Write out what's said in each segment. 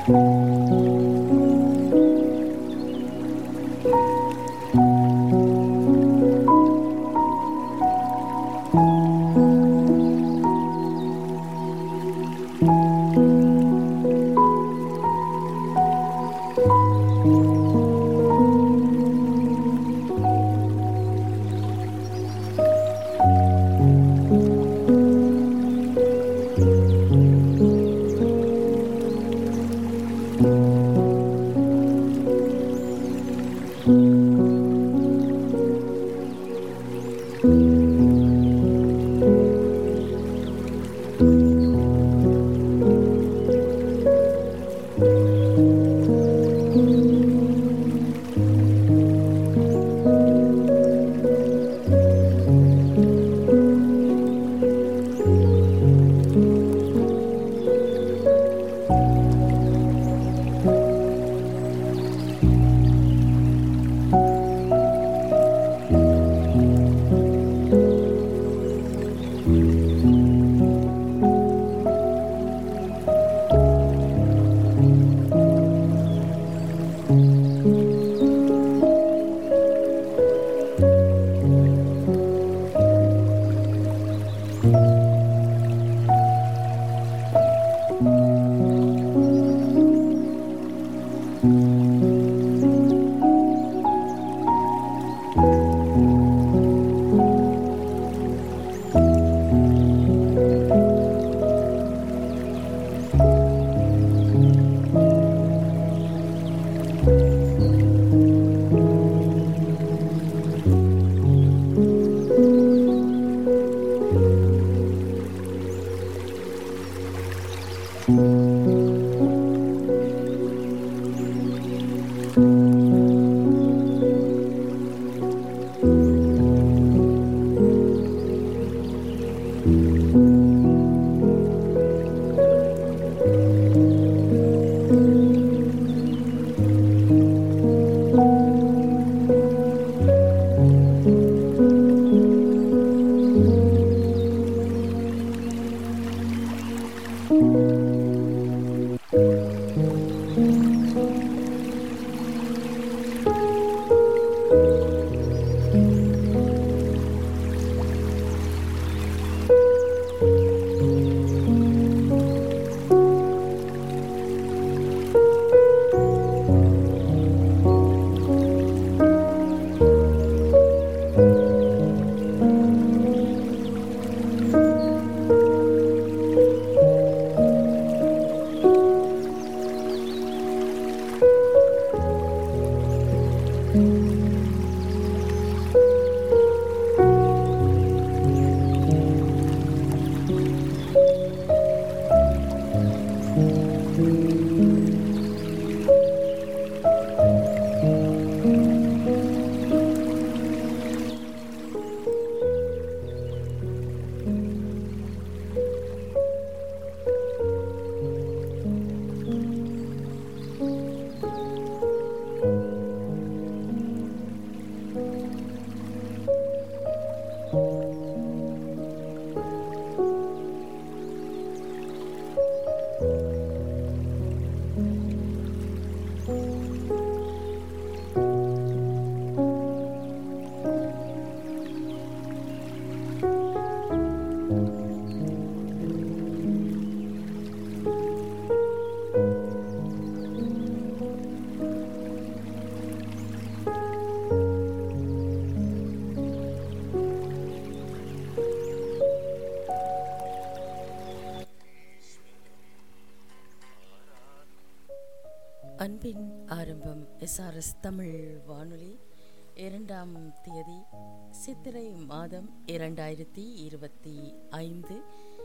அன்பின் ஆரம்பம் எஸ்ஆர்எஸ் தமிழ் வானொலி இரண்டாம் தேதி சித்திரை மாதம் இரண்டாயிரத்தி இருபத்தி ஐந்து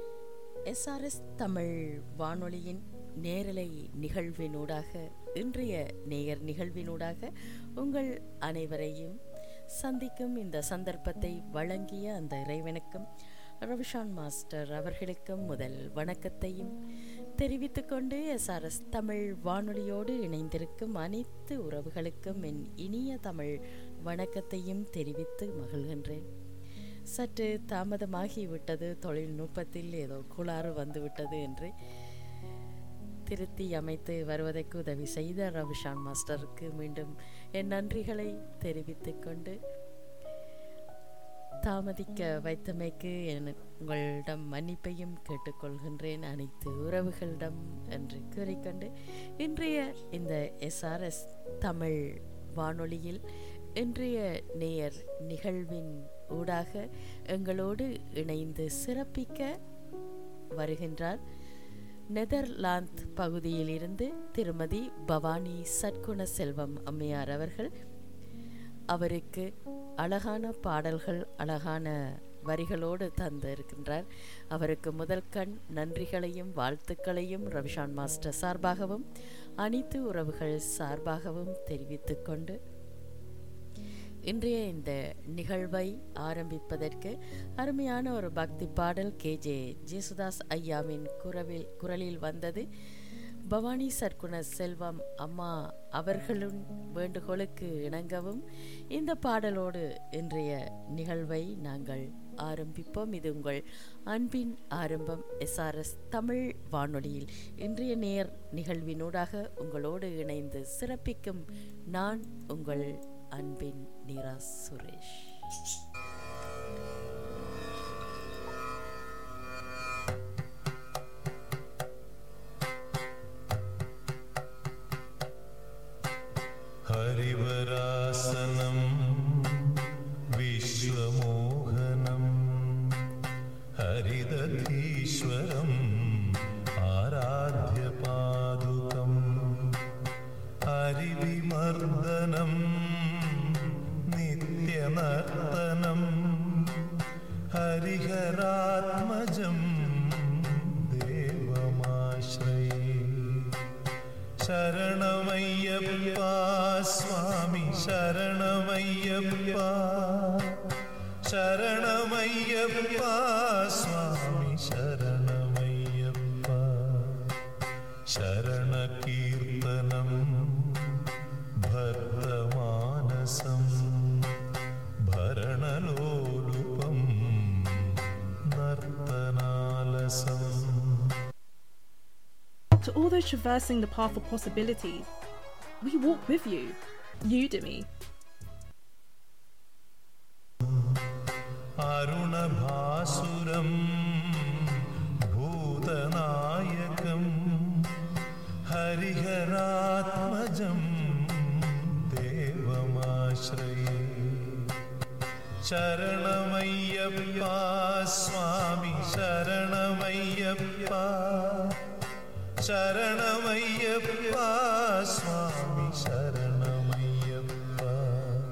எஸ்ஆர்எஸ் தமிழ் வானொலியின் நேரலை நிகழ்வினூடாக இன்றைய நேயர் நிகழ்வினூடாக உங்கள் அனைவரையும் சந்திக்கும் இந்த சந்தர்ப்பத்தை வழங்கிய அந்த இறைவனுக்கும் ரவிஷான் மாஸ்டர் அவர்களுக்கும் முதல் வணக்கத்தையும் தெரிவித்துக் கொண்டு எஸ்ஆர்எஸ் தமிழ் வானொலியோடு இணைந்திருக்கும் அனைத்து உறவுகளுக்கும் என் இனிய தமிழ் வணக்கத்தையும் தெரிவித்து மகிழ்கின்றேன் சற்று தாமதமாகிவிட்டது தொழில்நுட்பத்தில் ஏதோ கோளாறு வந்துவிட்டது என்று திருத்தி அமைத்து வருவதற்கு உதவி செய்த ரவிஷான் மாஸ்டருக்கு மீண்டும் என் நன்றிகளை தெரிவித்துக் கொண்டு தாமதிக்க வைத்தமைக்கு என- உங்களிடம் மன்னிப்பையும் கேட்டுக்கொள்கின்றேன் அனைத்து உறவுகளிடம் என்று கூறிக்கொண்டு இன்றைய இந்த எஸ்ஆர்எஸ் தமிழ் வானொலியில் இன்றைய நேயர் நிகழ்வின் ஊடாக எங்களோடு இணைந்து சிறப்பிக்க வருகின்றார் நெதர்லாந்து பகுதியிலிருந்து திருமதி பவானி சட்குண செல்வம் அம்மையார் அவர்கள் அவருக்கு அழகான பாடல்கள் அழகான வரிகளோடு தந்து இருக்கின்றார் அவருக்கு முதல் கண் நன்றிகளையும் வாழ்த்துக்களையும் ரவிஷான் மாஸ்டர் சார்பாகவும் அனைத்து உறவுகள் சார்பாகவும் தெரிவித்துக் கொண்டு இன்றைய இந்த நிகழ்வை ஆரம்பிப்பதற்கு அருமையான ஒரு பக்தி பாடல் கே ஜே ஜேசுதாஸ் ஐயாவின் குரவில் குரலில் வந்தது பவானி சர்க்குண செல்வம் அம்மா அவர்களின் வேண்டுகோளுக்கு இணங்கவும் இந்த பாடலோடு இன்றைய நிகழ்வை நாங்கள் ஆரம்பிப்போம் இது உங்கள் அன்பின் ஆரம்பம் எஸ்ஆர்எஸ் தமிழ் வானொலியில் இன்றைய நேர் நிகழ்வினூடாக உங்களோடு இணைந்து சிறப்பிக்கும் நான் உங்கள் அன்பின் நீரா சுரேஷ் हरिवरासनं विश्वमोहनं हरिदधीश्वरम् आराध्यपादुकम् हरिविमर्दनं नित्यनर्तनं हरिहरात्मजं देवमाश्रये शरणमय्यप्पा स्वामि शरणमय्यप्पा शरणमय्यप्पा स्वामि शरणमय्यप्पा शरणकीर्तनं भक्तमानसं भरणलोलुपं नर्तनालसम् To all those traversing the path of possibility, we walk with you. Udemy. अरुणभासुरं भूतनायकं हरिहरात्मजं देवमाश्रये शरणमय्यप्पा स्वामि शरणमय्यप्पा शरणमय्यप्पा स्वामि शरणमय्यप्पा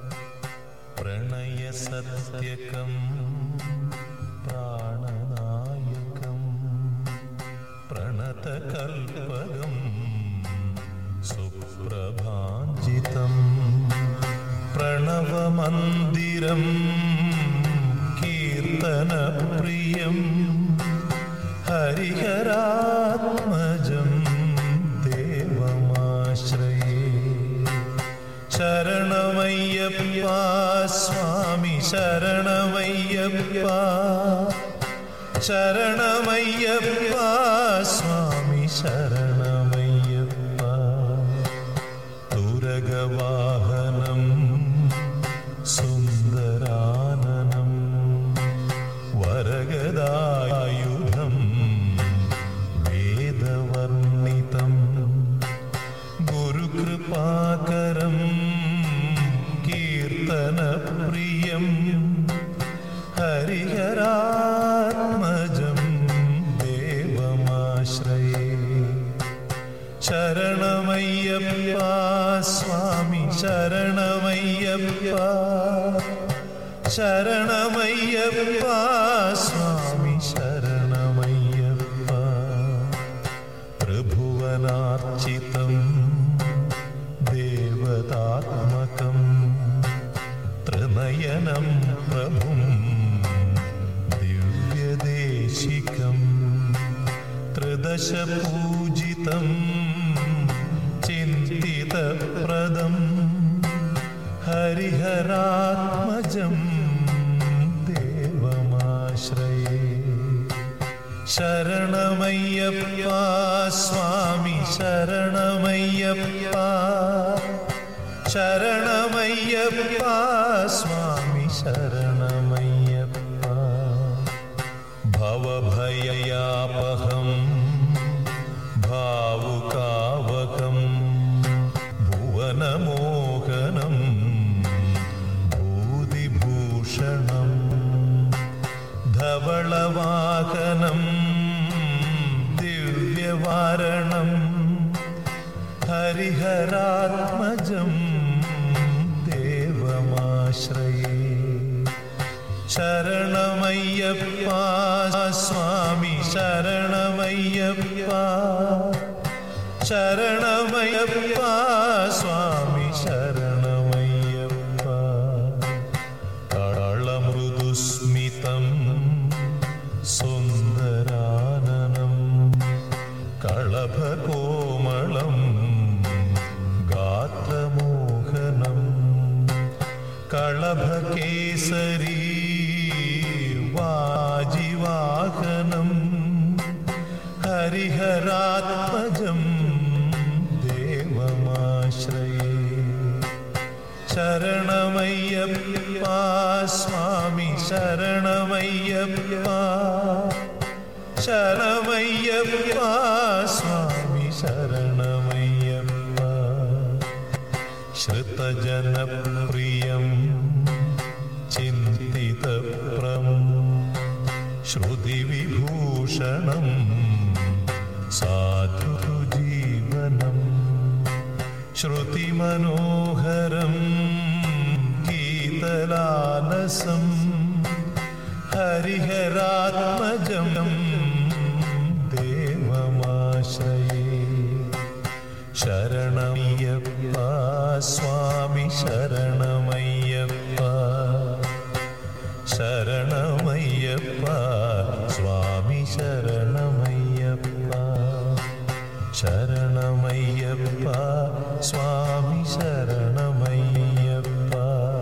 प्रणयसत्यकं प्राणनायकं प्रणतकल्पगं सुप्रभाञ्जितं प्रणवमन्दिरं कीर्तनप्रियं हरिहरात्मजं देवमाश्रये शरणमय्यप्पा स्वामि शरणमय्यप्पा शरणमय्यप्पा स्वामि शरणमय्यप्पा तुरगवाहनं सुन्दराननं वरगदायुधं वेदवर्णितम् गुरुकृपाकरं कीर्तनप्रियं हरिहरात्मजं देवमाश्रये शरणमय्यप्पा स्वामि शरणमय्यप्पा शरणमय्यप्पा स्वामि शरणमय्यप्पा त्रिभुवनार्चितं देवतात्मकं त्रिनयनं प्रभुं दिव्यदेशिकं त्रिदशपूजितं चिन्तितप्रदं हरिहरात्मजं देवमाश्रये शरणमय्यप्पा स्वामी शरणमय्यप्पा शरणमय्यप्पा स्वामी शरणमय्यप्पा भवभययापहम् भावुकावकम् भुवनमोहनम् भूतिभूषणम् धवळवाहनं दिव्यवारणं हरिहरात्मजं देवमाश्रये शरणमय्यप्पा स्वामी शरणमय्यप्पा शरणमय्यप्पा स्वामी शरणमय्यप्पा कळमृदुस्मितं सुन्दराननं कळभकोमलं गात्रमोहनं कळभकेसरी वाजिवाहनं हरिहरात्मजं देवमाश्रये शरणमय्यप्पा स्वामी शरणमय्यप्पा शरणमय्यप्पा स्वामी शरणमय्यप्पा श्रुतजनप्रियं चिन्तितप्रं श्रुतिविभूषणं साधुजीवनम् श्रुतिमनोहरं गीतलालसं हरिहरात्मजं देवमाश्रये शरणमय्यप्पा स्वामी शरणमय्यप्पा शरणमय्यप्पा स्वामी शरणमय्यप्पा शरणमय्यप्पा स्वामी शरणमय्यप्पा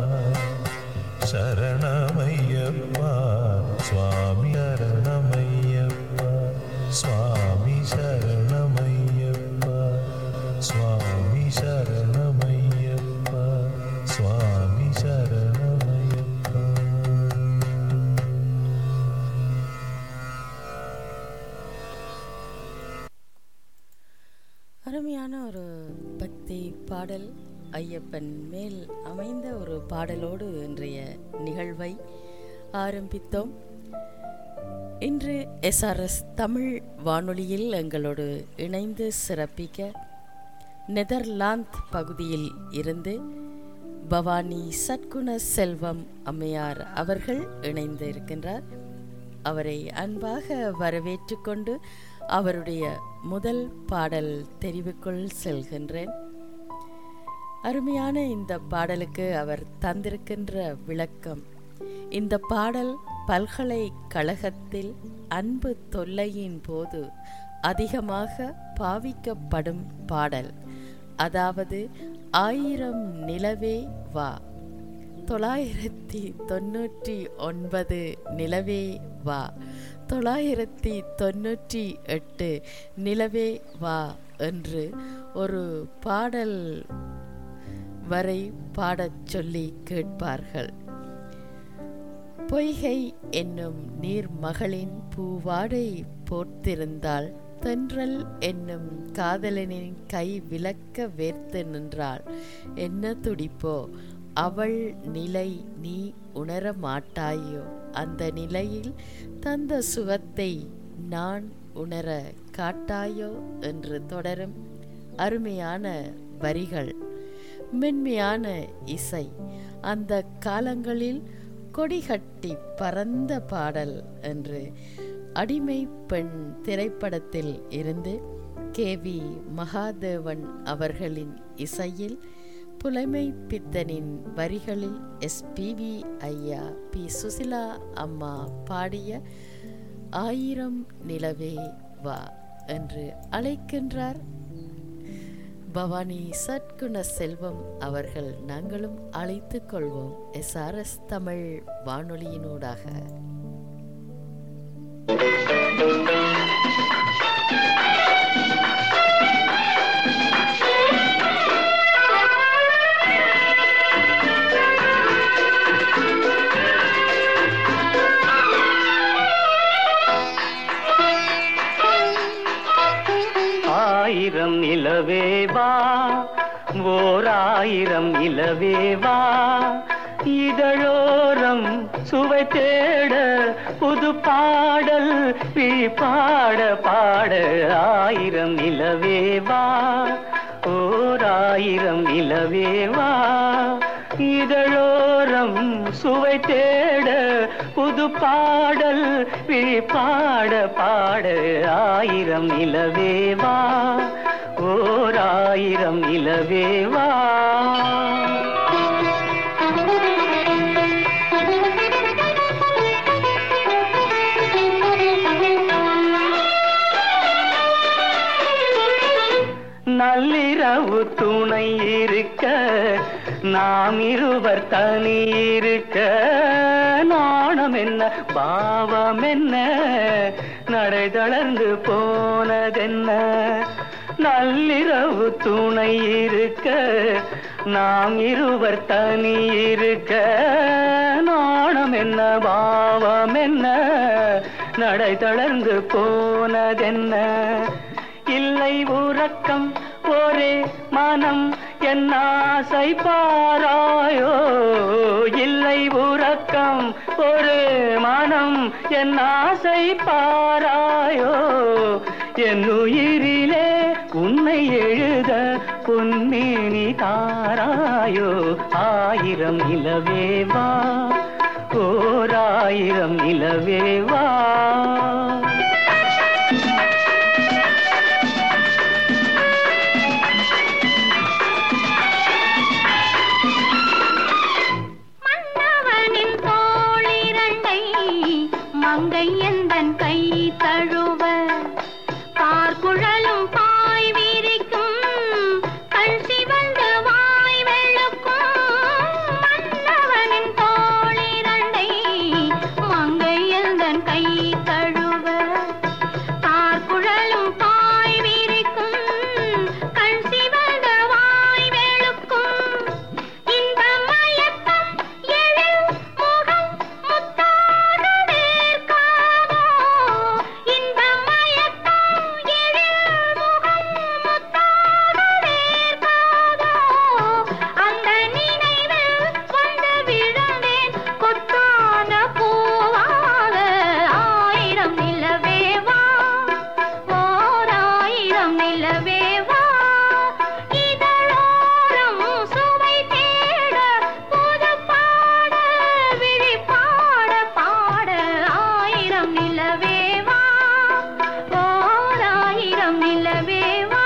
शरणमय्यप्पा स्वामी शरणमय्यप्पा स्वामी शरणमय्यप्पा स्वामी शरणमय्यप्पा स्वामी शरणमय्यप्पा அருமையான ஒரு பக்தி பாடல் ஐயப்பன் மேல் அமைந்த ஒரு பாடலோடு இன்றைய நிகழ்வை ஆரம்பித்தோம் இன்று எஸ்ஆர்எஸ் தமிழ் வானொலியில் எங்களோடு இணைந்து சிறப்பிக்க நெதர்லாந்து பகுதியில் இருந்து பவானி சத்குண செல்வம் அம்மையார் அவர்கள் இணைந்து இருக்கின்றார் அவரை அன்பாக வரவேற்று கொண்டு அவருடைய முதல் பாடல் தெரிவுக்குள் செல்கின்றேன் அருமையான இந்த பாடலுக்கு அவர் தந்திருக்கின்ற விளக்கம் இந்த பாடல் பல்கலைக்கழகத்தில் அன்பு தொல்லையின் போது அதிகமாக பாவிக்கப்படும் பாடல் அதாவது ஆயிரம் நிலவே வா தொள்ளாயிரத்தி தொண்ணூற்றி ஒன்பது நிலவே வா தொள்ளாயிரத்தி தொண்ணூற்றி எட்டு நிலவே வா என்று ஒரு பாடல் வரை பாடச் சொல்லி கேட்பார்கள் பொய்கை என்னும் நீர்மகளின் பூவாடை போர்த்திருந்தாள் தென்றல் என்னும் காதலனின் கை விளக்க வேர்த்து நின்றாள் என்ன துடிப்போ அவள் நிலை நீ உணர மாட்டாயோ அந்த நிலையில் தந்த சுகத்தை நான் உணர காட்டாயோ என்று தொடரும் அருமையான வரிகள் மென்மையான இசை அந்த காலங்களில் கொடிகட்டி பறந்த பாடல் என்று அடிமை பெண் திரைப்படத்தில் இருந்து கே வி மகாதேவன் அவர்களின் இசையில் புலைமை பித்தனின் வரிகளில் எஸ்பிவி ஐயா பி சுசிலா அம்மா பாடிய ஆயிரம் நிலவே வா என்று அழைக்கின்றார் பவானி சத்குண செல்வம் அவர்கள் நாங்களும் அழைத்துக் கொள்வோம் எஸ்ஆர்எஸ் தமிழ் வானொலியினூடாக ஆயிரம் நிலவேவா ஓர் ஆயிரம் நிலவேவா இதழோரம் சுவை தேட புது பாடல் விழி பாட பாட ஆயிரம் நிலவேவா ஓர் ஆயிரம் நிலவேவா இதழோரம் சுவை தேட புது பாடல் விழி பாட பாட ஆயிரம் நிலவேவா ஓர் ஆயிரம் நிலவேவா நள்ளிரவு துணை இருக்க நாம் இருவர் தனி இருக்க நாணம் என்ன பாவம் என்ன நடை தளர்ந்து போனதென்ன நள்ளிரவு துணை இருக்க நாம் இருவர் தனி இருக்க நாணம் என்ன பாவம் என்ன நடை தளர்ந்து போனதென்ன இல்லை உறக்கம் ஒரே மனம் என் ஆசை பாராயோ இல்லை உறக்கம் ஒரு மனம் என் ஆசை பாராயோ என் உயிரிலே உன்னை எழுத பொன்மேனி தாராயோ ஆயிரம் நிலவேவா ஓர் ஆயிரம் நிலவேவா மன்னவனின் தோளிரண்டை மங்கை எந்தன் கை தழுவ பார்க்குழலும் பாய் விரிக்கும் கண் சிவந்து வாய் வெளுக்கும் மன்னவனின் தோளிரண்டை மங்கை எந்தன் கை தழுவ பார்க்குழலும் பாய் விரிக்கும் கண் சிவந்த வாய் வெளுக்கும் இந்த மயக்கம் எழில் முகம் முத்தாக வேர்க்காதோ இந்த மயக்கம் எழில் முகம் முத்தாக வேர்க்காதோ அந்த நினைவில் வந்து விழுந்தேன் கொத்தான பூவாக ஆயிரம் நிலவேவா ஓர் ஆயிரம் நிலவேவா இதழோரம் சுவை தேட புது பாட விழி பாட பாட ஆயிரம் நிலவேவா ஓர் ஆயிரம் நிலவேவா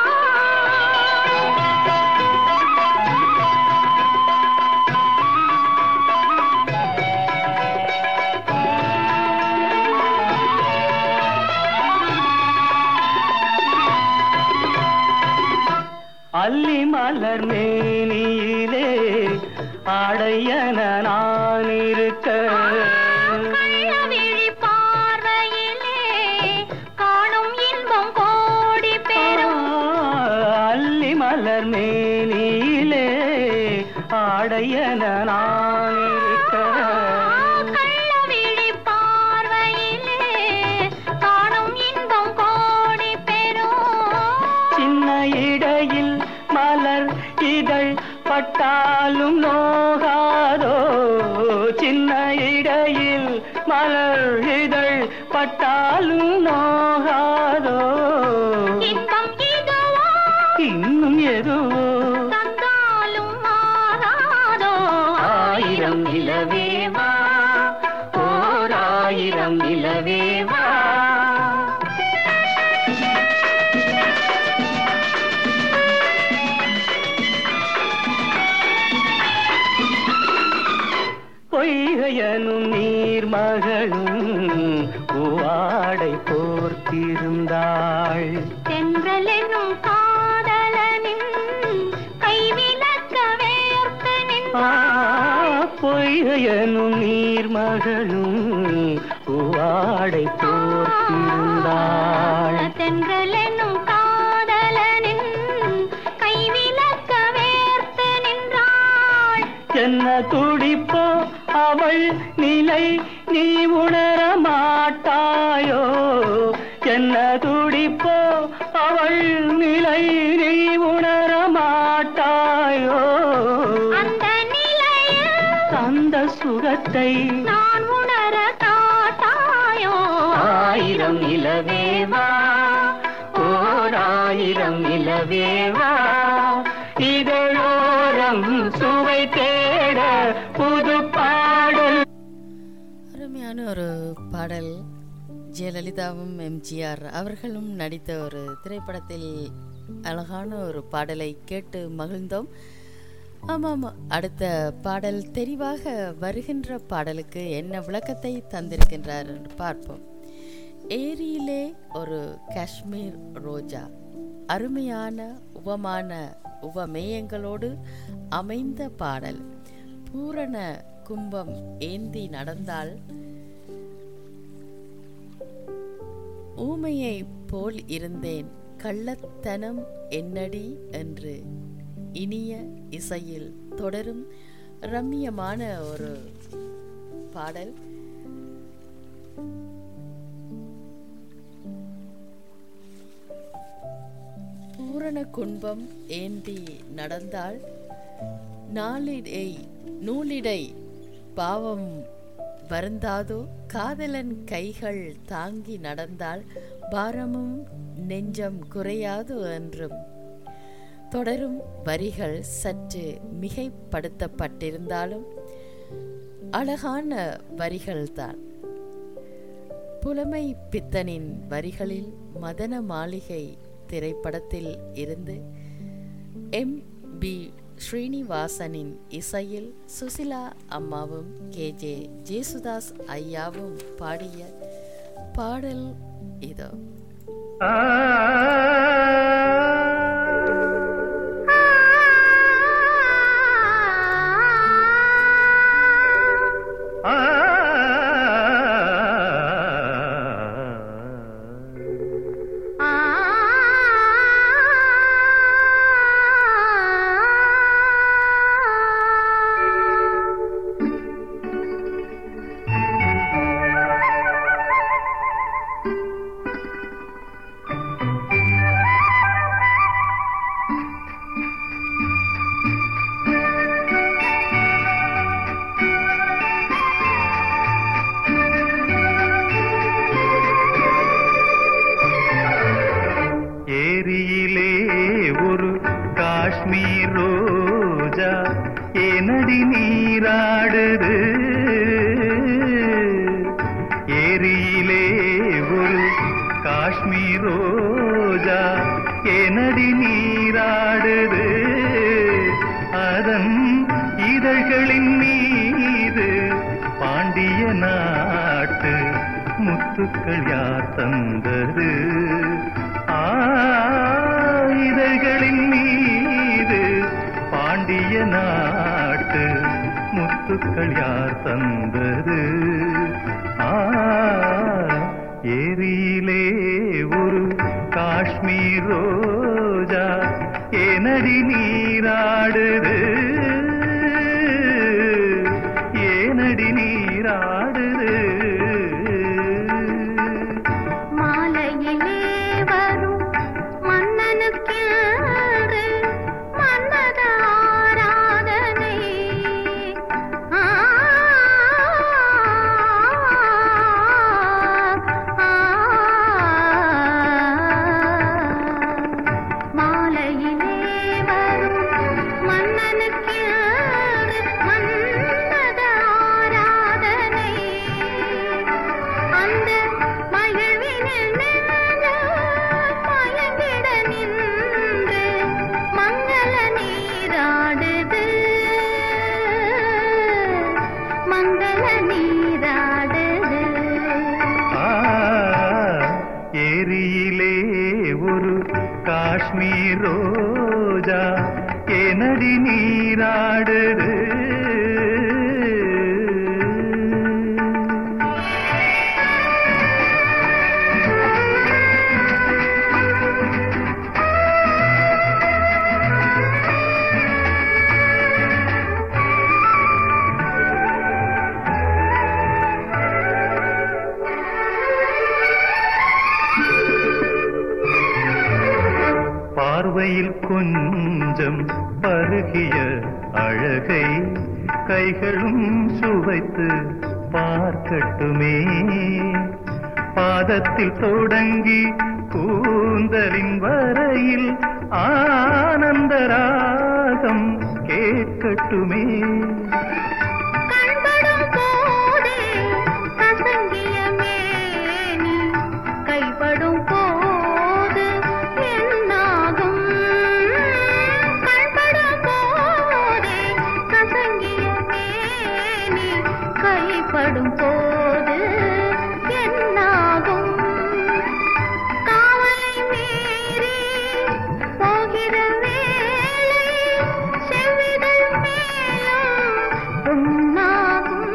அல்லி மலர் மேனியிலே ஆடையன நான் இருக்க கள்ளவிழி பார்வையிலே காணும் இன்பம் கோடி பெறும் அல்லி மலர் மேனியிலே ஆடையன நான் இருக்க கள்ளவிழி பார்வையிலே காணும் இன்பம் கோடி பெறும் சின்ன இடையில் மலர் இதழ் பட்டாலும் நோகாதோ சின்ன இடையில் மலர் இதழ் பட்டாலும் நோகாதோ இன்பம் இதுவோ இன்னும் எதுவோ தந்தாலும் மாறாதோ ஆயிரம் நிலவேவா ஓர் ஆயிரம் நிலவேவா பொய்கையனும் நீர்மகளும் பூவாடை போர்த்திருந்தாள் தென்றல் என்னும் காதலனின் கைவிலக்க வேர்த்து ஆ, நின்றாள் பொய்கையனும் நீர்மகளும் பூவாடை போர்த்திருந்தாள் தென்றல் என்னும் காதலனின் கைவிலக்க வேர்த்து நின்றாள் என்ன துடிப்போ அவள் நிலை நீ உணர மாட்டாயோ என்ன துடிப்போ அவள் சுகத்தை நான் உணர காட்டாயோ ஆயிரம் நிலவேவா ஓர் ஆயிரம் நிலவேவா இதழோரம் சுவை தேட புது பாடல் அருமையான ஒரு பாடல் ஜெயலலிதாவும் எம்ஜிஆர் அவர்களும் நடித்த ஒரு திரைப்படத்தில் அழகான ஒரு பாடலை கேட்டு மகிழ்ந்தோம் ஆமாம் அடுத்த பாடல் தெரிவாக வருகின்ற பாடலுக்கு என்ன விளக்கத்தை தந்திருக்கின்றார் என்று பார்ப்போம் ஏரியிலே ஒரு காஷ்மீர் ரோஜா அருமையான உவமான உவமேயங்களோடு அமைந்த பாடல் பூரண கும்பம் ஏந்தி நடந்தால் ஊமையை போல் இருந்தேன் கள்ளத்தனம் என்னடி என்று இனிய இசையில் தொடரும் ரம்மியமான ஒரு பாடல் பூரண குன்பம் ஏந்தி நடந்தால் நாளிடை நூலிடை பாவம் வருந்தாதோ காதலன் கைகள் தாங்கி நடந்தால் பாரமும் நெஞ்சம் குறையாதோ என்றும் தொடரும் வரிகள் சற்று மிகைப்படுத்தப்பட்டிருந்தாலும் அழகான வரிகள்தான் புலமை பித்தனின் வரிகளில் மதன மாளிகை திரைப்படத்தில் இருந்து எம் பி ஸ்ரீனிவாசனின் இசையில் சுசிலா அம்மாவும் கே ஜே ஜேசுதாஸ் ஐயாவும் பாடிய பாடல் இதோ ஏரியிலே ஒரு காஷ்மீர் ரோஜா ஏனடி நீராடுது ஏரியிலே ஒரு காஷ்மீர் ரோஜா ஏனடி நீராடுது அதன் இதழ்களின் மீது பாண்டிய நாட்டு முத்துக்கள் யார் தந்தது ஆ, இதழ்களின் மீது பாண்டிய நாட்டு முத்துக்கள் யார் தந்தது ஆ ஏரியிலே ஒரு காஷ்மீர் ரோஜா ஏனடி நீராடுது ஏனடி நீராடுது மாலையிலே வரும் மன்னனுக்கென்று மன்மத ஆராதனை ஆ, ஆ, மாலையிலே வரும் மன்னனுக்கென்று மன்மத ஆராதனை அந்த மகிழ்வினில் நின்று மயங்கிட நின்று மங்கள நீராடுது மங்கள நீராடுது ஆ, ஏரியிலே ஒரு காஷ்மீர் ரோஜா ஏனடி நீராடுது பார்வையில் கொஞ்சம் பருகிய அழகை கைகளும் சுவைத்து பார்க்கட்டுமே பாதத்தில் தொடங்கி கூந்தலின் வரையில் ஆனந்த ராகம் கேட்கட்டுமே கண்படும் போதே கசங்கிய மேனி கைப்படும் போது என்னாகும் கண்படும் போதே கசங்கிய மேனி கைப்படும் போது என்னாகும் காவலை மீறி போகிற வேளை செவ்விதழ் மேலும் பொன்னாகும்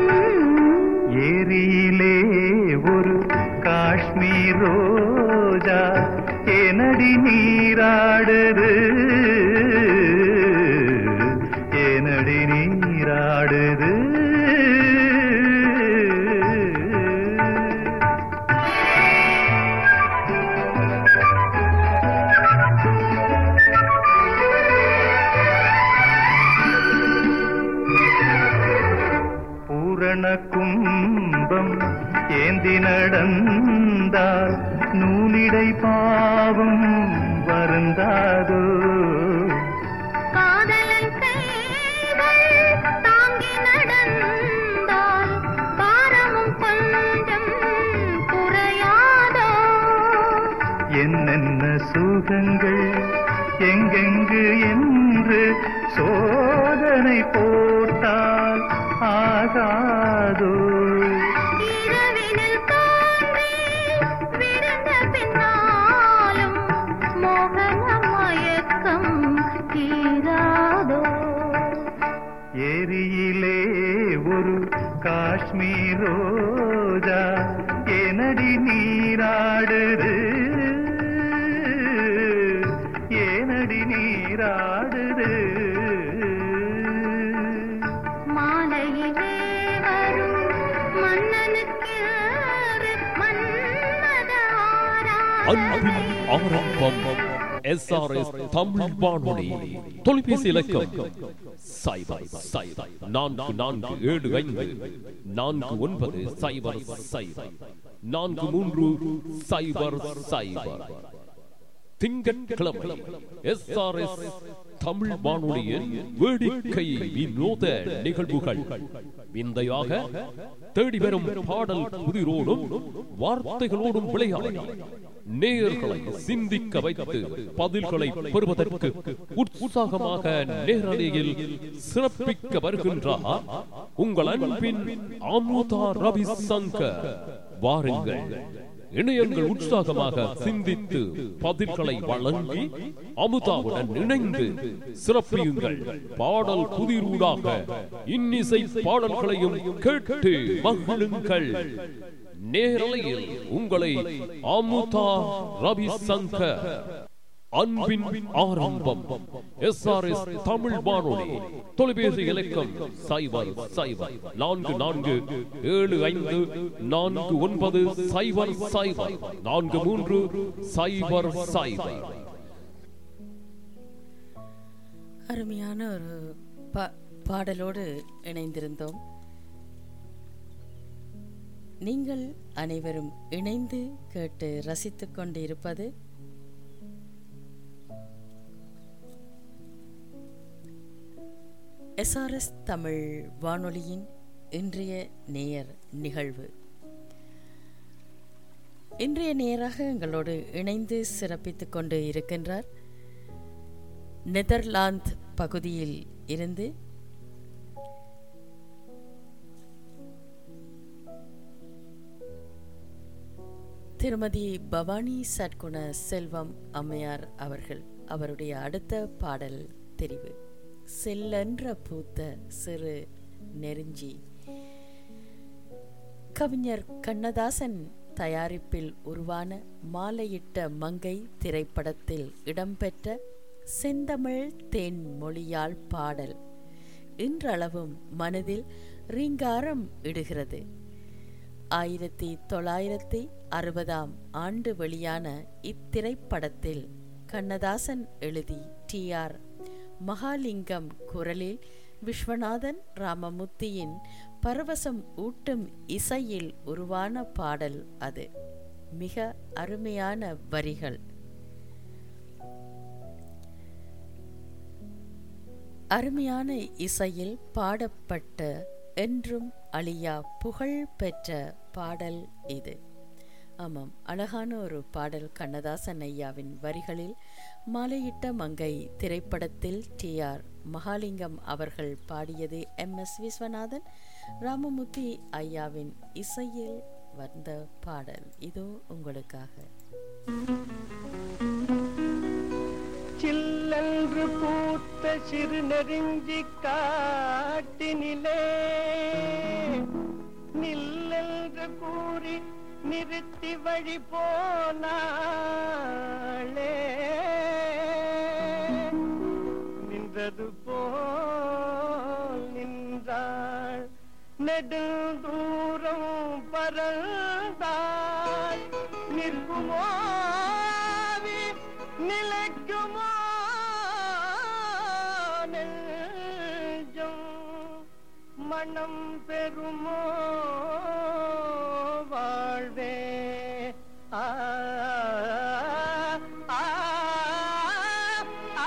ஏரியிலே ஒரு காஷ்மீர் ரோஜா ஏனடி நீராடுது ஏனடி நீராடுது பூரண கும்பம் ஏந்தி நடந்தால் நூலிடை பாவம் வருந்தாதோ காதலன் கைகள் தாங்கி நடந்தால் பாரமும் கொஞ்சம் குறையாதோ என்னென்ன சுகங்கள் எங்கெங்கு என்று சோதனை போட்டால் ஆகாதோ இரவினில் தோன்றி விழுந்த பின்னாலும் மோகன மயக்கம் தீராதோ ஏரியிலே ஒரு காஷ்மீர் ரோஜா ஏனடி நீராடுது ஏனடி நீராடுது மாலையிலே வரும் மன்னனுக்கு மன்மத அன்பின் ஆரம்பம் எஸ்ஆர்எஸ் தமிழ் வானொலி தொலைபேசி இலக்கம் சைபர் சைபர் நான்கு நான்கு ஏழு ஐந்து நான்கு ஒன்பது சைபர் சைபர் நான்கு மூன்று சைபர் சைபர் திங்கட்கிழமை எஸ்ஆர்எஸ் தமிழ் வானொலியில் வேடிக்கை வினோத நிகழ்வுகள் விந்தையாக தேடி வரும் பாடல் புதிரோடும் வார்த்தைகளோடும் விளையாடி நேயர்களை சிந்திக்க வைத்து பதில்களை பெறுவதற்கு உற்சாகமாக நேரலையில் சிறப்பிக்க வருகின்றார் உங்கள் அன்பின் அமுதா ரவிசங்கர் வாருங்கள் இணையங்கள் உற்சாகமாக சிந்தித்து பதில்களை வழங்கி அமுதாவுடன் இணைந்து சிறப்பியுங்கள் பாடல் புதிரூடாக இன்னிசை பாடல்களையும் கேட்டு மகிழுங்கள் நேரலையில் உங்களை அமுதா ரவிசங்கர் அன்பின் ஆரம்பம் எஸ் ஆர் எஸ் தமிழ் வானொலி தொலைபேசி இலக்கம் சைபர் சைபர் நான்கு நான்கு ஏழு ஐந்து நான்கு ஒன்பது சைபர் சைபர் நான்கு மூன்று சைபர் சைபர் அருமையான ஒரு பா- பாடலோடு இணைந்திருந்தோம் நீங்கள் அனைவரும் இணைந்து கேட்டு ரசித்துக் கொண்டு இருப்பது எஸ்ஆர்எஸ் தமிழ் வானொலியின் இன்றைய நேயர் நிகழ்வு இன்றைய நேராக எங்களோடு இணைந்து சிறப்பித்துக் கொண்டு இருக்கின்றார் நெதர்லாந்து பகுதியில் இருந்து திருமதி பவானி சட்குண செல்வம் அம்மையார் அவர்கள் அவருடைய அடுத்த பாடல் தெரிவு செல்லென்ற பூத்த சிறு நெருஞ்சி கவிஞர் கண்ணதாசன் தயாரிப்பில் உருவான மாலையிட்ட மங்கை திரைப்படத்தில் இடம்பெற்ற செந்தமிழ் தேன் மொழியால் பாடல் இன்றளவும் மனதில் ரீங்காரம் இடுகிறது ஆயிரத்தி தொள்ளாயிரத்தி அறுபதாம் ஆண்டு வெளியான இத்திரைப்படத்தில் கண்ணதாசன் எழுதி டி ஆர் மகாலிங்கம் குரலில் விஸ்வநாதன் ராமமூர்த்தியின் பரவசம் ஊட்டும் இசையில் உருவான பாடல் அது மிக அருமையான வரிகள் அருமையான இசையில் பாடப்பட்ட என்றும் அழியா புகழ் பெற்ற பாடல் இது ஆமாம் அழகான ஒரு பாடல் கண்ணதாசன் ஐயாவின் வரிகளில் மாலையிட்ட மங்கை திரைப்படத்தில் டி ஆர் மகாலிங்கம் அவர்கள் பாடியது எம் எஸ் விஸ்வநாதன் ராமமூர்த்தி ஐயாவின் இசையில் வந்த பாடல் இதோ உங்களுக்காக சில்லென்று பூத்த சிறு நெருஞ்சி காட்டினிலே நில்லென்று கூறி நிறுத்தி வழி போனாளே நின்றது போல் நின்றாள் நெடுந்தூரம் பறந்தாள் நிற்குமோ ஆவி, நிலைக்குமோ நெஞ்சம் மனம் பெறுமோ வாழ்வே ஆ ஆ, ஆ,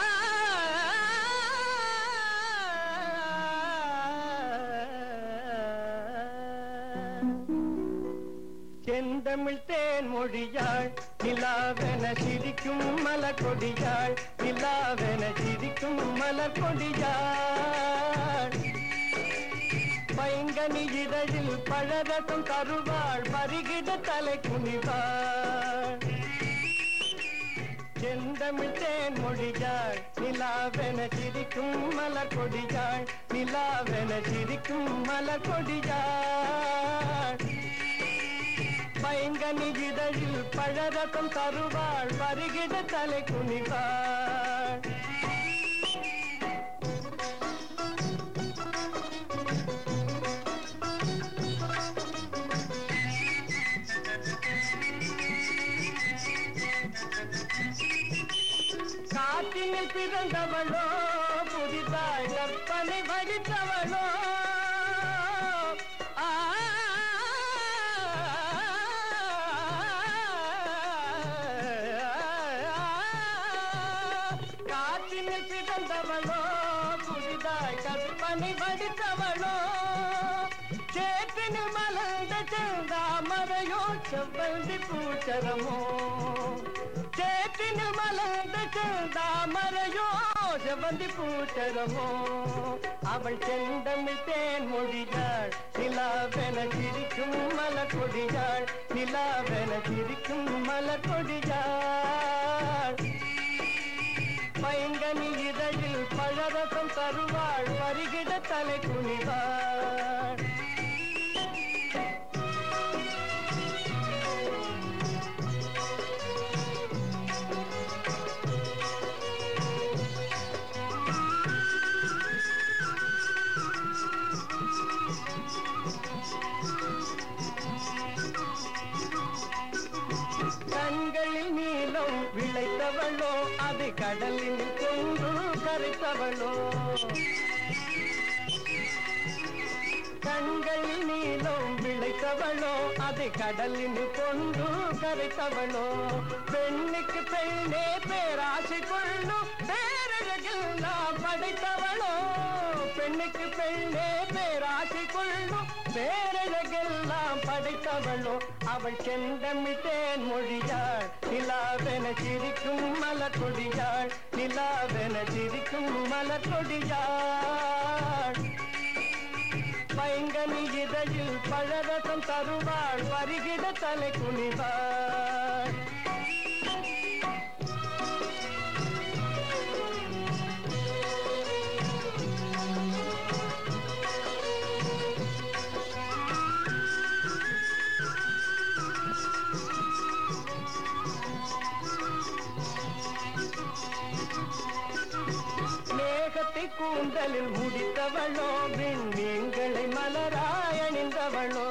செந்தமிழ் தேன் மொழியாள் நிலாவென சிரிக்கும் மலர் கொடியாள் நிலாவென சிரிக்கும் மலர் கொடியாள் பைங்கனி இதழில் பழரசம் தருவாள் பருகிட தலை குனிவாள் செந்தமிழ் தேன் மொழியாள் நிலாவென சிரிக்கும் மலர் கொடியாள் நிலாவென சிரிக்கும் மலர் கொடியாள் பைங்கனி இதழில் பழரசம் தருவாள் பருகிட தலை குனிவாள் காற்றினில் பிறந்தவளோ புதிதாய் கற்பனை வடித்தவளோ ஆ, காற்றினில் பிறந்தவளோ புதிதாய் கற்பனை வடித்தவளோ சேற்றினில் மலர்ந்த செந்தாமரையோ செவ்வந்தி பூச்சரமோ சேற்றினில் மலர்ந்த செந்தாமரையோ செவ்வந்தி பூச்சரமோ அவள் செந்தமிழ் தேன் மொழியாள் நிலாவென சிரிக்கும் மலர் கொடியாள் நிலாவென சிரிக்கும் மலர் கொடியாள் பைங்கனி இதழில் பழரசம் தருவாள் பருகிட தலை குனிவாள் கண்களில் நீலம் விளைத்தவளோ அது கடலில் கொண்டு கரைத்தவளோ கண்களில் நீலம் விளைத்தவளோ அது கடலில் கொண்டு கரைத்தவளோ பெண்ணுக்கு பெண்ணே பேராசை கொள்ளும் பேரழகில் நான் படைத்தவளோ பெண்ணுக்கு பெண்ணே பேராசை கொள்ளும் பேரழகெல்லாம் படைத்தவளோ அவள் செந்தமிழ் தேன் மொழியாள் நிலாவென சிரிக்கும் மலர் கொடியாள் நிலாவென சிரிக்கும் மலர் கொடியாள் பைங்கனி இதழில் பழரசம் தருவாள் பருகிட தலை குனிவாள் மேகத்தை கூந்தலில் முடித்தவளோ விண்மீன்களை மலராய் அணிந்தவளோ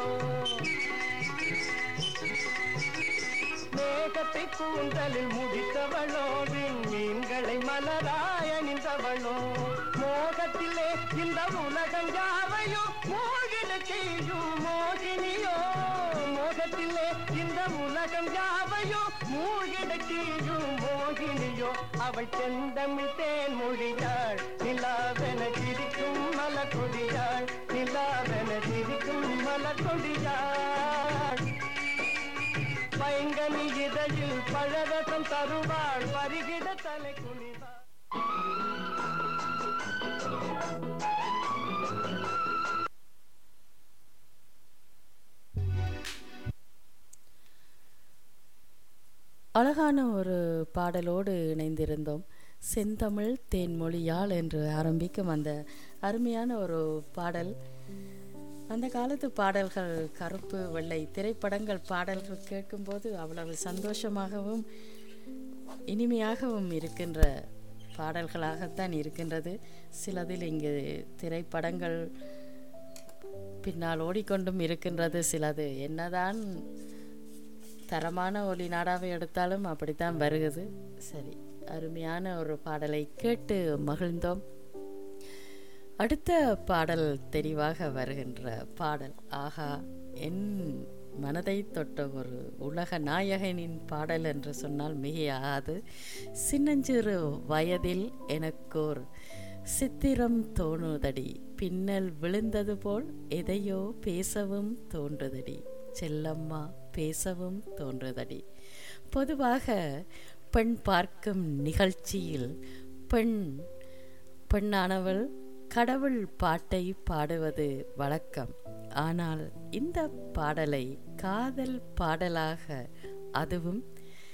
மேகத்தை கூந்தலில் முடித்தவளோ விண்மீன்களை மலராய் அணிந்தவளோ அணிந்தவளோ மோகத்திலே இந்த உலகம் யாவையும் மோகிட செய்யும் மோகினியோ மோகத்திலே இந்த உலகம் யாவையோ மூழ்கிட செய்யும் மோகினியோ அவள் செந்தமிழ் தேன் மொழியாள் நிலாவென சிரிக்கும் மலக்கொடியாள் நிலாவென சிரிக்கும் மலக்கொடியாள் பைங்கனி இதழில் பழரசம் தருவாள் பருகிட தலை குனிவாள் அழகான ஒரு பாடலோடு இணைந்திருந்தோம் செந்தமிழ் தேன்மொழியாள் என்று ஆரம்பிக்கும் அந்த அருமையான ஒரு பாடல் அந்த காலத்து பாடல்கள் கருப்பு வெள்ளை திரைப்படங்கள் பாடல்கள் கேட்கும்போது அவ்வளவு சந்தோஷமாகவும் இனிமையாகவும் இருக்கின்ற பாடல்களாகத்தான் இருக்கின்றது சிலதில் இங்கு திரைப்படங்கள் பின்னால் ஓடிக்கொண்டும் இருக்கின்றது சிலது என்னதான் தரமான ஒலி நாடாவை எடுத்தாலும் அப்படித்தான் வருகிறது சரி அருமையான ஒரு பாடலை கேட்டு மகிழ்ந்தோம் அடுத்த பாடல் தெரிவாக வருகின்ற பாடல் ஆஹா என் மனதை தொட்ட ஒரு உலக நாயகனின் பாடல் என்று சொன்னால் மிகையாகாது சின்னஞ்சிறு வயதில் எனக்கோர் சித்திரம் தோணுதடி பின்னல் விழுந்தது போல் எதையோ பேசவும் தோன்றுதடி செல்லம்மா பேசவும் தோன்றுதடி பொதுவாக பெண் பார்க்கும் நிகழ்ச்சியில் பெண் பெண்ணானவள் கடவுள் பாட்டை பாடுவது வழக்கம் ஆனால் இந்த பாடலை காதல் பாடலாக அதுவும்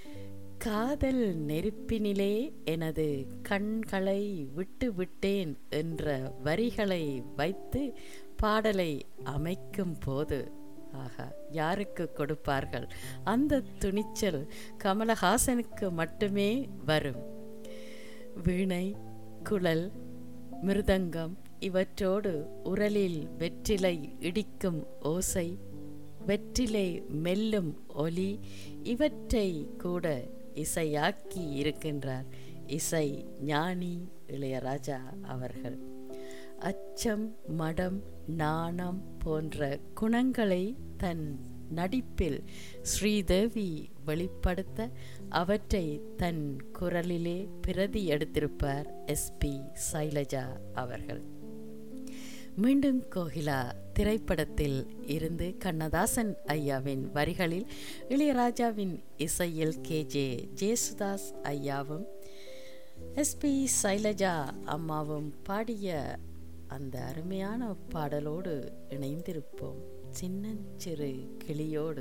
காதல் நெருப்பினிலே எனது கண்களை விட்டு விட்டேன் என்ற வரிகளை வைத்து பாடலை அமைக்கும் போது ஆகா யாருக்கு கொடுப்பார்கள் அந்த துணிச்சல் கமலஹாசனுக்கு மட்டுமே வரும் வீணை குழல் மிருதங்கம் இவற்றோடு உரலில் வெற்றிலை இடிக்கும் ஓசை வெற்றிலை மெல்லும் ஒலி இவற்றை கூட இசையாக்கி இருக்கின்றார் இசை ஞானி இளையராஜா அவர்கள் அச்சம் மடம் நாணம் போன்ற குணங்களை தன் நடிப்பில் ஸ்ரீதேவி வெளிப்படுத்த அவற்றை தன் குரலிலே பிரதி எடுத்திருப்பார் எஸ்பி சைலஜா அவர்கள் மீண்டும் கோகிலா திரைப்படத்தில் இருந்து கண்ணதாசன் ஐயாவின் வரிகளில் இளையராஜாவின் இசையில் கே ஜே ஜேசுதாஸ் ஐயாவும் எஸ்பி சைலஜா அம்மாவும் பாடிய அந்த அருமையான பாடலோடு இணைந்திருப்போம் சின்னஞ்சிறு கிளியோடு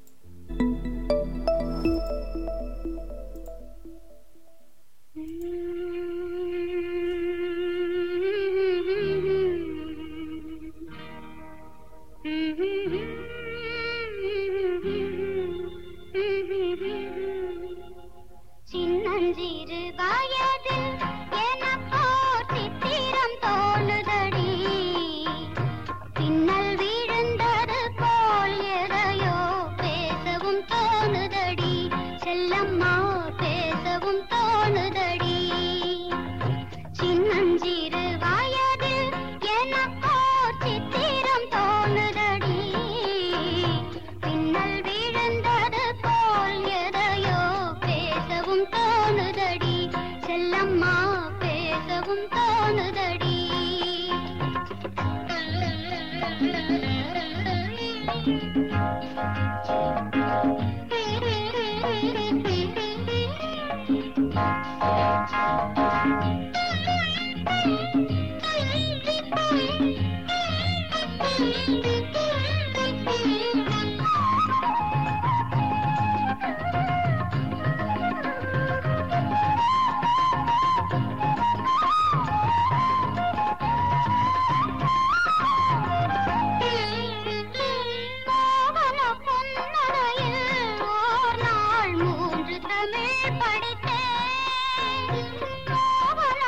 சின்னஞ்சிறு வயதில் எனக்கோர் சித்திரம் தோணுதடி பின்னல் விழுந்தது போல் எதையோ பேசவும் தோணுதடி செல்லம்மா பேசவும் தோணுதடி சின்னஞ்சிறு வயதில் எனக்கோர் சித்திரம் தோணுதடி பின்னல் விழுந்தது போல் எதையோ பேசவும் தோணுதடி செல்லம்மா பேசவும் தோணுதடி மோகன பொன்னரையில் ஓர் நாள் மூன்று தமிழ் படித்தேன் மோகன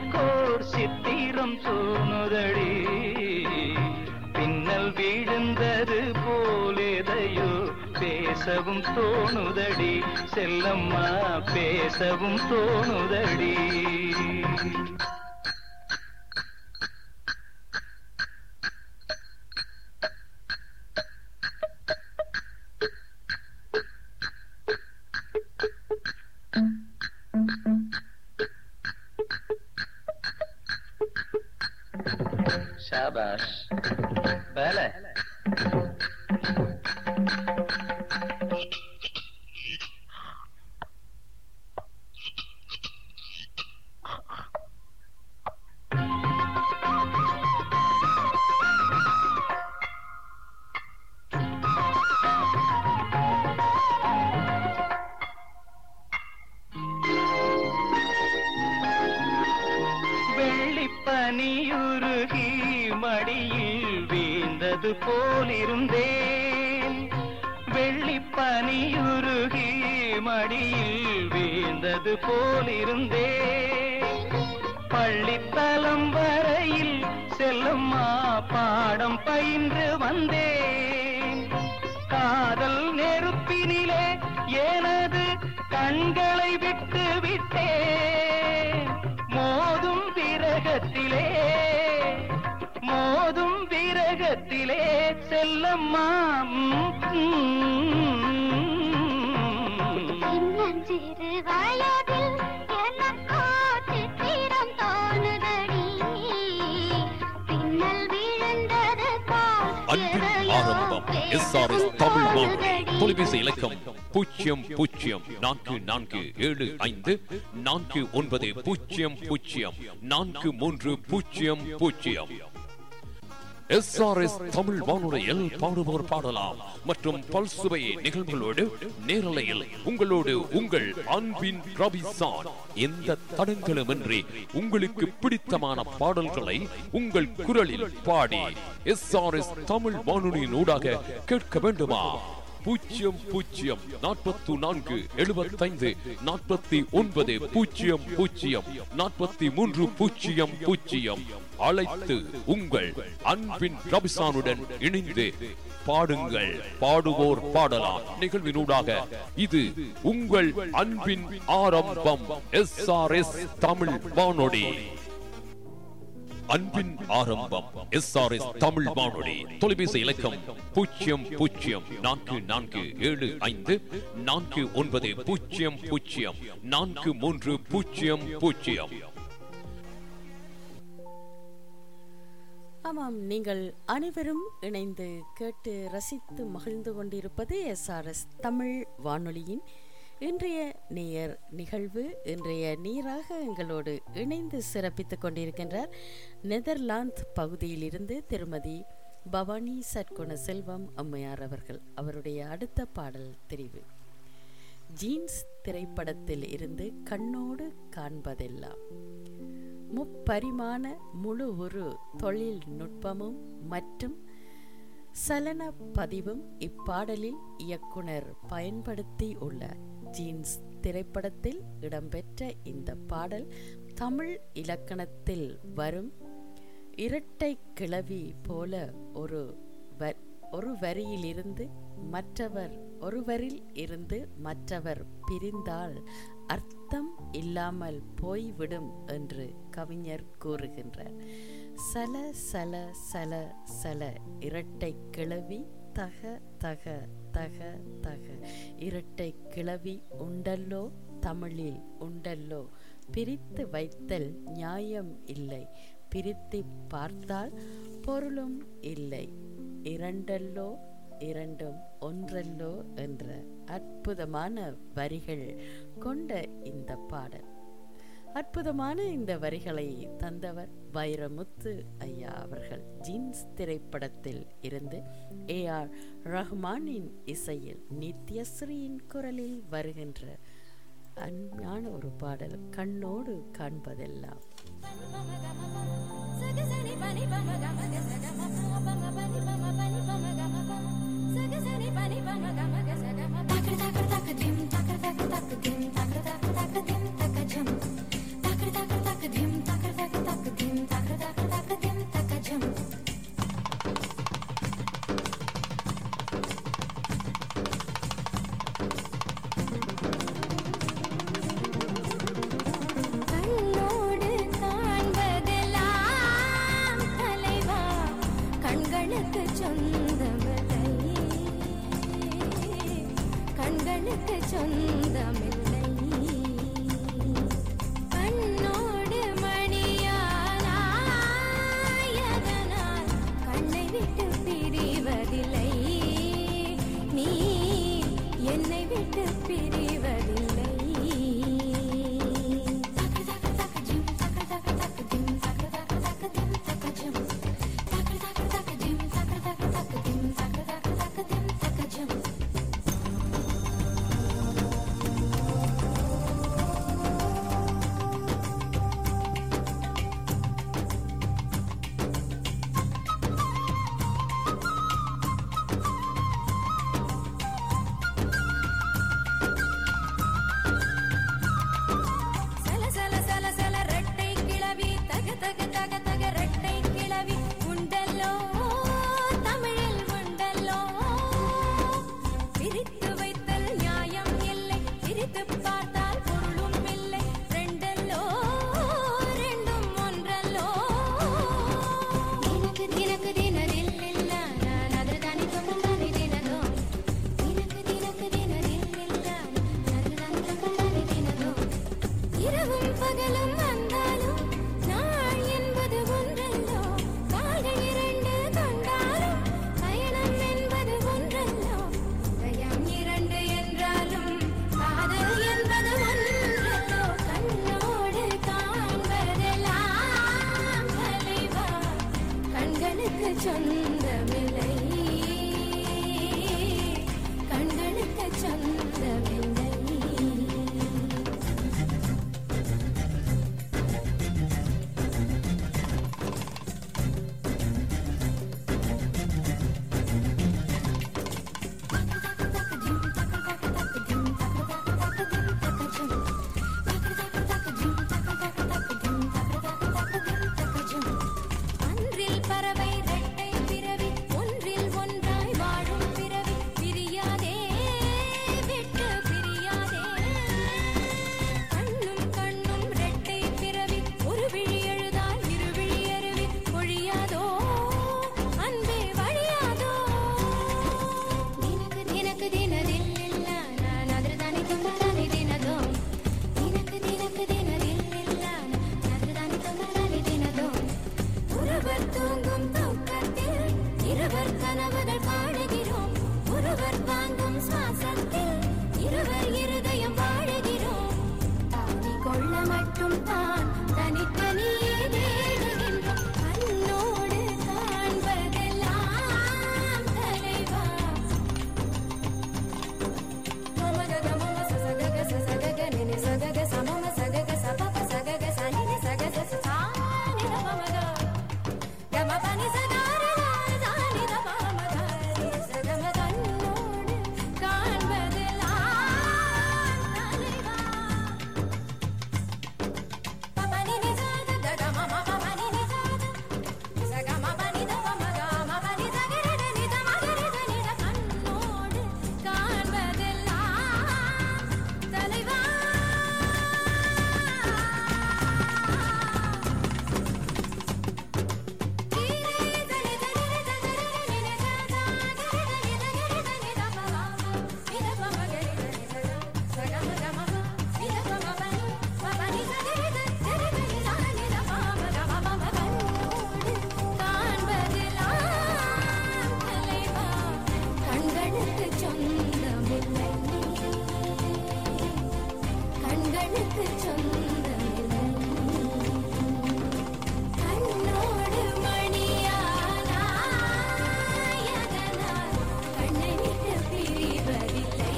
எனக்கோர் சித்திரம் தோணுதடி பின்னல் விழுந்தது போலேதையோ பேசவும் தோணுதடி செல்லம்மா பேசவும் தோணுதடி ஷாபாஷ் வேலை வெள்ளிப்பனியுருகி மடியில் வீழ்ந்தது போலிருந்தேன் வெள்ளிப்பனியுருகி மடியில் வீழ்ந்தது போலிருந்தேன் பள்ளித்தலம் வரையில் செல்லும்மா பாடம் பயின்று வந்தேன் காதல் நெருப்பினிலே எனது கண்களை விட்டு விட்டேன் மோதும் விரகத்திலே மோதும் விரகத்திலே செல்லம்மா ம், ம். சின்னஞ்சிறு வயதில் எனக்கோ சித்திரம் தோணுதடி பின்னல் விழுந்தது போல் அன்பின் எதையோ ஆரம்பம் எஸ்ஆர்எஸ் தமிழ் வானொலி தொலைபேசி இலக்கம் பூஜ்ஜியம் பூஜ்ஜியம் நான்கு நான்கு ஏழு ஐந்து நான்கு ஒன்பது பூஜ்ஜியம் பூஜ்ஜியம் நான்கு மூன்று பூஜ்ஜியம் பூஜ்ஜியம் எஸ்ஆர்எஸ் தமிழ் வானொலியில் பாடுவோர் பாடலாம் மற்றும் பல்சுவை நிகழ்வுகளோடு நேரலையில் உங்களோடு உங்கள் அன்பின் ரபிசான் எந்த தடங்களுமின்றி உங்களுக்கு பிடித்தமான பாடல்களை உங்கள் குரலில் பாடி எஸ்ஆர்எஸ் தமிழ் வானொலியின் ஊடாக கேட்க வேண்டுமா பூஜ்ஜியம் பூஜ்ஜியம் நாற்பத்து நான்கு எழுபத்தைந்து நாற்பத்தி ஒன்பது பூஜ்ஜியம் பூஜ்ஜியம் நாற்பத்தி மூன்று பூஜ்ஜியம் பூஜ்ஜியம் அழைத்து உங்கள் அன்பின் ரபிசானுடன் இணைந்து பாடுங்கள் பாடுவோர் பாடலாம் நிகழ்வினூடாக இது உங்கள் அன்பின் ஆரம்பம் எஸ் ஆர் எஸ் தமிழ் வானொலி அன்பின் ஆரம்பம் எஸ் ஆர் எஸ் தமிழ் வானொலி தொலைபேசி இலக்கம் பூஜ்ஜியம் பூஜ்ஜியம் நான்கு நான்கு ஏழு ஐந்து நான்கு ஒன்பது பூஜ்ஜியம் பூஜ்ஜியம் நான்கு மூன்று பூஜ்ஜியம் பூஜ்ஜியம் ஆமாம் நீங்கள் அனைவரும் இணைந்து கேட்டு ரசித்து மகிழ்ந்து கொண்டிருப்பது எஸ்ஆர்எஸ் தமிழ் வானொலியின் இன்றைய நேயர் நிகழ்வு இன்றைய நீராக எங்களோடு இணைந்து சிறப்பித்துக் கொண்டிருக்கின்றார் நெதர்லாந்து பகுதியிலிருந்து திருமதி பவானி சட்குண செல்வம் அம்மையார் அவர்கள் அவருடைய அடுத்த பாடல் தெரிவு ஜீன்ஸ் திரைப்படத்தில் இருந்து கண்ணோடு காண்பதெல்லாம் முப்பரிமாண முழு ஒரு தொழில்நுட்பமும் மற்றும் சலன பதிவும் இப்பாடலில் இயக்குனர் பயன்படுத்தி உள்ள ஜீன்ஸ் திரைப்படத்தில் இடம்பெற்ற இந்த பாடல் தமிழ் இலக்கணத்தில் வரும் இரட்டை கிளவி போல ஒரு வ- ஒரு வரியிலிருந்து மற்றவர் ஒருவரில் இருந்து மற்றவர் பிரிந்தால் அர்த்தம் இல்லாமல் போய்விடும் என்று கவிஞர் கூறுகின்றார் சல சல சல சல இரட்டை கிளவி தக தக தக தக இரட்டை கிளவி உண்டல்லோ தமிழில் உண்டல்லோ பிரித்து வைத்தல் நியாயம் இல்லை பிரித்து பார்த்தால் பொருளும் இல்லை இரண்டல்லோ இரண்டும் ஒன்றல்லோ என்ற அற்புதமான வரிகள் கொண்ட இந்த பாடல் அற்புதமான இந்த வரிகளை தந்தவர் வைரமுத்து ஐயா அவர்கள் ஜீன்ஸ் திரைப்படத்தில் இருந்து ஏ ஆர் ரஹ்மானின் இசையில் நித்யஸ்ரீயின் குரலில் வருகின்ற அன்பான ஒரு பாடல் கண்ணோடு காண்பதெல்லாம் Takır takır takır dim takır takır takır dim takır takır takır dim takır சொந்தமில்லை கண்ணோடு மணியானாயதனால் கண்ணை விட்டு பிரிவதில்லை நீ என்னை விட்டு பிரிவதில்லை சல சல சல சல ரெட்டை கிளவி தக தக தக தக ரெட்டை கிளவி உண்டல்லோ தமிழில் உண்டல்லோ பிரித்து வைத்தல் நியாயம் இல்லை பிரித்து பார்த்தால் பொருளும் இல்லை ரெண்டல்லோ ரெண்டும் ஒன்றல்லோ எனக்கு தினக்கு தினரில் இல்ல நான் அதுதானே தொகுந்தானே தினதோ தினக்கு தினக்கு தினரில் இல்ல அதுதானே தொகுந்தானே தினதோ இரவும் பகலும் வந்தாலும் நாள் என்பது ஒன்றல்லோ கால்கள் இரண்டு கொண்டாலும் பயணம் என்பது ஒன்றல்லோ பயம் இரண்டு என்றாலும் காதல் என்பது ஒன்றல்லோ கண்ணோடு காண்பதெல்லாம் தலைவா கண்களுக்கு சொந்தமில்லை கண்களுக்கு சொந்தமில்லை அன்றில் பறவை ரெட்டை பிறவி ஒன்றில் ஒன்றாய் வாழும் பிறவி பிரியாதே விட்டு பிரியாதே கண்ணும் கண்ணும் ரெட்டை பிறவி ஒரு விழி எழுதால் இரு விழி அருவி பொழியாதோ அன்பே வழியாதோ தினக்கு தினக்கு தினதில் இல்ல நான் அதிர்தானே தொந்ததானே தினதோ தினக்கு தினக்கு தினதில் இல்ல நான் அதிர்தானே தொந்ததானே தினதோ ஒருவர் தூங்கும் தூக்கத்தில் இருவர் கனவுகள் காணுகிறோம் ஒருவர் வாங்கும் சுவாசத்தில் இருவர் இருதயம் வாழுகிறோம் தாவி கொள்ள மட்டும் தான் தனித்தனியே தேடுகின்றோம் கண்ணோடு காண்பதெல்லாம் தலைவா மமகக மம சசகக சசகக நினி சகக சமம சகக சபப சகக சனினி சகக சசானி மமக கம பனி சகாரி சானி தமமகாரி சகம கண்ணோடு காண்பதெல்லாம் தலைவா பபனி நிசாத ககம மபனி நிசாத சகம பனி தமமக மபனி சகரி நித மகரி நித கண்ணோடு காண்பதெல்லாம் தலைவா கண்களுக்கு சொந்தமில்லை கண்களுக்கு சொந்தமில்லை கண்ணோடு மணியானாயதனால் கண்ணை விட்டு பிரிவதில்லை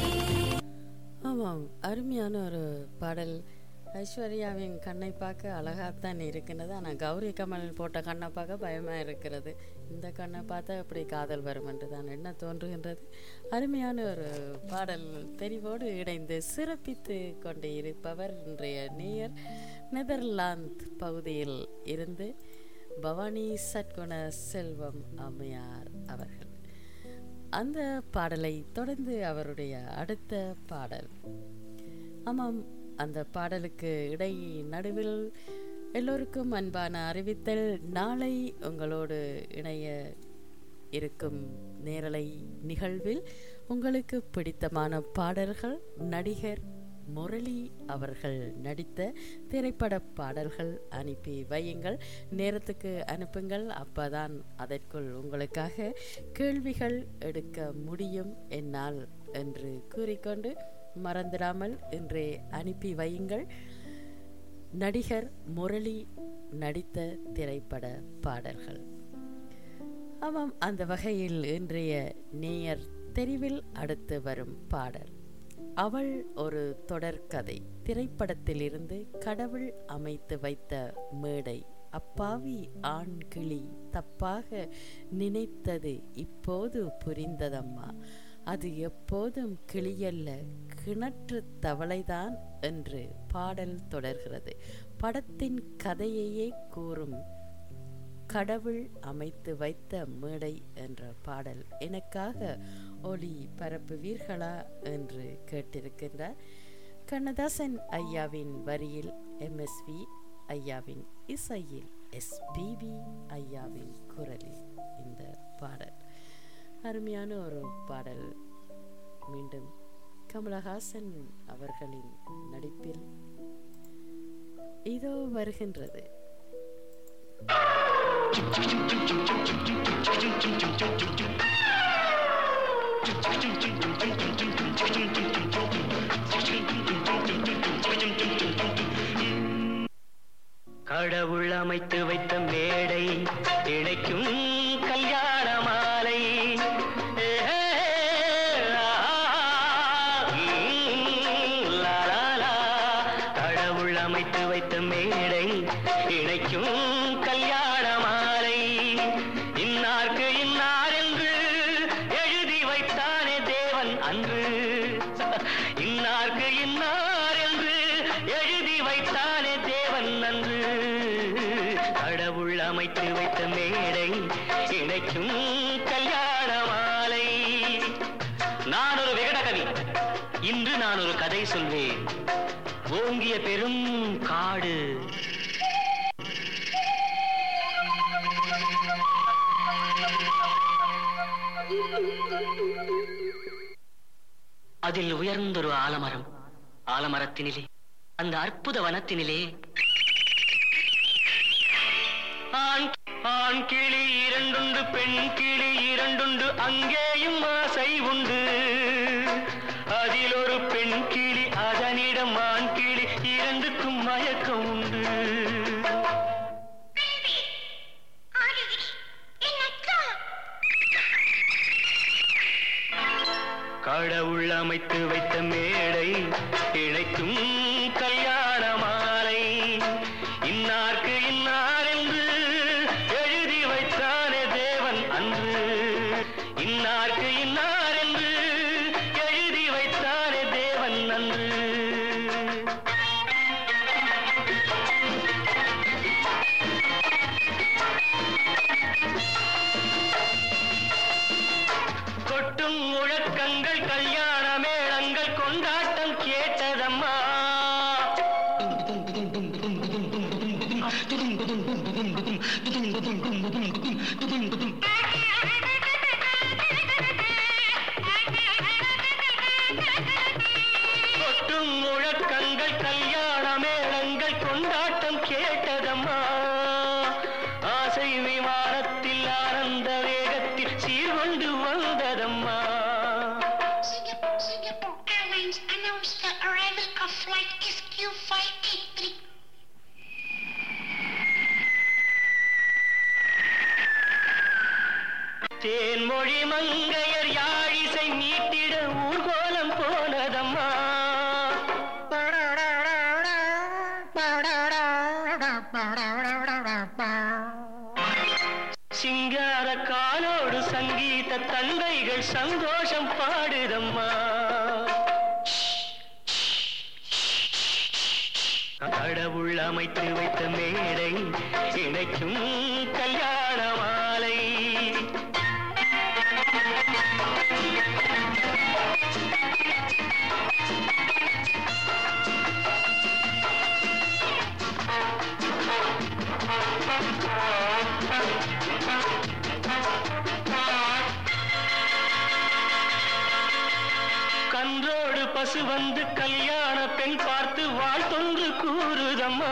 ஆமாம் அருமையான ஒரு பாடல் ஐஸ்வர்யாவின் கண்ணை பார்க்க அழகாகத்தான் இருக்கின்றது ஆனால் கௌரி கமல் போட்ட கண்ணை பார்க்க பயமாக இருக்கிறது இந்த கண்ணை பார்த்தா எப்படி காதல் வரும் என்று தான் என்ன தோன்றுகின்றது அருமையான ஒரு பாடல் தெரிவோடு இணைந்து சிறப்பித்து கொண்டு இருப்பவர் இன்றைய நேயர் நெதர்லாந்து பகுதியில் இருந்து பவானி சட்குண செல்வம் அம்மையார் அவர்கள் அந்த பாடலை தொடர்ந்து அவருடைய அடுத்த பாடல் ஆமாம் அந்த பாடலுக்கு இடை நடுவில் எல்லோருக்கும் அன்பான அறிவித்தல் நாளை உங்களோடு இணைய இருக்கும் நேரலை நிகழ்வில் உங்களுக்கு பிடித்தமான பாடல்கள் நடிகர் முரளி அவர்கள் நடித்த திரைப்பட பாடல்கள் அனுப்பி வையுங்கள் நேரத்துக்கு அனுப்புங்கள் அப்பதான் அதற்குள் உங்களுக்காக கேள்விகள் எடுக்க முடியும் என்னால் என்று கூறிக்கொண்டு மறந்துடாமல் இன்றே அனுப்பி வையுங்கள் நடிகர் முரளி நடித்த திரைப்பட பாடல்கள் ஆமாம் அந்த வகையில் இன்றைய நேயர் தெரிவில் அடுத்து வரும் பாடல் அவள் ஒரு தொடர்கதை திரைப்படத்திலிருந்து கடவுள் அமைத்து வைத்த மேடை அப்பாவி ஆண் கிளி தப்பாக நினைத்தது இப்போது புரிந்ததம்மா அது எப்போதும் கிளியல்ல கிணற்று தவளைதான் என்று பாடல் தொடர்கிறது படத்தின் கதையையே கூறும் கடவுள் அமைத்து வைத்த மேடை என்ற பாடல் எனக்காக ஒளி பரப்புவீர்களா என்று கேட்டிருக்கின்றார் கண்ணதாசன் ஐயாவின் வரியில் எம்எஸ்வி ஐயாவின் இசையில் எஸ்பிபி ஐயாவின் குரலில் இந்த பாடல் அருமையான ஒரு பாடல் மீண்டும் கமலஹாசன் அவர்களின் நடிப்பில் இதோ வருகின்றது கடவுள் அமைத்து வைத்த மேடை இணைக்கும் கல்யாண மாலை ஏ, ஆ, ம், லா, லா, லா. கடவுள் அமைத்து வைத்த மேடை இணைக்கும் கல்யாண மாலை இன்னார்க்கு இன்னார் என்று எழுதி வைத்தானே தேவன் அன்று இன்னார்க்கு இன்னார் என்று எழுதி வைத்தானே தேவன் அன்று கடவுள் அமைத்து வைத்த மேடை இணைக்கும் கல்யாண மாலை நான் ஒரு விகட கவி இன்று நான் ஒரு கதை சொல்வேன் ஓங்கிய பெரும் காடு அதில் உயர்ந்தொரு ஆலமரம் ஆலமரத்தினிலே அந்த அற்புத வனத்தினிலே ஆண் ஆண் கிளி இரண்டுண்டு பெண் கிளி இரண்டுண்டு அங்கேயும் ஆசை உண்டு அதில் ஒரு பெண் கிளி அதனிடம் ஆண் கிளி இரண்டுக்கும் மயக்கம் உண்டு கடவுள் அமைத்து வைத்த மேடை இணைக்கும் கல்யாண மாலை இன்னார்க்கு இன்னார் என்று எழுதி வைத்தானே தேவன் அன்று இன்னார்க்கு இன்னார் என்று எழுதி வைத்தானே தேவன் அன்று கொட்டும் முழக்கங்கள் கல்யாண மேளங்கள் கொண்டாட்டம் கேட்டதம்மா கொட்டும் முழக்கங்கள் கல்யாண மேளங்கள் கொண்டாட்டம் கேட்டதம்மா ஆசை விமானத்தில் ஆனந்த வேகத்தில் சீர்கொண்டு வந்ததம்மா Singapore, Singapore Airlines announced the arrival of flight SQ583. Thenmozhi மங்கையர் யாழிசை மீட்டிட ஊர்கோலம் போனதம்மா சிங்கார காலோடு சங்கீத தந்தைகள் சந்தோஷம் பாடுதம்மா கடவுள் அமைத்து வைத்த மேடை இணைக்கும் கல்யாண மாலை வந்து கல்யாண பெண் பார்த்து வாழ்த்தொன்று கூறுதம்மா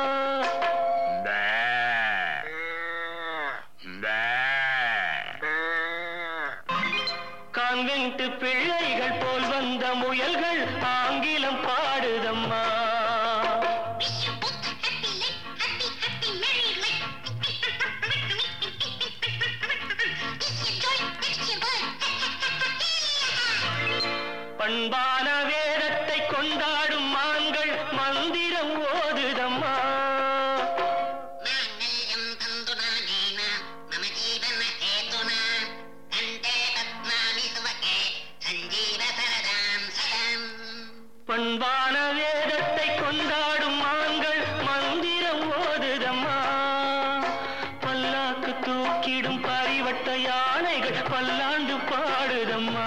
கான்வென்ட் பிள்ளைகள் போல் வந்த முயல்கள் ஆங்கிலம் பாடுதம்மா Wish you both a happy life, happy, happy, merry life. Wish you joy, wish you bird. பண்பான வேதத்தை கொண்டாடும் மான்கள் மந்திரம் ஓதுதம்மா माङ्गल्यं तन्तुनानेन मम जीवनहेतुना कण्ठे पद्मामि सुभगे सञ्जीवसरदां सदाम् பண்பான வேதத்தை கொண்டாடும் மான்கள் மந்திரம் ஓதுதம்மா பல்லாக்கு தூக்கிடும் பரிவட்ட யானைகள் பல்லாண்டு பாடுதம்மா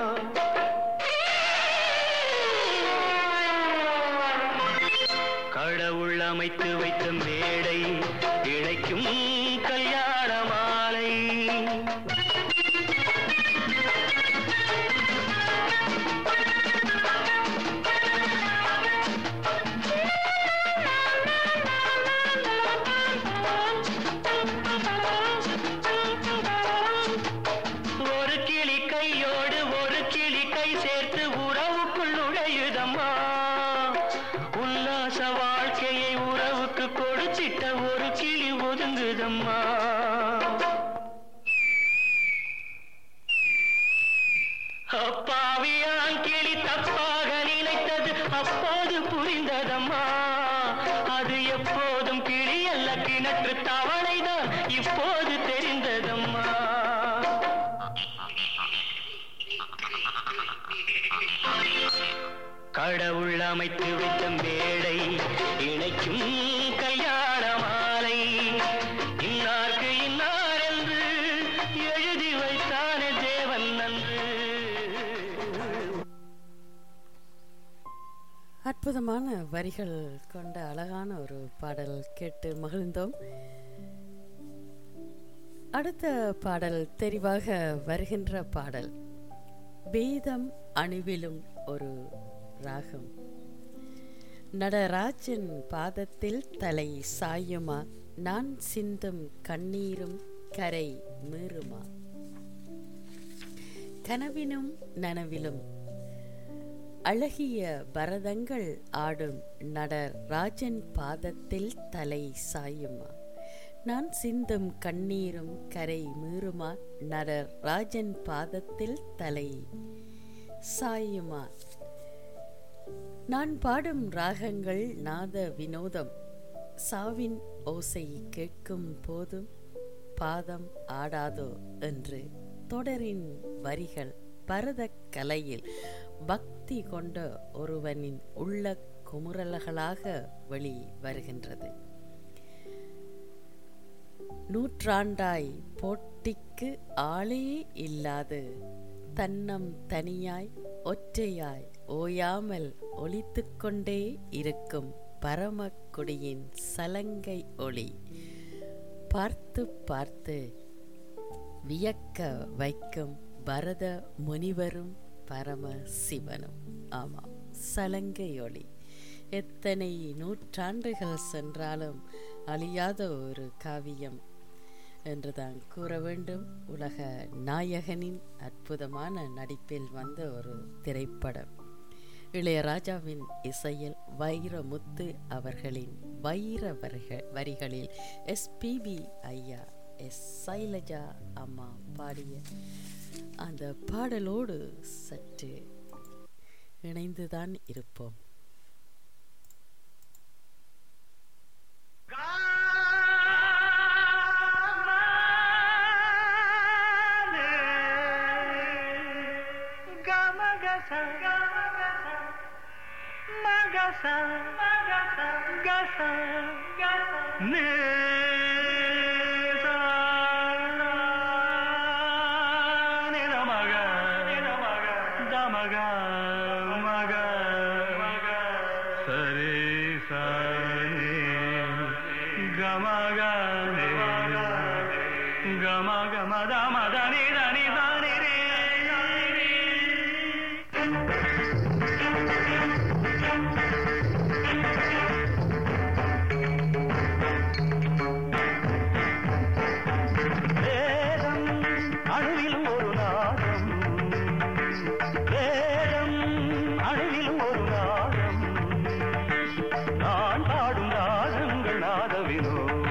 கடவுள் அமைத்து வைத்த மேடை இணைக்கும் கல்யாண மாலை ஒரு கிளி கையோடு ஒரு கிளி கை சேர்த்து உறவுக்குள் நுழையுதம்மா உல்லாச வாழ்க்கையை உறவுக்கு கொடுத்திட்ட ஒரு கிளி ஒதுங்குதம்மா அப்பாவியான் கிளி தப்பாக நினைத்தது அப்போது புரிந்ததம்மா அது எப்போதும் கிளி அல்ல கிணற்று தவளைதான் இப்போது தெரிந்ததம்மா கடவுள் அமைத்து வைத்த மேடை இணைக்கும் கல்யாண மாலை இன்னார்க்கு இன்னார் என்று எழுதி வைத்தானே தேவன் நன்று அற்புதமான வரிகள் கொண்ட அழகான ஒரு பாடல் கேட்டு மகிழ்ந்தோம் அடுத்த பாடல் தெரிவாக வருகின்ற பாடல் வேதம் அணுவிலும் ஒரு ராகம் நடராஜன் பாதத்தில் தலை சாயுமா நான் சிந்தும் கண்ணீரும் கரை மீறுமா கனவினும் நனவிலும் அழகிய பரதங்கள் ஆடும் நடராஜன் பாதத்தில் தலை சாயுமா நான் சிந்தும் கண்ணீரும் கரை மீறுமா நடராஜன் பாதத்தில் தலை சாயுமா நான் பாடும் ராகங்கள் நாத வினோதம் சாவின் ஓசை கேட்கும் போதும் பாதம் ஆடாதோ என்று தொடரின் வரிகள் பரத கலையில் பக்தி கொண்ட ஒருவனின் உள்ள குமுறல்களாக வெளி வருகின்றது நூற்றாண்டாய் போட்டிக்கு ஆளே இல்லாது தன்னம் தனியாய் ஒற்றையாய் ஓயாமல் ஒலித்துக் கொண்டே இருக்கும் பரமக்குடியின் சலங்கை ஒளி பார்த்து பார்த்து வியக்க வைக்கும் பரத முனிவரும் பரம சிவனும் ஆமாம் சலங்கை ஒளி எத்தனை நூற்றாண்டுகள் சென்றாலும் அழியாத ஒரு காவியம் என்றுதான் கூற வேண்டும் உலக நாயகனின் அற்புதமான நடிப்பில் வந்த ஒரு திரைப்படம் இளையராஜாவின் இசையில் வைரமுத்து அவர்களின் வைர வரிக- வரிகளில் எஸ்பிபி ஐயா எஸ் சைலஜா அம்மா பாடிய அந்த பாடலோடு சற்று இணைந்துதான் இருப்போம் గమ గమ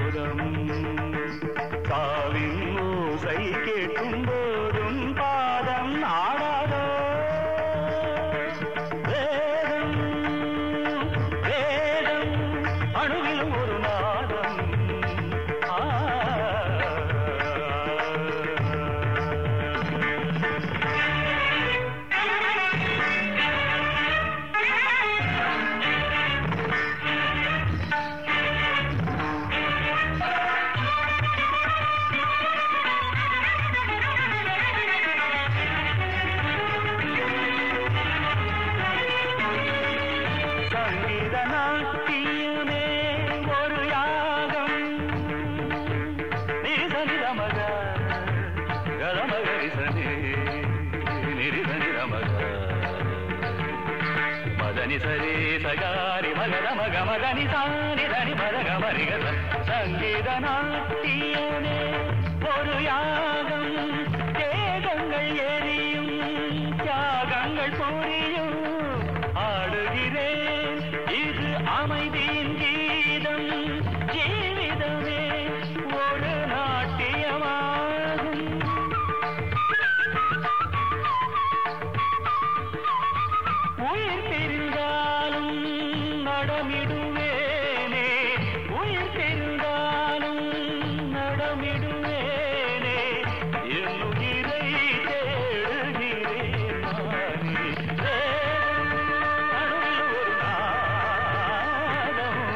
மோதம் காவின் ஓசை கேட்கும் போதும் பாதம் ஆடாதோ வேதம் வேதம் அணுவிலும் ஒரு நாதம் ஆ சங்கீத நாட்டியமே ஒரு யாகம் நிரிசனிரமக கரமகரிசனே நிரிசனிரமக மதனி சரி சகாரி மகத மக மதனி சாரி தனி மதக மரிகத சங்கீத நாட்டியமே ஒரு யாகம் தேகங்கள் எரியும் தியாகங்கள் புரியும் ஆடுகிறேன் இது அமைதியின் கீதம் ஜீவிதமே ஒரு நாட்டியமாகும் உயிர் தெரிந்தாலும் நடமிடுவேனே உயிர் தெரிந்தாலும் நடமிடுவேனே என் உயிரை தேடுகிறேன் நானே. தேடும் அணுவில் ஒரு நாதம்.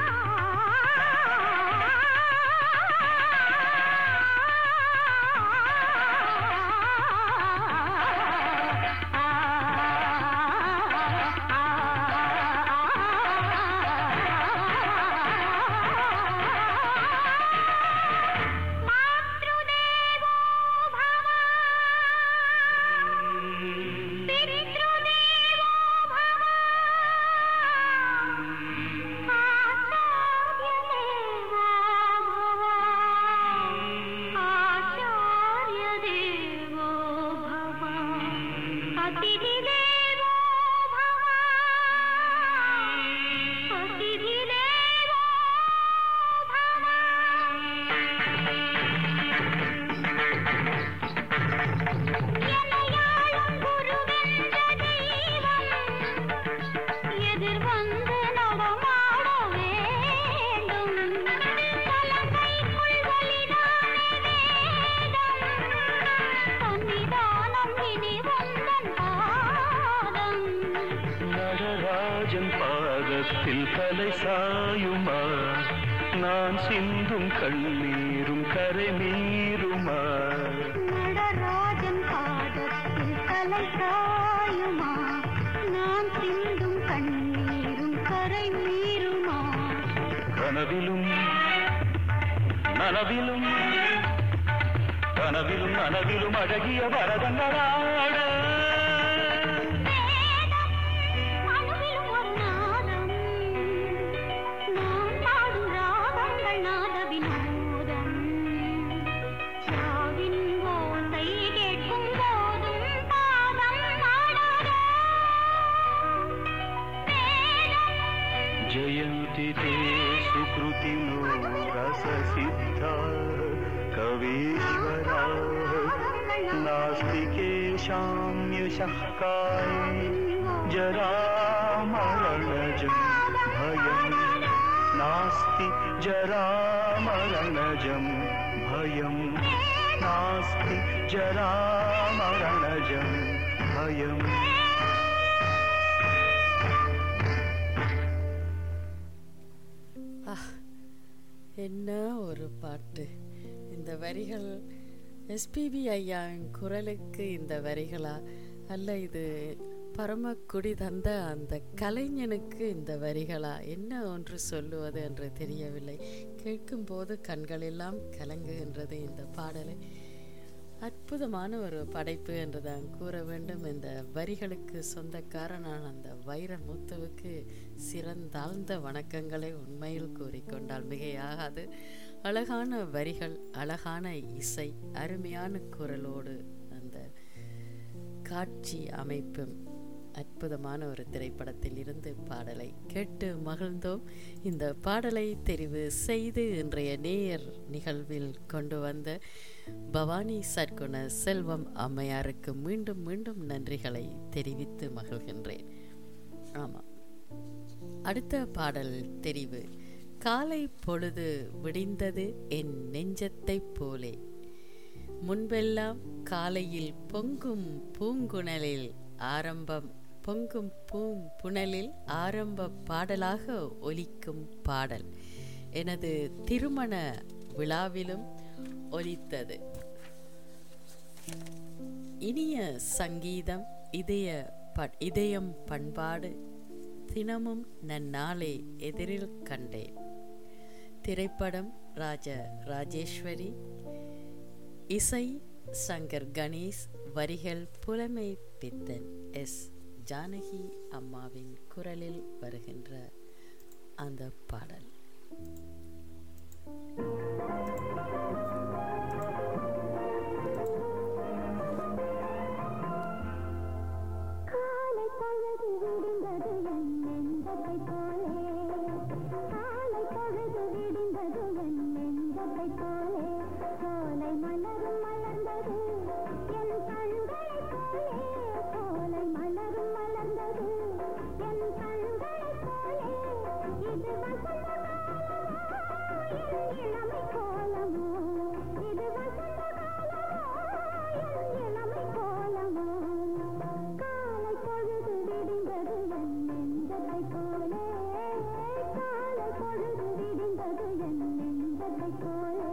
எதிர் வந்து நடமாட வேண்டும் தலங்கைக்குள் வலிதானே வேதம் சன்னிதானம் இனி வந்தன் பாதம் நடராஜன் பாதத்தில் தலை சாயுமா நான் சிந்தும் கண்ணீரும் கரை மீறுமா நடராஜன் பாதத்தில் தலை சாயுமா நான் சிந்தும் கண்ணீரும் கரை மீறுமா கனவிலும் நனவிலும் கனவிலும் நனவிலும் அழகிய வரதங்களாட அணுவிலும் ஒரு நாதம் நான் பாடும் ராகங்கள் நாத வினோதம் ராவின் ஓசை கேட்கும் போதும் பாதம் ஆடாதோ வேதம் जयन्ति ते सुकृतिनो रससिद्धा कवीश्वरा नास्तिकेषाम्यशः काये जरामरणजं भयम् नास्ति जरामरणजं भयम् नास्ति जरामरणजं भयम् என்ன ஒரு பாட்டு இந்த வரிகள் எஸ்பிபி ஐயாவின் குரலுக்கு இந்த வரிகளா அல்ல இது பரமக்குடி தந்த அந்த கலைஞனுக்கு இந்த வரிகளா என்ன ஒன்று சொல்லுவது என்று தெரியவில்லை கேட்கும்போது கண்களெல்லாம் கலங்குகின்றது இந்த பாடலை அற்புதமான ஒரு படைப்பு என்று தான் கூற வேண்டும் இந்த வரிகளுக்கு சொந்தக்காரனான அந்த வைரமுத்துவுக்கு சிறந்தாழ்ந்த வணக்கங்களை உண்மையில் கூறிக்கொண்டால் மிகையாகாது அழகான வரிகள் அழகான இசை அருமையான குரலோடு அந்த காட்சி அமைப்பும் அற்புதமான ஒரு திரைப்படத்தில் இருந்து பாடலை கேட்டு மகிழ்ந்தோம் இந்த பாடலை தெரிவு செய்து இன்றைய நேயர் நிகழ்வில் கொண்டு வந்த பவானி சர்க்குண செல்வம் அம்மையாருக்கு மீண்டும் மீண்டும் நன்றிகளை தெரிவித்து மகிழ்கின்றேன் ஆமாம் அடுத்த பாடல் தெரிவு காலை பொழுது விடிந்தது என் நெஞ்சத்தைப் போலே முன்பெல்லாம் காலையில் பொங்கும் பூங்குணலில் ஆரம்பம் பொங்கும் பூம்புணலில் ஆரம்ப பாடலாக ஒலிக்கும் பாடல் எனது திருமண விழாவிலும் ஒலித்தது இனிய சங்கீதம் இதய ப- இதயம் பண்பாடு தினமும் நன்னாளே எதிரில் கண்டேன் திரைப்படம் ராஜ ராஜேஸ்வரி இசை சங்கர் கணேஷ் வரிகள் புலமை பித்தன் எஸ் ஜானகி அம்மாவின் குரலில் வருகின்ற அந்த பாடல் காலை பொழுது விடிந்தது என் நெஞ்சத்தைப் போலே காலை பொழுது விடிந்தது என் நெஞ்சத்தைப் போலே சோலை மலரும் மலர்ந்தது என் கண்களைப் போலே சோலை மலரும் மலர்ந்தது என் கண்களைப் போலே இது வசந்த என் இளமை கோலமோ இது வசந்த என் இளமை கோலமோ காலை பொழுது விடிந்தது என் நெஞ்சத்தைப் போலே காலை பொழுது விடிந்தது என் நெஞ்சத்தைப் போலே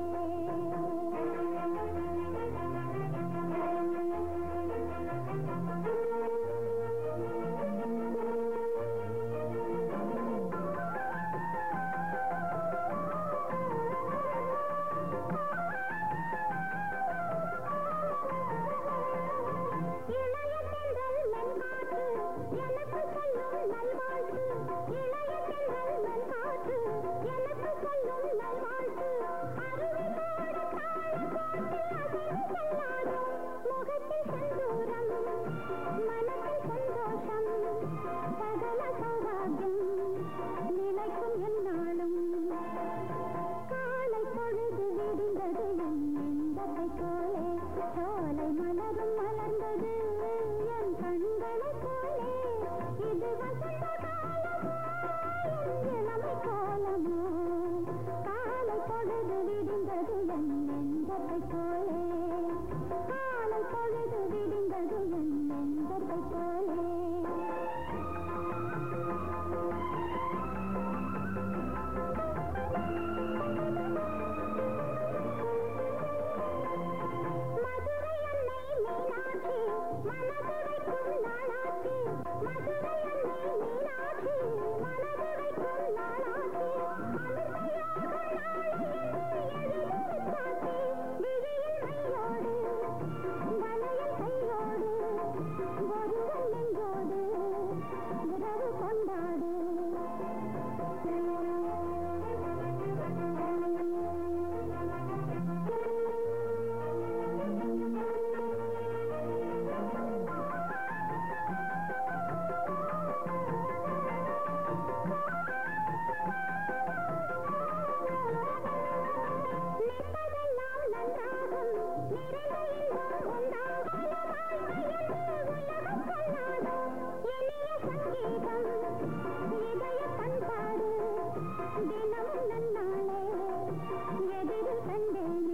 இளைய தென்றல் மென்காற்று எனக்கு சொல்லும் நல்வாழ்த்து இளைய தென்றல் மென்காற்று எனக்கு சொல்லும் நல்வாழ்த்து அருவி பாட தாளம் போட்டு அசைவு செல்லாடும் முகத்தில் செந்தூரம் மனத்தில் சந்தோஷம் சகல சௌபாகியம் நிலைக்கும் எந்நாளும் காலை பொழுது விடிந்தது என் நெஞ்சத்தைப் போலே சோலை மலரும் மலர்ந்தது என் கண்களைப் போலே இது வசந்த காலமோ என் இளமை கோலமோ காலை பொழுது விடிந்தது என் நெஞ்சத்தைப் போலே காலை பொழுது விடிந்தது என் நெஞ்சத்தைப் போலே மதுரை அன்னை மீனாட்சி மனதுரைக்கும் நாளாட்சி மதுரை அன்னை மீனாட்சி மனதுரைக்கும் நாளாட்சி அமிர்தயாக நாளை எழுதிருக்காட்சி விழியில் மையோடு வளையல் கையோடு ஒருவன் நெஞ்சோடு உறவு கொண்டாடு நிற்பதெல்லாம் நன்றாகும் நிறைந்த இன்பம் உண்டாகும் வாழ்க்கையில் உலகம் கொண்டாடும் எளிய சங்கீதம் இதய பண்பாடு தினமும் நன்னாளே எதிரில் கண்டேனே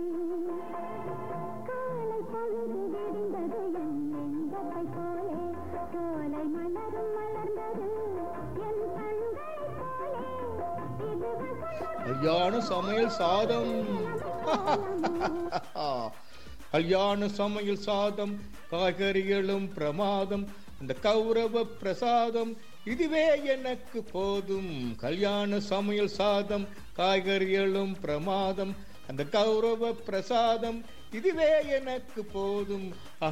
காலை பொழுது விடிந்தது என் நெஞ்சத்தைப் போலே சோலை மலரும் மலர்ந்தது என் கண்களைப் போலே இது வசந்த கல்யாண சமையல் சாதம் கல்யாண சமையல் சாதம் காய்கறிகளும் பிரமாதம் அந்த கௌரவ பிரசாதம் இதுவே எனக்கு போதும் கல்யாண சமையல் சாதம் காய்கறிகளும் பிரமாதம் அந்த கௌரவ பிரசாதம் இதுவே எனக்கு போதும்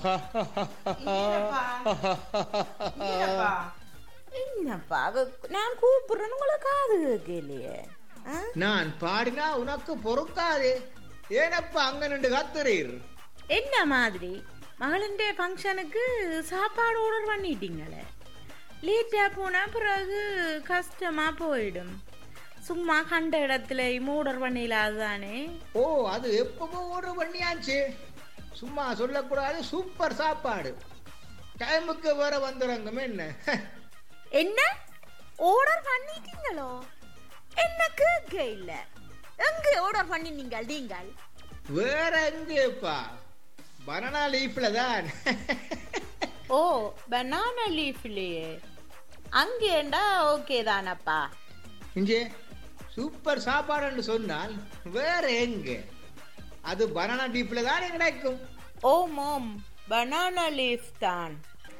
என்னப்பா அவ- நான் கூப்பிடுறேன்னு உங்களை காது கேட்கலையே ஆ? நான் பாடினா உனக்கு பொறுக்காது ஏனப்பா அங்க நின்று கத்துறீர் என்ன மாதிரி மகளின் ஃபங்க்ஷனுக்கு சாப்பாடு ஆர்டர் பண்ணிட்டீங்களே லேட்டாக போனால் பிறகு கஷ்டமாக போயிடும் சும்மா கண்ட இடத்துல மூடர் பண்ணிடலாது தானே ஓ அது எப்பவோ ஆர்டர் பண்ணியாச்சு சும்மா சொல்லக்கூடாது சூப்பர் சாப்பாடு டைமுக்கு வேற வந்துடுங்க என்ன என்ன ஆர்டர் பண்ணிட்டீங்களோ என்ன கேட்க இல்லை எங்கே ஆர்டர் பண்ணினீங்க நீங்கள் வேற எங்கேப்பா பனானா லீஃப்ல தான் ஓ பனானா லீஃப்லையே அங்கேண்டா ஓகே தானப்பா இங்கே சூப்பர் சாப்பாடுன்னு சொன்னால் வேற எங்க அது பனானா லீஃப்ல தான் கிடைக்கும் ஓம் ஓம் பனானா லீஃப் தான்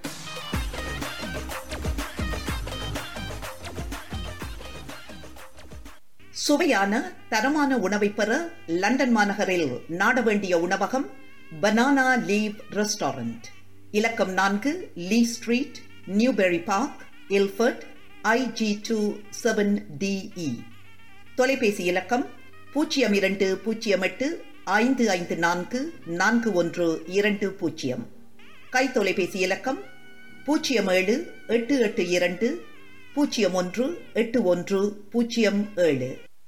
சுவையான தரமான உணவை பெற லண்டன் மாநகரில் நாட வேண்டிய உணவகம் பனானா லீவ் ரெஸ்டாரண்ட் இலக்கம் நான்கு Ley Street Newbury Park Ilford IG two seven TE தொலைபேசி இலக்கம் பூஜ்ஜியம் இரண்டு பூஜ்ஜியம் எட்டு ஐந்து ஐந்து நான்கு நான்கு ஒன்று இரண்டு பூஜ்ஜியம் கை தொலைபேசி இலக்கம் பூஜ்ஜியம் ஏழு எட்டு எட்டு இரண்டு பூஜ்ஜியம் ஒன்று எட்டு ஒன்று பூஜ்ஜியம் ஏழு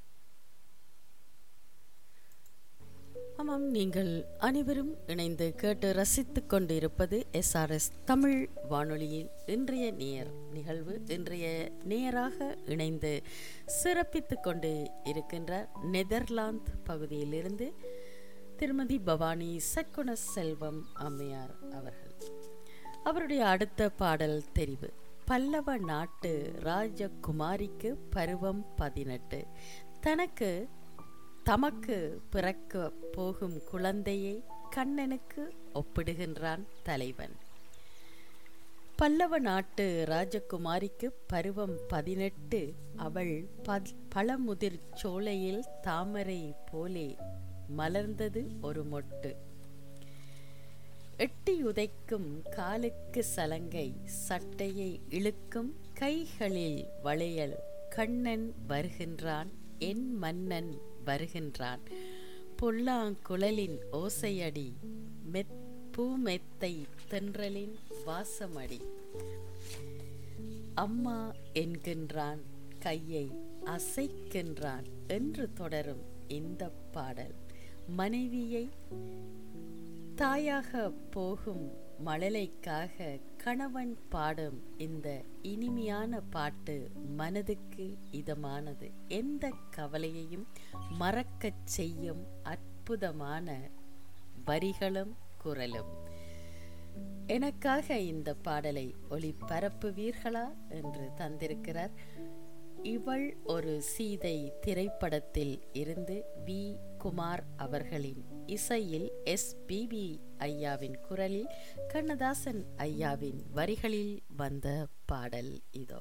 ஆமாம் நீங்கள் அனைவரும் இணைந்து கேட்டு ரசித்துக் கொண்டிருப்பது எஸ்ஆர்எஸ் தமிழ் வானொலியில் இன்றைய நேர் நிகழ்வு இன்றைய நேராக இணைந்து சிறப்பித்துக் கொண்டு இருக்கின்ற நெதர்லாந்து பகுதியிலிருந்து திருமதி பவானி சக்குண செல்வம் அம்மையார் அவர்கள் அவருடைய அடுத்த பாடல் தெரிவு பல்லவ நாட்டு ராஜகுமாரிக்கு பருவம் பதினெட்டு தனக்கு தமக்கு பிறக்க போகும் குழந்தையை கண்ணனுக்கு ஒப்பிடுகின்றான் தலைவன் பல்லவ நாட்டு ராஜகுமாரிக்கு பருவம் பதினெட்டு அவள் பல்- பழமுதிர் சோலையில் தாமரை போலே மலர்ந்தது ஒரு மொட்டு எட்டி உதைக்கும் காலுக்கு சலங்கை சட்டையை இழுக்கும் கைகளில் வளையல் கண்ணன் வருகின்றான் என் மன்னன் வருகின்றான் பொல்லாங்குழலின் ஓசையடி மெத் பூமெத்தை தென்றலின் வாசமடி அம்மா என்கின்றான் கையை அசைக்கின்றான் என்று தொடரும் இந்த பாடல் மனைவியை தாயாக போகும் மழலைக்காக கணவன் பாடும் இந்த இனிமையான பாட்டு மனதுக்கு இதமானது எந்த கவலையையும் மறக்கச் செய்யும் அற்புதமான வரிகளும் குரலும் எனக்காக இந்த பாடலை ஒளிபரப்புவீர்களா என்று தந்திருக்கிறார் இவள் ஒரு சீதை திரைப்படத்தில் இருந்து வி குமார் அவர்களின் இசையில் எஸ் பிபி ஐயாவின் குரலில் கண்ணதாசன் ஐயாவின் வரிகளில் வந்த பாடல் இதோ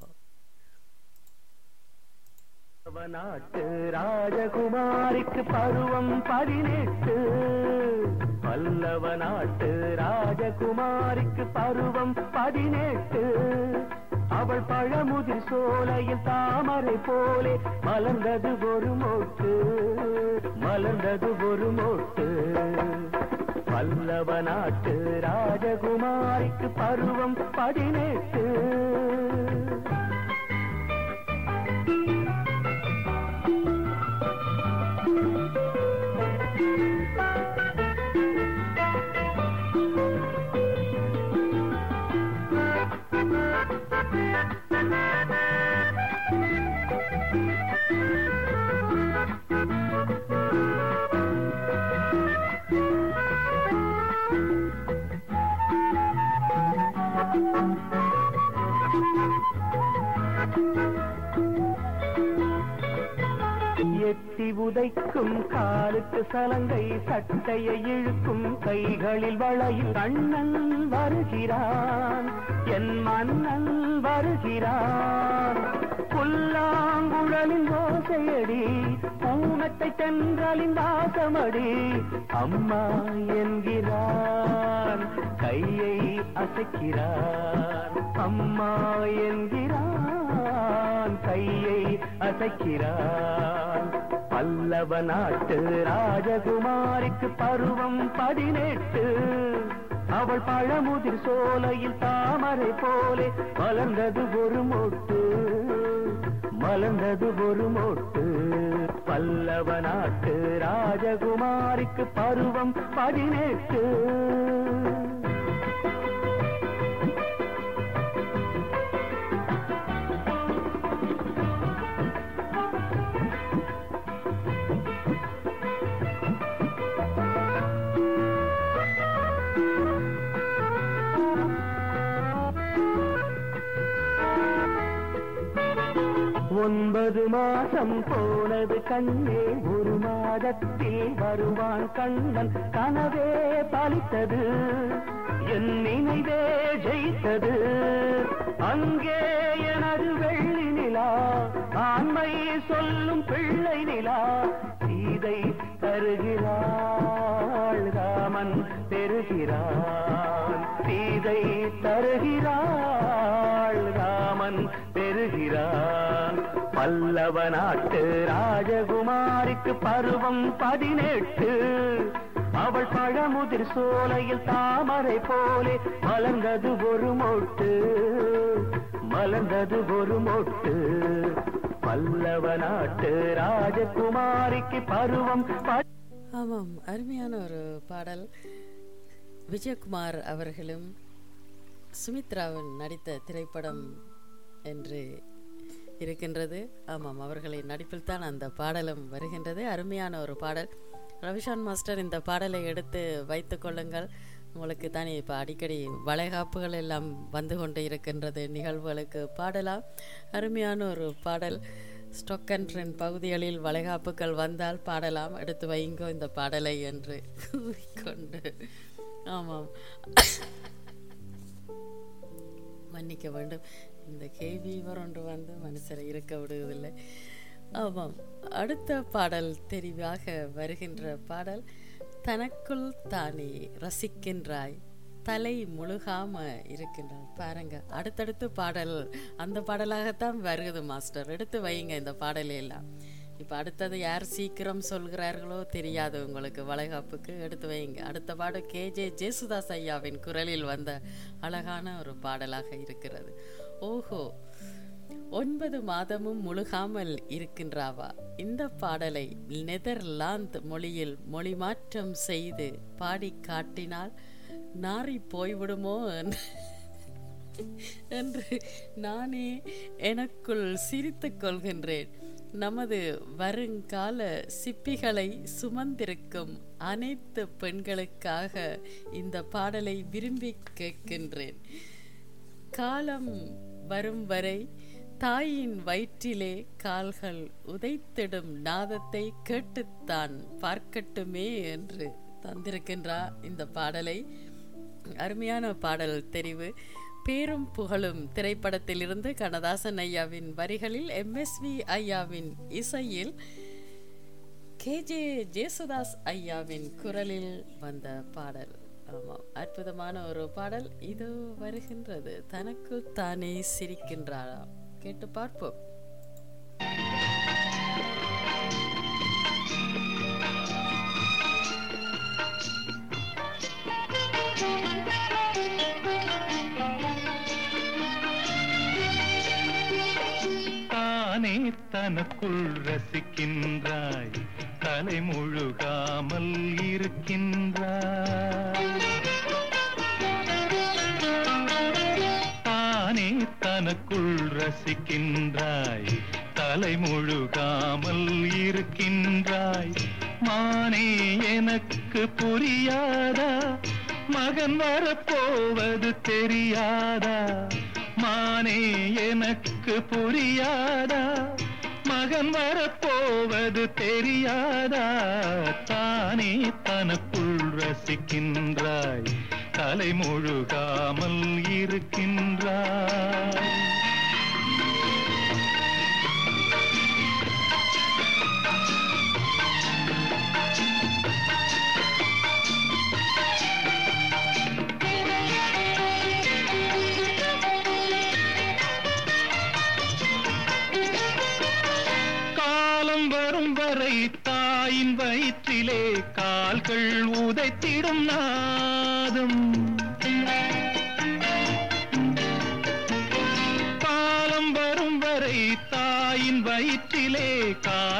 நாட்டு ராஜகுமாரிக்கு பருவம் பதினெட்டு பல்லவ நாட்டு ராஜகுமாரிக்கு பருவம் பதினெட்டு அவள் பழமுதிர் சோலையில் தாமரை போலே மலர்ந்தது ஒரு மொட்டு மலர்ந்தது ஒரு மொட்டு பல்லவ நாட்டு ராஜகுமாரிக்கு பருவம் பதினெட்டு எட்டி உதைக்கும் காலுக்கு சலங்கை சட்டையை இழுக்கும் கைகளில் வளையில் கண்ணன் வருகிறான் என் மன்னன் வருகிறான் புல்லாங்குழலின் ஓசையடி பூனத்தை தென்றலின் வாசமடி அம்மா என்கிறான் கையை அசைக்கிறான் அம்மா என்கிறான் கையை அசைக்கிறான் பல்லவ நாட்டு ராஜகுமாரிக்கு பருவம் பதினெட்டு அவள் பழமுதிர் சோலையில் தாமரை போலே மலர்ந்தது ஒரு மொட்டு மலர்ந்தது ஒரு மொட்டு பல்லவ நாட்டு ராஜகுமாரிக்கு பருவம் பதினெட்டு ஒன்பது மாசம் போனது கண்ணே ஒரு மாதத்தில் வருவான் கண்ணன் கனவே பலித்தது என் நினைவே ஜெயித்தது அங்கே எனது வெள்ளி நிலா ஆண்மை சொல்லும் பிள்ளை நிலா சீதை தருகிறாள் ராமன் பெறுகிறான் சீதை தருகிறாள் ராமன் பெறுகிறான் பல்லவ நாட்டு ராஜகுமாரிக்கு பருவம் பதினெட்டு அவள் பழமுதிர் சோலையில் தாமரை போலே மலர்ந்தது ஒரு மொட்டு மலர்ந்தது ஒரு மொட்டு பல்லவ நாட்டு ராஜகுமாரிக்கு பருவம் ப- ஆமாம் அருமையான ஒரு பாடல் விஜயகுமார் அவர்களும் சுமித்ராவின் நடித்த திரைப்படம் என்று இருக்கின்றது ஆமாம் அவர்களின் நடிப்பில் தான் அந்த பாடலும் வருகின்றது அருமையான ஒரு பாடல் ரவிஷான் மாஸ்டர் இந்த பாடலை எடுத்து வைத்து கொள்ளுங்கள் உங்களுக்கு தானே இப்போ அடிக்கடி வளைகாப்புகள் எல்லாம் வந்து கொண்டு இருக்கின்றது நிகழ்வுகளுக்கு பாடலாம் அருமையான ஒரு பாடல் ஸ்டொக் அண்ட் ட்ரெண்ட் பகுதிகளில் வளைகாப்புகள் வந்தால் பாடலாம் எடுத்து வைங்கோ இந்த பாடலை என்று கூறிக்கொண்டு ஆமாம் மன்னிக்க வேண்டும் இந்த கேவிவர் ஒன்று வந்து மனுஷரை இருக்க விடுவதில்லை ஆமாம் அடுத்த பாடல் தெரிவாக வருகின்ற பாடல் தனக்குள் தானே ரசிக்கின்றாய் தலை முழுகாம இருக்கின்றாய் பாருங்க அடுத்தடுத்து பாடல் அந்த பாடலாகத்தான் வருகுது மாஸ்டர் எடுத்து வைங்க இந்த பாடலை எல்லாம் இப்போ அடுத்தது யார் சீக்கிரம் சொல்கிறார்களோ தெரியாது உங்களுக்கு வளைகாப்புக்கு எடுத்து வைங்க அடுத்த பாடல் கேஜே ஜேசுதாஸ் ஐயாவின் குரலில் வந்த அழகான ஒரு பாடலாக இருக்கிறது ஓஹோ ஒன்பது மாதமும் முழுகாமல் இருக்கின்றாவா இந்த பாடலை நெதர்லாந்து மொழியில் மொழி மாற்றம் செய்து பாடி காட்டினால் நாறி போய்விடுமோ என்று என்று நானே எனக்குள் சிரித்துக் கொள்கின்றேன் நமது வருங்கால சிப்பிகளை சுமந்திருக்கும் அனைத்து பெண்களுக்காக இந்த பாடலை விரும்பி கேட்கின்றேன் காலம் வரும் வரை தாயின் வயிற்றிலே கால்கள் உதைத்திடும் நாதத்தை கேட்டுத்தான் பார்க்கட்டுமே என்று தந்திருக்கின்றார் இந்த பாடலை அருமையான பாடல் தெரிவு பேரும் புகழும் திரைப்படத்திலிருந்து கண்ணதாசன் ஐயாவின் வரிகளில் எம்எஸ்வி ஐயாவின் இசையில் கேஜே ஜேசுதாஸ் ஐயாவின் குரலில் வந்த பாடல் ஆமாம் அற்புதமான ஒரு பாடல் இது வருகின்றது தனக்குள் தானே சிரிக்கின்றாராம் கேட்டு பார்ப்போம் தானே தனக்குள் ரசிக்கின்றாய் தலை முழுகாமல் இருக்கின்றாய் தானே தனக்குள் ரசிக்கின்றாய் தலை முழுகாமல் இருக்கின்றாய் மானே எனக்கு புரியாதா மகன் வரப்போவது தெரியாதா மானே எனக்கு புரியாதா மகன் வரப்போவது தெரியாதா தானே தனக்குள் ரசிக்கின்றாய் தலை முழுகாமல் இருக்கின்றாய் காலம் வரும் வரை தாயின் வயிற்றிலே கால்கள் உதைத்திடும் நாதம்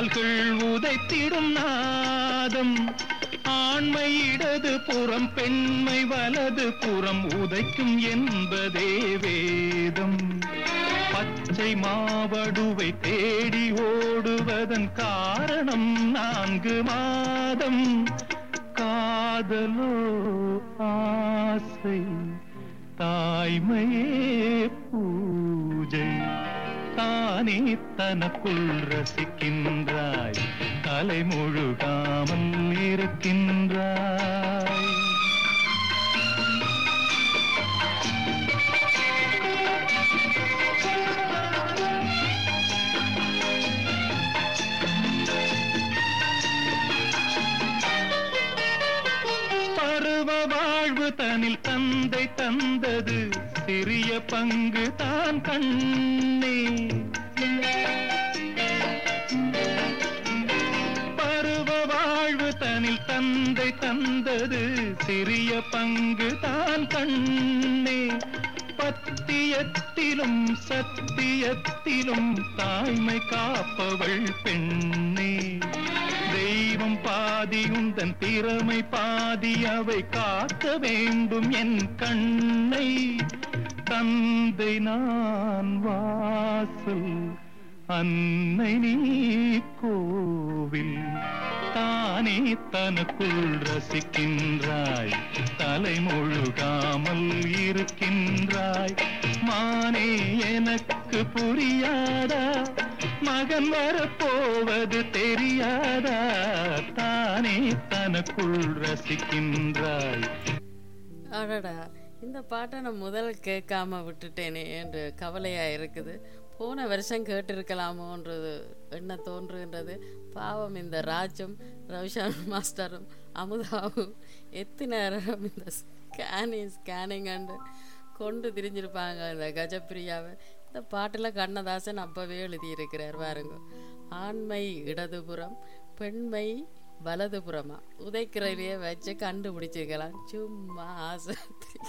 கால்கள் உதைத்திடும் நாதம் ஆண்மை இடது புறம் பெண்மை வலது புறம் உதைக்கும் என்பதே வேதம் பச்சை மாவடுவை தேடி ஓடுவதன் காரணம் நான்கு மாதம் காதலோ ஆசை தாய்மையே பூஜை தானே தனக்குள் ரசிக்கின்றாய் தலை முழுகாமல் இருக்கின்றாய் பருவ வாழ்வு தனில் தந்தை தந்தது சிறிய பங்கு தான் கண்ணே பருவ வாழ்வு தனில் தந்தை தந்தது சிறிய பங்கு தான் கண்ணே பத்தியத்திலும் சத்தியத்திலும் தாய்மை காப்பவள் பெண்ணே தெய்வம் பாதி உந்தன் திறமை பாதி அவை காக்க வேண்டும் என் கண்ணை தந்தை நான் வாசல் அன்னை நீ கோவில் தானே தனக்குள் ரசிக்கின்றாய் தலை முழுகாமல் இருக்கின்றாய் மானே எனக்கு புரியாதா மகன் வரப்போவது தெரியாதா தானே தனக்குள் ரசிக்கின்றாய் அடடா இந்த பாட்டை நான் முதல் கேட்காம விட்டுட்டேனே என்று கவலையாக இருக்குது போன வருஷம் கேட்டிருக்கலாமோன்றது என்ன தோன்றுகின்றது பாவம் இந்த ராஜும் ரவிஷான் மாஸ்டரும் அமுதாவும் எத்தனை நேரம் இந்த ஸ்கேனிங் ஸ்கேனிங் அண்டு கொண்டு திரிஞ்சிருப்பாங்க இந்த கஜப்பிரியாவை இந்த பாட்டில் கண்ணதாசன் அப்பவே எழுதியிருக்கிறார் பாருங்க ஆண்மை இடதுபுறம் பெண்மை வலதுபுறமா உதைக்கிறதையே வச்சு கண்டுபிடிச்சிருக்கலாம் சும்மா ஆசை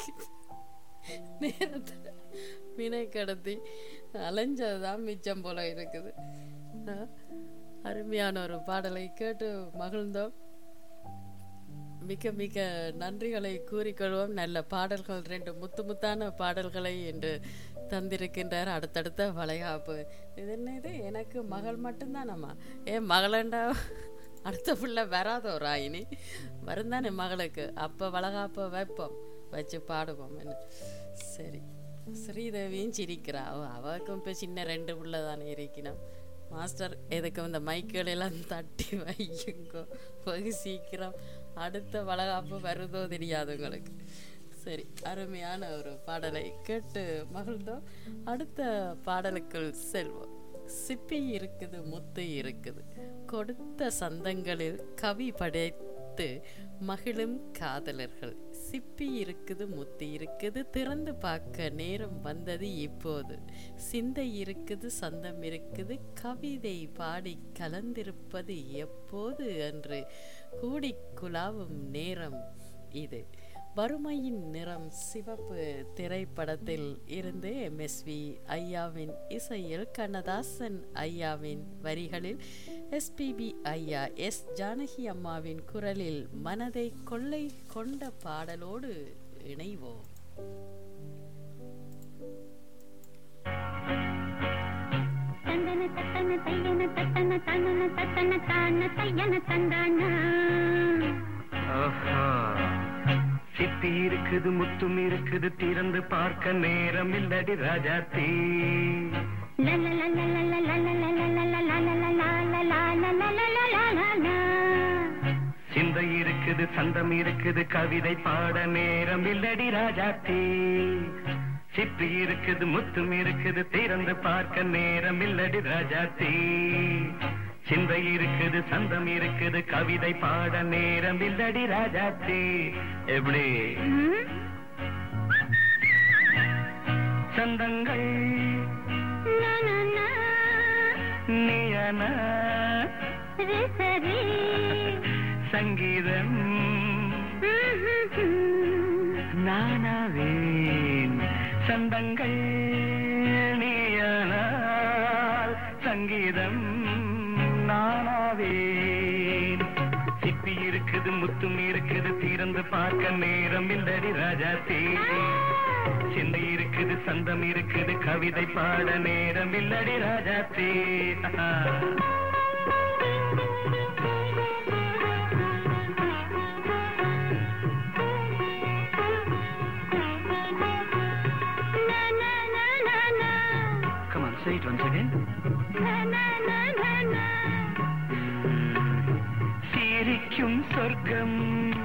நேரத்தை வினை கடத்தி அலைஞ்சது தான் மிச்சம் போல இருக்குது ஆ, அருமையான ஒரு பாடலை கேட்டு மகிழ்ந்தோம் மிக மிக நன்றிகளை கூறிக்கொள்வோம் நல்ல பாடல்கள் ரெண்டு முத்து முத்தான பாடல்களை என்று தந்திருக்கின்றார் அடுத்தடுத்த வளைகாப்பு இது என்ன இது எனக்கு மகள் மட்டும்தானம்மா ஏன் மகளண்டா அடுத்த பிள்ளை வராத ஒரு ஆயினி வருந்தானே மகளுக்கு அப்போ வளகாப்பை வைப்போம் வச்சு பாடுவோம் என்ன சரி ஸ்ரீதேவியும் சிரிக்கிறா அவ அவளுக்கும் இப்போ சின்ன ரெண்டு பிள்ளை தானே இருக்கணும் மாஸ்டர் எதுக்கும் இந்த மைக்குகள் எல்லாம் தட்டி வையுங்கோ வெகு சீக்கிரம் அடுத்த வளகாப்பு வருதோ தெரியாது உங்களுக்கு சரி அருமையான ஒரு பாடலை கேட்டு மகிழ்ந்தோம் அடுத்த பாடலுக்குள் செல்வோம் சிப்பி இருக்குது முத்து இருக்குது கொடுத்த சந்தங்களில் கவி படைத்து மகிழும் காதலர்கள் சிப்பி இருக்குது முத்து இருக்குது திறந்து பார்க்க நேரம் வந்தது இப்போது சிந்தை இருக்குது சந்தம் இருக்குது கவிதை பாடி கலந்திருப்பது எப்போது என்று கூடி குலாவும் நேரம் இது வறுமையின் நிறம் சிவப்பு திரைப்படத்தில் இருந்து எம்எஸ்வி ஐயாவின் இசையில் கண்ணதாசன் ஐயாவின் வரிகளில் எஸ்பிபி ஐயா எஸ் ஜானகி அம்மாவின் குரலில் மனதை கொள்ளை கொண்ட பாடலோடு இணைவோம் தந்தன தத்தன தையன தத்தன தனன தத்தன தான தையன தந்தான ஆஹா. சிப்பி இருக்குது முத்தும் இருக்குது திறந்து பார்க்க நேரம் இல்லடி ராஜாத்தி சிந்தை இருக்குது சந்தம் இருக்குது கவிதை பாட நேரம் இல்லடி ராஜாத்தி சிப்பி இருக்குது முத்தும் இருக்குது திறந்து பார்க்க நேரம் இல்லடி ராஜாத்தி சிந்தை இருக்குது சந்தம் இருக்குது கவிதை பாட நேரம் இல்லடி ராஜாத்தி எப்படி சந்தங்கள் நீயன சங்கீதம் நானாவேன் சந்தங்கள் நீயனால் சங்கீதம் நானா நானாவேன் சிப்பி இருக்குது முத்தும் இருக்குது திறந்து பார்க்க நேரம் இல்லடி ராஜா தே சிந்தை இருக்குது சந்தம் இருக்குது கவிதை பாட நேரம் இல்லடி ராஜா தே Come on, say it once again. சிரிக்கும் சொர்க்கம்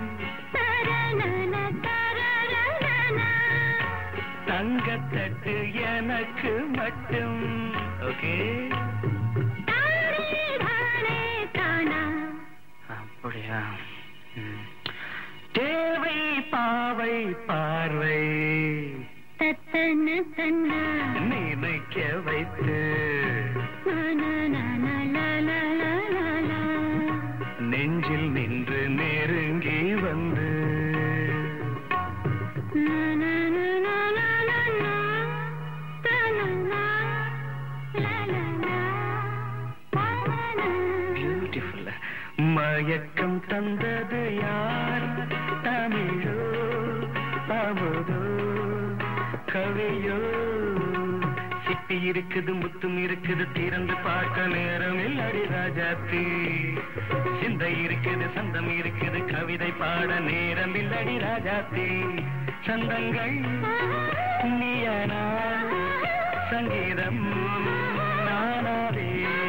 தங்கத்தட்டு எனக்கு மட்டும் ஓகே அப்படியா ம். தேவை பாவை பார்வை நினைக்க வைத்து நெஞ்சில் நின்று நெருங்கி வந்து பியூட்டிஃபுல் மயக்கம் தந்தது யார் தமிழோ அமுதோ கவியோ சிப்பி இருக்குது முத்தும் இருக்குது திறந்து பார்க்க நேரம் இல்லடி ராஜாத்தி சிந்தை இருக்குது சந்தம் இருக்குது கவிதை பாட நேரம் இல்லடி ராஜாத்தி சந்தங்கள் நீயனா சங்கீதம் நானாவே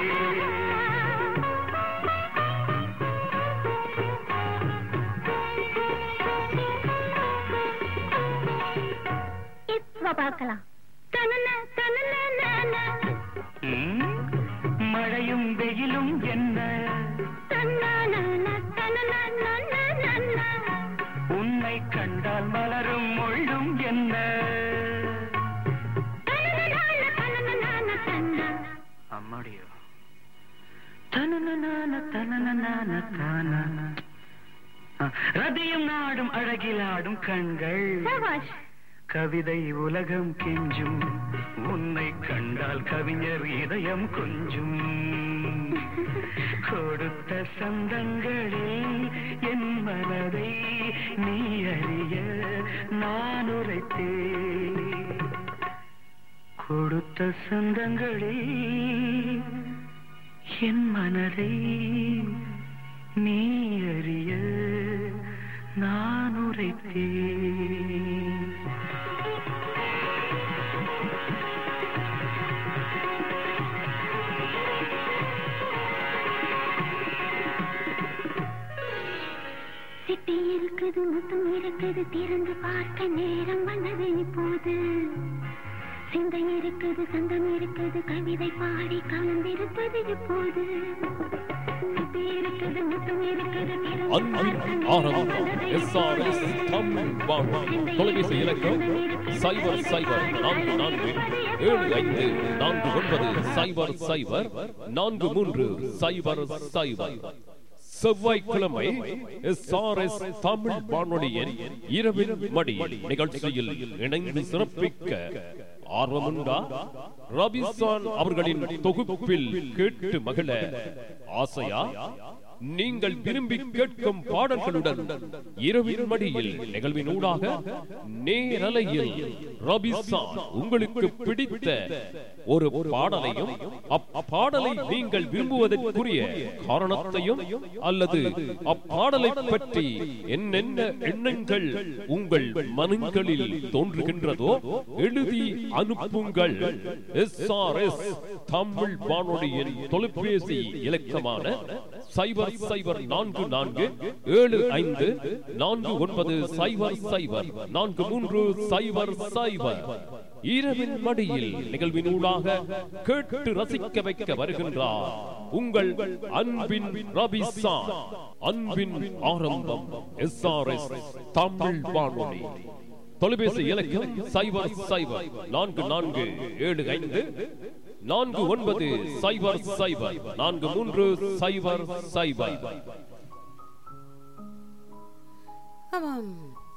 இப்ப பார்க்கலாம் ம், மழையும் வெயிலும் என்ன உன்னை கண்டால் மலரும் முள்ளும் என்ன அம்மாடியோ தனனனான தனனனான தானா. ஆ, ரதியும் நாடும் அழகிலாடும் கண்கள் கவிதை உலகம் கெஞ்சும் உன்னை கண்டால் கவிஞர் இதயம் கொஞ்சும் கொடுத்த சந்தங்களில் என் மனதை நீ அறிய நான் உரைத்தேன் கொடுத்த சந்தங்களில் என் மனதை நீ அறிய நான் உரைத்தேன் சிட்டி இருக்குது முத்தம் இருக்குது திறந்து பார்க்க நேரம் வந்தது இப்போது சிந்தை இருக்குது சந்தம் இருக்குது கவிதை பாடி கலந்திருப்பது இப்போது சிட்டி இருக்குது முத்தம் இருக்குது திறந்து அன்பின் ஆரம்பம் எஸ்ஆர்எஸ் தமிழ் வானொலி தொலைபேசி இலக்கம் சைபர் சைபர் நான்கு நான்கு ஏழு ஐந்து நான்கு ஒன்பது சைபர் சைபர் நான்கு மூன்று சைபர் சைபர் செவ்வாய்க்கிழமை எஸ்ஆர்எஸ் தமிழ் வானொலியின் இரவின் மடி நிகழ்ச்சியில் இணைந்து சிறப்பிக்க ஆர்வமுண்டா ரபிசான் அவர்களின் தொகுப்பில் கேட்டு மகிழ ஆசையா நீங்கள் விரும்பி கேட்கும் பாடல்களுடன் இரவின் மடியில் நிகழ்வின் ஊடாக நேரலையில் ரபிசான் உங்களுக்கு பிடித்த ஒரு பாடலையும் அப்பாடலை நீங்கள் விரும்புவதற்குரிய காரணத்தையும் அல்லது அப்பாடலை பற்றி என்னென்ன எண்ணங்கள் உங்கள் மனங்களில் தோன்றுகின்றதோ எழுதி அனுப்புங்கள் எஸ்ஆர்எஸ் தமிழ் வானொலியின் தொலைபேசி இலக்கமான சைபர் சைபர் நான்கு நான்கு ஏழு ஐந்து நான்கு ஒன்பது சைபர் சைபர் நான்கு மூன்று சைபர் சைபர் இரவின் மடியில் நிகழ்வின் ஊடாக கேட்டு ரசிக்க வைக்க வருகின்றார் உங்கள் அன்பின் ரபிசா அன்பின் ஆரம்பம் எஸ்ஆர்எஸ் தமிழ் வானொலி தொலைபேசி இலக்கம் சைபர் சைபர் நான்கு நான்கு ஏழு ஐந்து நான்கு ஒன்பது சைபர் சைபர் நான்கு மூன்று சைபர் சைபர் ஆமாம்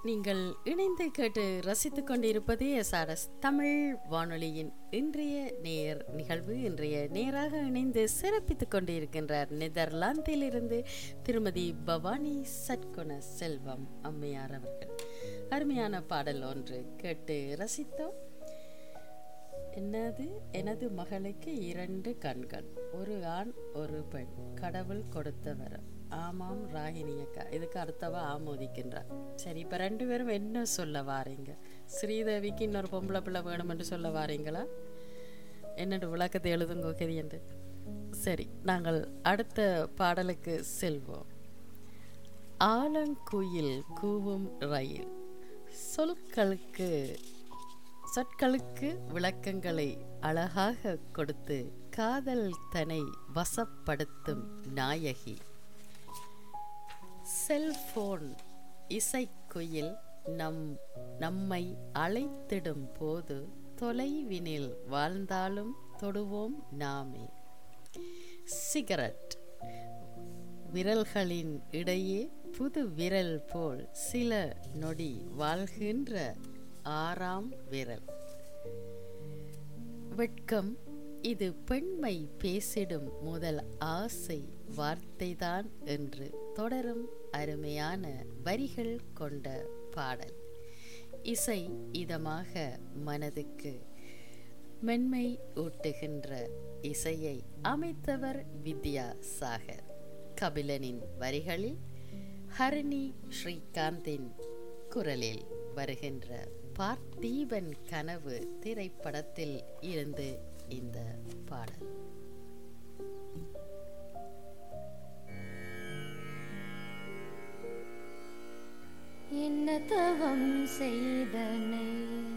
நீங்கள் இணைந்து கேட்டு ரசித்துக் கொண்டிருப்பது எஸ்ஆர்எஸ் தமிழ் வானொலியின் இன்றைய நேர் நிகழ்வு இன்றைய நேராக இணைந்து சிறப்பித்துக் கொண்டிருக்கின்றார் நெதர்லாந்திலிருந்து திருமதி பவானி சட்குண செல்வம் அம்மையார் அவர்கள் அருமையான பாடல் ஒன்று கேட்டு ரசித்தோம் என்னது எனது மகளுக்கு இரண்டு கண்கள் ஒரு ஆண் ஒரு பெண் கடவுள் கொடுத்த வரம் ஆமாம் ராகினி அக்கா இதுக்கு அடுத்தவா ஆமோதிக்கின்றார் சரி இப்போ ரெண்டு பேரும் என்ன சொல்ல வாரீங்க ஸ்ரீதேவிக்கு இன்னொரு பொம்பளை பிள்ளை வேணும் என்று சொல்ல வாரீங்களா என்னோட விளக்கத்தை எழுதுங்க கதி என்று சரி நாங்கள் அடுத்த பாடலுக்கு செல்வோம் ஆலங்குயில் கூவும் ரயில் சொற்களுக்கு சொற்களுக்கு விளக்கங்களை அழகாக கொடுத்து காதல் தனை வசப்படுத்தும் நாயகி செல்போன் இசைக்குயில் நம் நம்மை அழைத்திடும் போது தொலைவினில் வாழ்ந்தாலும் தொடுவோம் நாமே சிகரெட் விரல்களின் இடையே புது விரல் போல் சில நொடி வாழ்கின்ற ஆறாம் விரல் வெட்கம் இது பெண்மை பேசிடும் முதல் ஆசை வார்த்தைதான் என்று தொடரும் அருமையான வரிகள் கொண்ட பாடல் இசை இதமாக மனதுக்கு மென்மை ஊட்டுகின்ற இசையை அமைத்தவர் வித்யா சாகர் கபிலனின் வரிகளில் ஹரிணி ஸ்ரீகாந்தின் குரலில் வருகின்ற பார்த்தீபன் கனவு திரைப்படத்தில் இருந்து இந்த பாடல் என்ன தவம் செய்தனை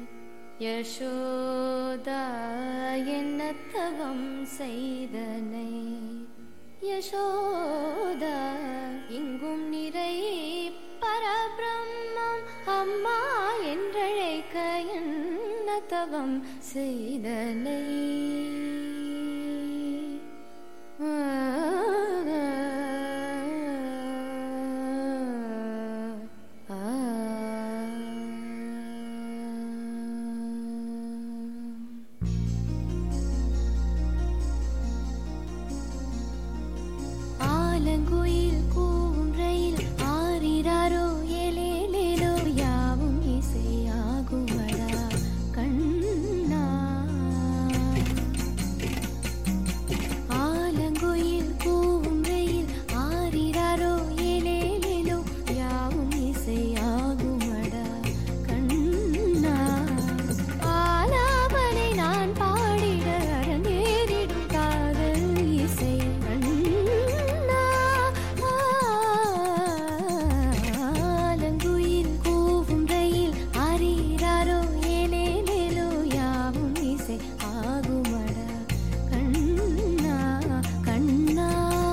யசோதா என்ன தவம் செய்தனை யசோதா இங்கும் நிறை பரபிரம்மம் அம்மா என்றழைக்க என்ன தவம் செய்தனை ஆலங்குயில் கூவும் ரயில் ஆரிராரோ ஏலேலேலோ யாவும் இசையாகுமடா கண்ணா ஆலங்குயில் கூவும் ரயில் ஆரிராரோ ஏலேலேலோ யாவும் இசையாகுமடா கண்ணா ஆலாபனை நான் பாடிட அரங்கேறிடும் காதல் இசை கண்ணா ஆலங்குயில் கூவும் ரயில் ஆரிராரோ ஏலேலேலோ யாவும் இசை ஆகுமடா கண்ணா கண்ணா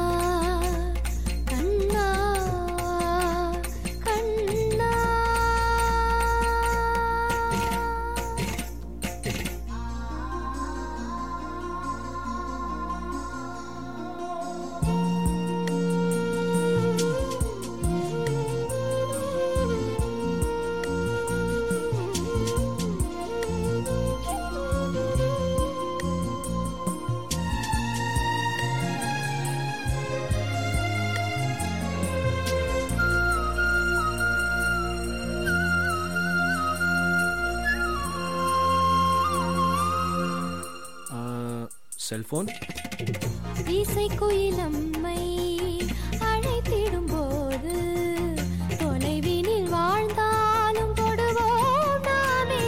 கண்ணா கண்ணா செல்போன் இசைக்குயிலம்மை அழைத்திடும் போது தொலைவினில் வாழ்ந்தாலும் தொடுவோம் நாமே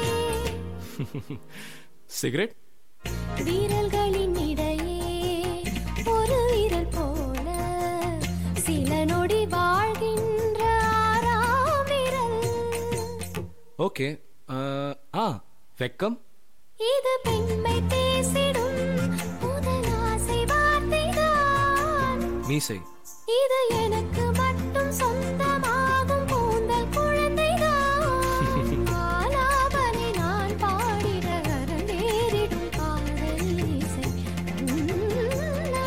சிகரெட் வீரல்களின் இடையே ஒரு வீரல் போல சில நொடி வாழ்கின்ற ஆறாம் விரல் ஓகே ஆ வெக்கம் இது பெண்மை பேசிடும் முதல் ஆசை வார்த்தைதான் மீசை இது எனக்கு மட்டும் சொந்தமாகும் கூந்தல் குழந்தைதான் ஆலாபனை நான் பாடிட நேரிடும் காதல் இசை கண்ணா.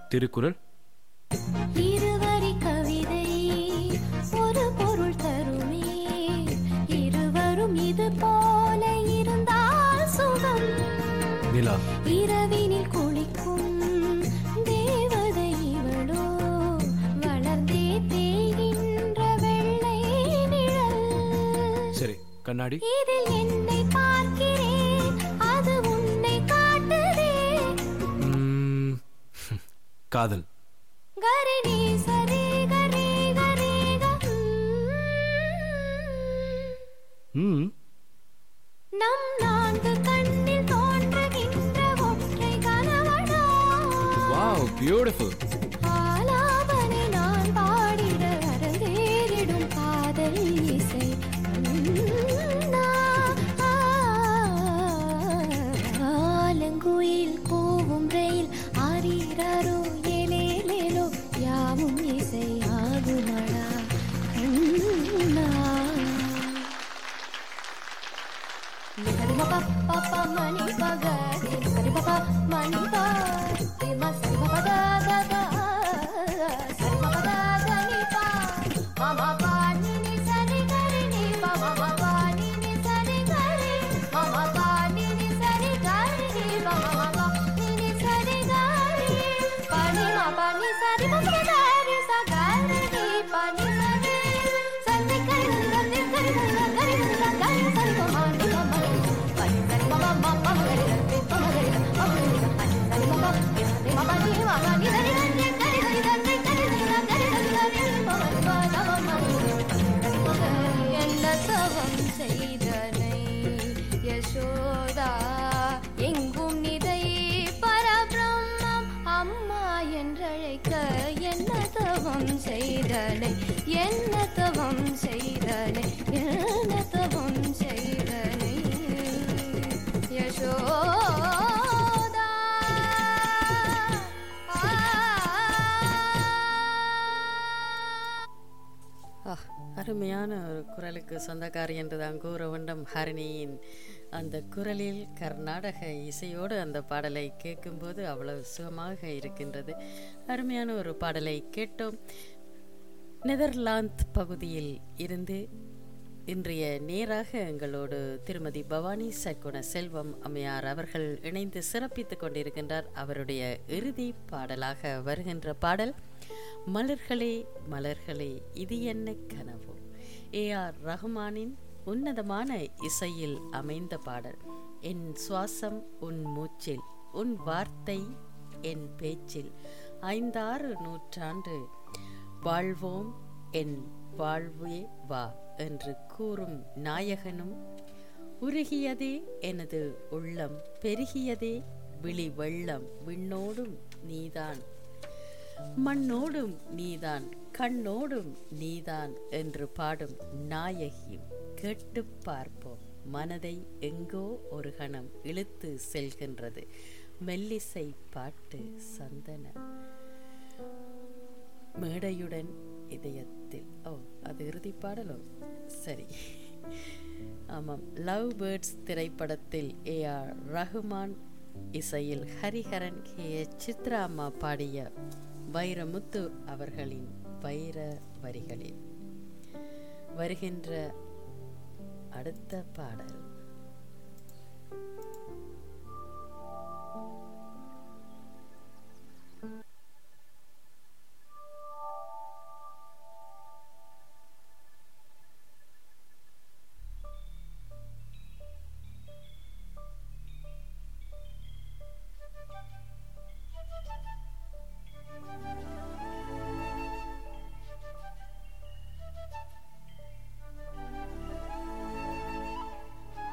திருக்குறள் இருவரி கவிதை ஒரு பொருள் தருமே இருவரும் இது போல இருந்தால் சுகம் நிலா இரவினில் குளிக்கும் தேவதை இவளோ வளர்ந்தே தேய்கின்ற வெள்ளை நிழல் சரி கண்ணாடி இதில் என்னை பார்க்கிறேன் அது உன்னை காட்டுதே ம், காதல் கரிணி சரி கரி கரி க ம் நம் நான்கு கண்ணில் தோன்றுகின்ற ஒற்றை கணவனா வாவ் பியூட்டிஃபுல் ஆலாபனை நான் பாடிட அரங்கேறிடும் காதல் இசை ஆலங்குயில் கூவும் ரயில் ஆரீரோ ஏலேலேலோ யாவும் இசை ஆகுமடா கண்ணா Nikari papa papa mani paga Nikari papa mani pa Ima sari papa da da da Sari papa da da ni pa Mama pa ni ni sari gari ni pa Mama pa ni ni sari gari Mama pa ni ni sari gari ni pa Mama pa ni ni sari gari Pa ni ma pa ni sari pa pa gari sa gari ni pa ni sari Sari gari gari gari gari gari gari sari pa ma ni pa ma Yashoda எங்கும் நிதை பரபிரம்மம் அம்மா என்றழைக்க என்ன தவம் செய்தனை என்ன தவம் செய்தனை என்ன தவம் செய்தனை யசோதா ஆ, அருமையான ஒரு குரலுக்கு சொந்தக்காரி என்றுதான் கூற வேண்டும் ஹரிணியின் அந்த குரலில் கர்நாடக இசையோடு அந்த பாடலை கேட்கும்போது அவ்வளவு சுகமாக இருக்கின்றது அருமையான ஒரு பாடலை கேட்டோம் நெதர்லாந்து பகுதியில் இருந்து இன்றைய நேராக எங்களோடு திருமதி பவானி சக்குன செல்வம் அம்மையார் அவர்கள் இணைந்து சிறப்பித்துக் கொண்டிருக்கின்றார் அவருடைய இறுதி பாடலாக வருகின்ற பாடல் மலர்களே மலர்களே இது என்ன கனவு ஏ ஆர் ரஹ்மானின் உன்னதமான இசையில் அமைந்த பாடல் என் சுவாசம் உன் மூச்சில் உன் வார்த்தை என் பேச்சில் ஐந்தாறு நூற்றாண்டு வாழ்வோம் என் வாழ்வே வா என்று கூறும் நாயகனும் உருகியதே எனது உள்ளம் பெருகியதே விழி வெள்ளம் விண்ணோடும் நீதான் மண்ணோடும் நீதான் கண்ணோடும் நீதான் என்று பாடும் நாயகியும் கேட்டு பார்ப்போம் மனதை எங்கோ ஒரு கணம் இழுத்து செல்கின்றது மெல்லிசை பாட்டு சந்தன மேடையுடன் இதயத்தில் ஓ அது இறுதி பாடலோ சரி ஆமாம் லவ் பேர்ட்ஸ் திரைப்படத்தில் ஏ ஆர் ரஹ்மான் இசையில் ஹரிஹரன் கே எச். சித்ரா அம்மா பாடிய வைரமுத்து அவர்களின் வைர வரிகளில் வருகின்ற அடுத்த பாடல் ஆ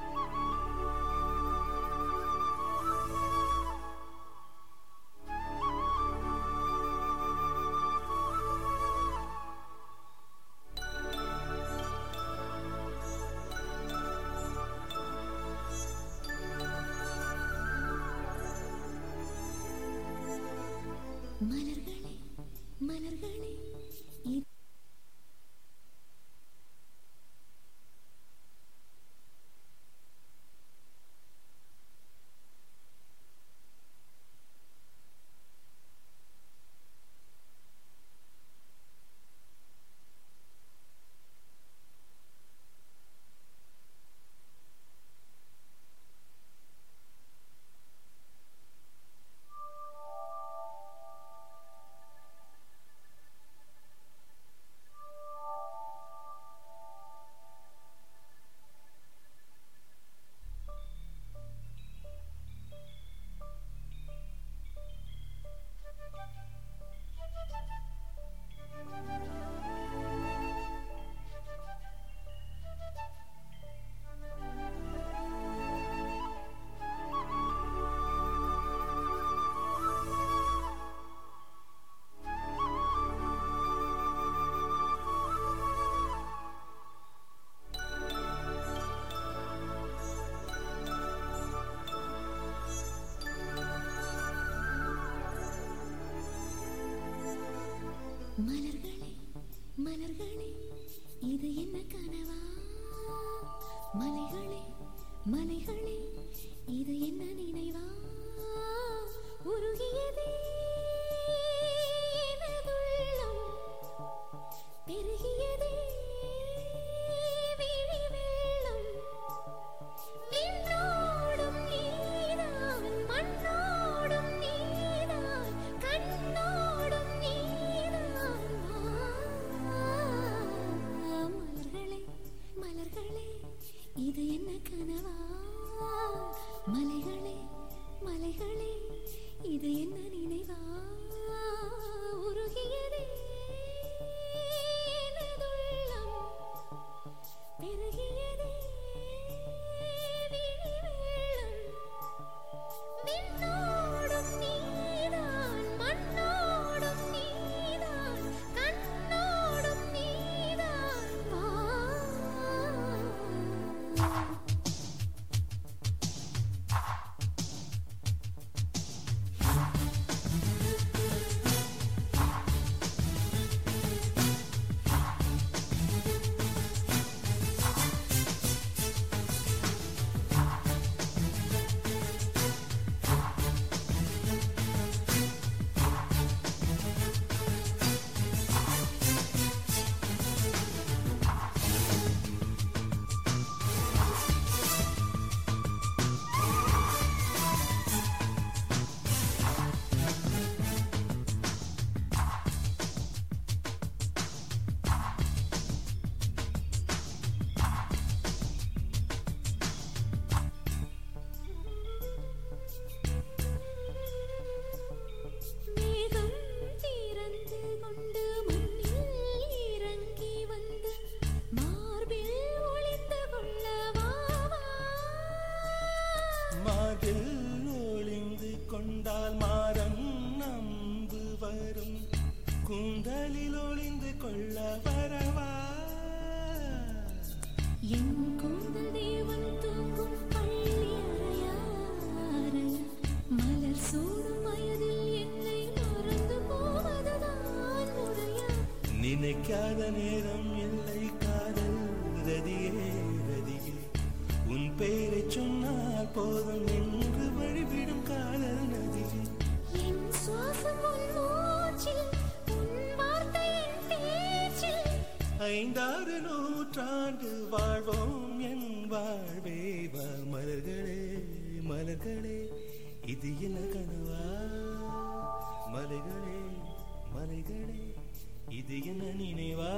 நினைக்காத நேரம் இல்லை காதல் ரதியே ரதியே உன் பேரை சொன்னால் போதும் என்று வழிவிடும் காதல் நதியே என் சுவாசம் உன் மூச்சில் உன் வார்த்தை என் பேச்சில் ஐந்தாறு நூற்றாண்டு வாழ்வோம் என் வாழ்வே வா மலர்களே மலர்களே இது என்ன கனவா மலைகளே மலைகளே இது என்ன நினைவா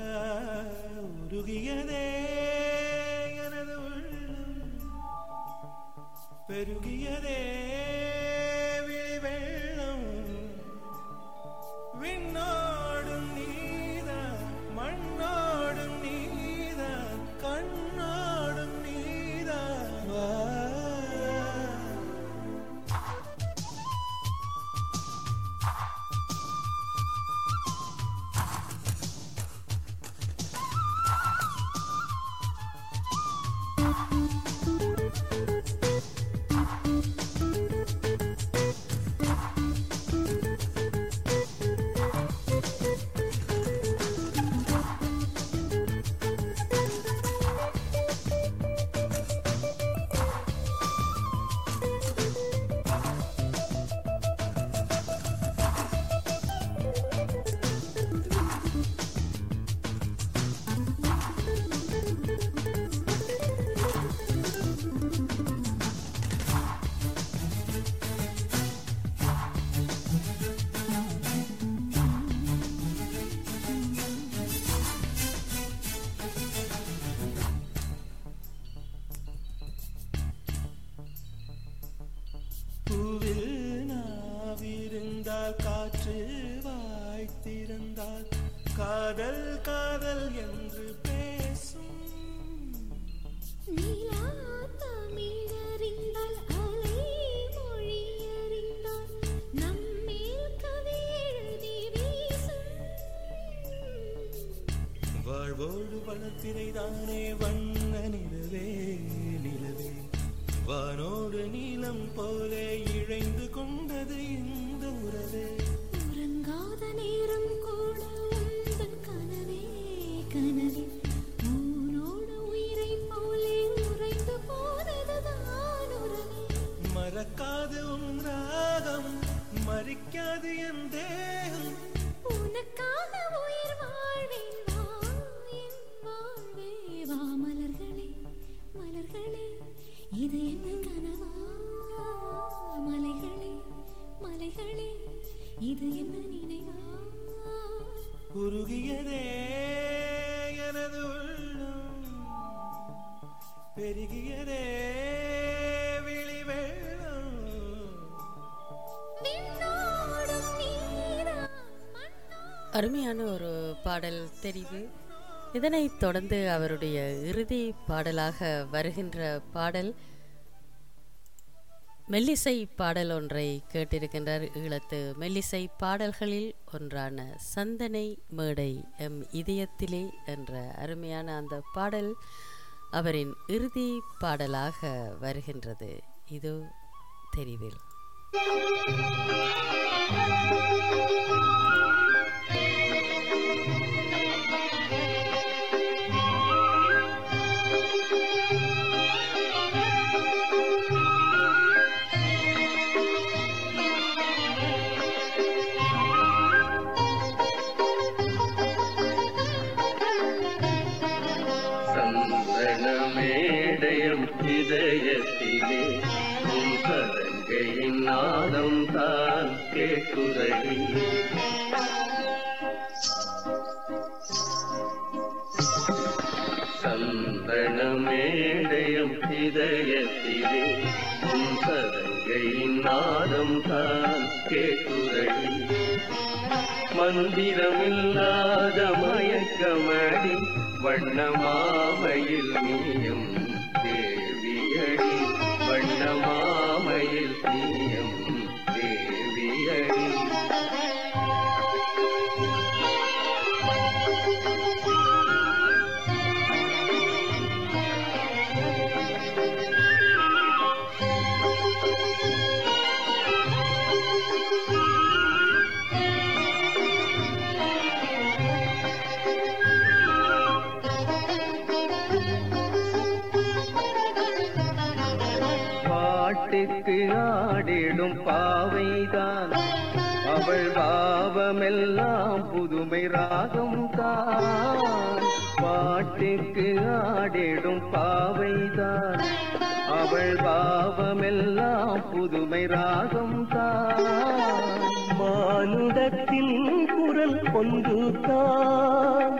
உருகியதே எனது உள்ளம் பெருகியதே விழி வெள்ளம் விண்ணோடும் நீதான் மண்ணோடும் நீதான் கண்ணோடும் நீதான் வா பூவில் நாவிருந்தால் காற்று வாய்த்திருந்தால் காதல் காதல் என்று பேசும் நீலா தமிழறிந்தால் அலை மொழியறிந்தால் நம்மேல் கவி எழுதி வீசும் வாழ்வோடு வளர்த்திரைதானே வண்ண நிலவே நிலவே வானோடு நீலம் போலே இழைந்து கொண்டது இந்த உறவே உறங்காத நேரம் கூட உந்தன் கனவே கனவே உன்னோடு உயிரை போலே உறைந்து போனதுதான் உறவே மறக்காது உன் ராகம் மறிக்காது என் தேகம் உனக்காக உயிர் வாழ்வேன் வா என் வாழ்வே வா மலர்களே மலர்களே இது என்ன கனவா மலைகளே மலைகளே இது என்ன நினைவா உருகியதே எனது உள்ளம் பெருகியதே விழி வெள்ளம் விண்ணோடும் நீரா அருமையான ஒரு பாடல் தெரிவு இதனைத் தொடர்ந்து அவருடைய இறுதி பாடலாக வருகின்ற பாடல் மெல்லிசை பாடல் ஒன்றை கேட்டிருக்கின்றார் ஈழத்து மெல்லிசை பாடல்களில் ஒன்றான சந்தனை மேடை எம் இதயத்திலே என்ற அருமையான அந்த பாடல் அவரின் இறுதி பாடலாக வருகின்றது இது தெரிவில் சந்தனமேடயம் இதயத்திலே உன் சதங்கையின் நாதம் தான் கேட்குதடி சந்தனமேடயம் இதயத்திலே உன் சதங்கையின் நாதம் தான் கேட்குதடி மந்திரமில்லாத மயக்கமடி வண்ணமாமையில் நீயும் தேவியடி வண்ணமாமையில் நீயும் தேவியடி ஆடிடும் பாவைதான் அவள் பாவமெல்லாம் புதுமை ராகம் தான் பாட்டுக்கு ஆடிடும் பாவைதான் அவள் பாவமெல்லாம் புதுமை ராகம் தான் மானுடத்தின் குரல் ஒன்று தான்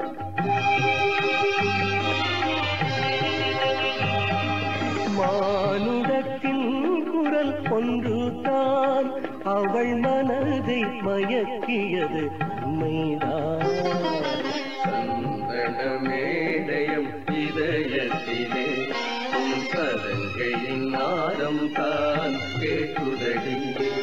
மானுடத்தின் குரல் ஒன்று தான் அவள் மனதை மயக்கியது உண்மைதான் சந்தன மேடயம் இதயத்திலே உன் சதங்கையின் நாதம் தான் கேட்குதடி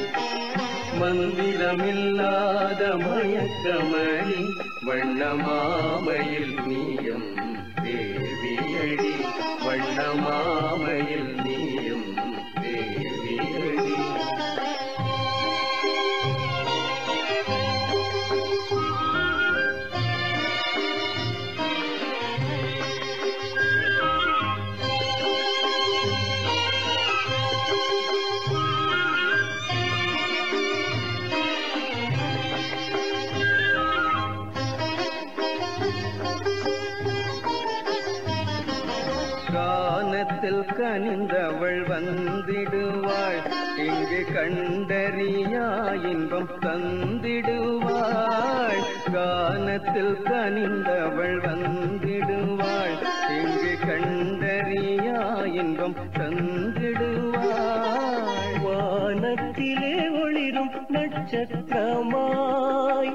மந்திரமில்லாத மயக்கமணி வண்ணமாமையில் நீயம் தேவியடி வண்ணமாமையில் நீயம் தேவியடி கானத்தில் கனிந்தவள் வந்திடுவாள் இங்கு கண்டறியா இன்பம் தந்திடுவாள் கானத்தில் கனிந்தவள் வந்திடுவாள் இங்கு கண்டறியா இன்பம் தந்திடுவாள் வானத்திலே ஒளிரும் நட்சத்திரமாய்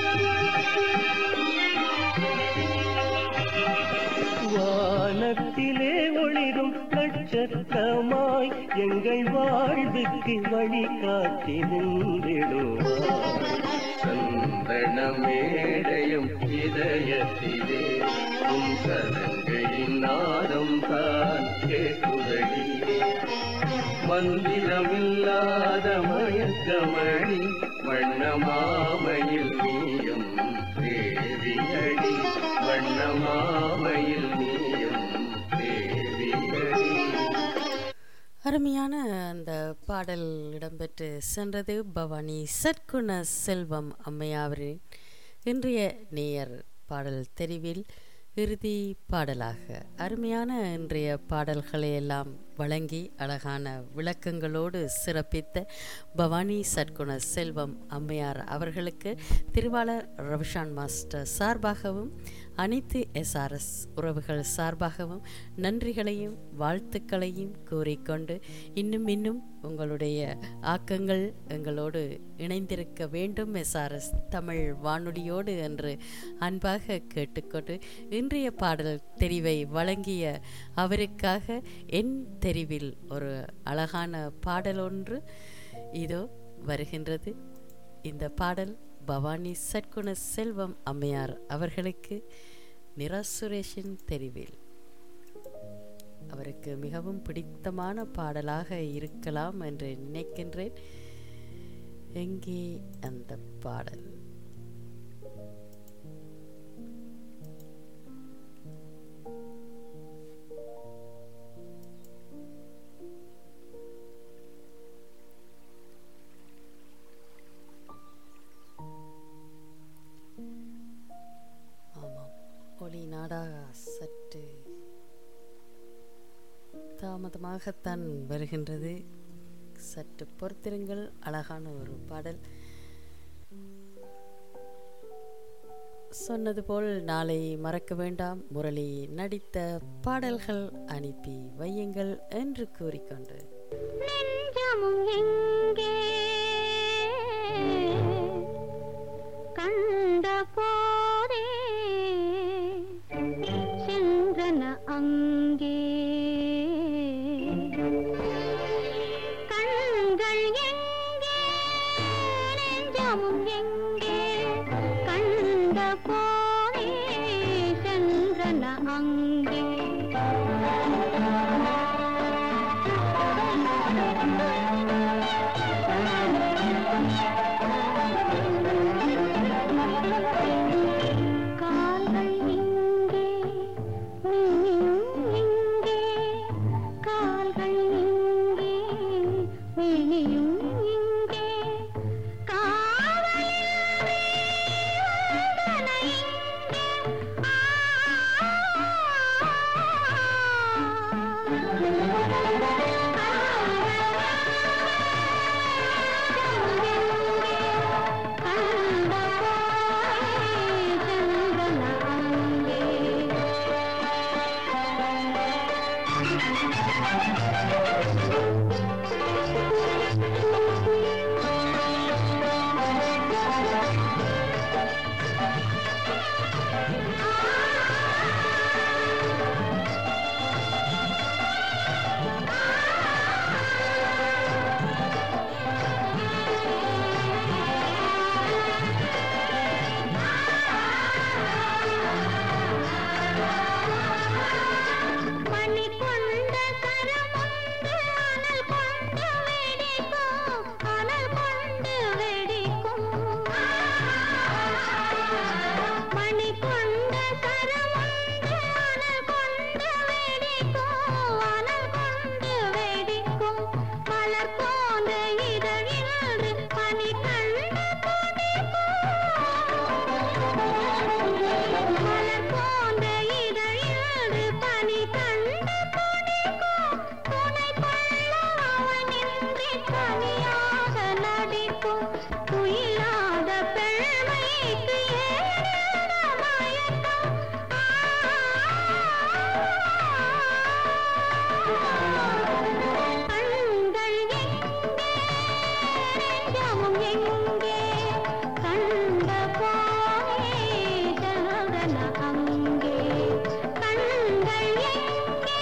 வானத்திலே ஒளிரும் நட்சத்திரமாய் எங்கள் வாழ்வுக்கு வழி காட்டி நின்றிடுவார் சந்தன மேடயம் இதயத்திலே உன் சதங்கையின் நாதம் தான் கேட்குதடி மந்திரமில்லாத மயக்கமணி வண்ணமாமையில் நீயும் தேவியடி வண்ணமாமையில் நீயும் தேவியடி அருமையான அந்த பாடல் இடம்பெற்று சென்றது பவானி சற்குண செல்வம் அம்மையாவரின் இன்றைய நேயர் பாடல் தெரிவில் இறுதி பாடலாக அருமையான இன்றைய பாடல்களை எல்லாம் வழங்கி அழகான விளக்கங்களோடு சிறப்பித்த பவானி சற்குண செல்வம் அம்மையார் அவர்களுக்கு திருவாளர் ரவிஷான் மாஸ்டர் சார்பாகவும் அனைத்து எஸ்ஆர்எஸ் உறவுகள் சார்பாகவும் நன்றிகளையும் வாழ்த்துக்களையும் கூறிக்கொண்டு இன்னும் இன்னும் உங்களுடைய ஆக்கங்கள் எங்களோடு இணைந்திருக்க வேண்டும் எஸ்ஆர்எஸ் தமிழ் வானொலியோடு என்று அன்பாக கேட்டுக்கொண்டு இன்றைய பாடல் தெரிவை வழங்கிய அவருக்காக என் தெரிவில் ஒரு அழகான பாடல் ஒன்று இதோ வருகின்றது இந்த பாடல் பவானி சற்குண செல்வம் அம்மையார் அவர்களுக்கு நிரா சுரேஷின் தெரிவில் அவருக்கு மிகவும் பிடித்தமான பாடலாக இருக்கலாம் என்று நினைக்கின்றேன் எங்கே அந்த பாடல் ஆமாம் ஒளி நாடா சற்று தாமதமாகத்தான் வருகின்றது சற்று பொறுத்திருங்கள் அழகான ஒரு பாடல் சொன்னது போல் நாளை மறக்க வேண்டாம் முரளி நடித்த பாடல்கள் அனுப்பி வையுங்கள் என்று கூறிக்கொண்டு நெஞ்சமும் எங்கே கண்ட போதே சென்றன அங்கே கண்கள் எங்கே நெஞ்சமும் எங்கே கண்ட போதே சென்றன அங்கே கால்கள் இங்கே நீயும் இங்கே கால்கள் இங்கே மலர் போன்ற இதழில் பனி கண்டு துடிக்கும் துணை கொள்ள அவனின்றி தனியாக நடிக்கும் துயிலாத பெண்மைக்கு ஏறின மயக்கம் கண்கள் எங்கே நெஞ்சமும் எங்கே கண்ட போயே ஜகன அங்கே கண்கள் எங்கே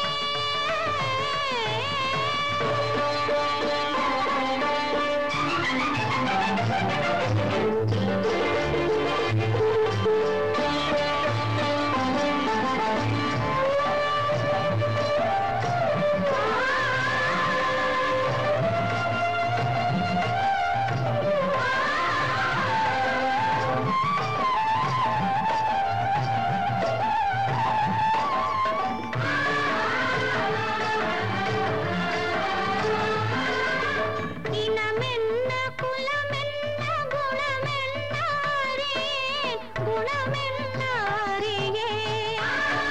இனமென்ன குலமென்ன குணமென்ன அறியேன் குணமென்ன அறியேன்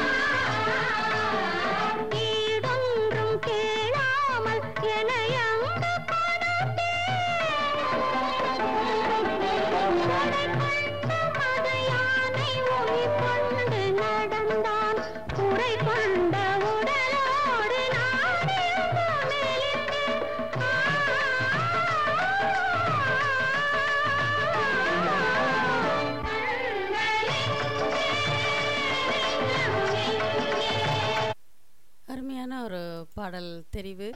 ஈடொன்றும் கேளாமல் எனையங்கு மதையானை ஒளி கொண்டு நடந்தான் குறை கொண்ட உடலோடு நாடெங்கும் மெலிந்து அருமையான ஒரு பாடல் தெரிவு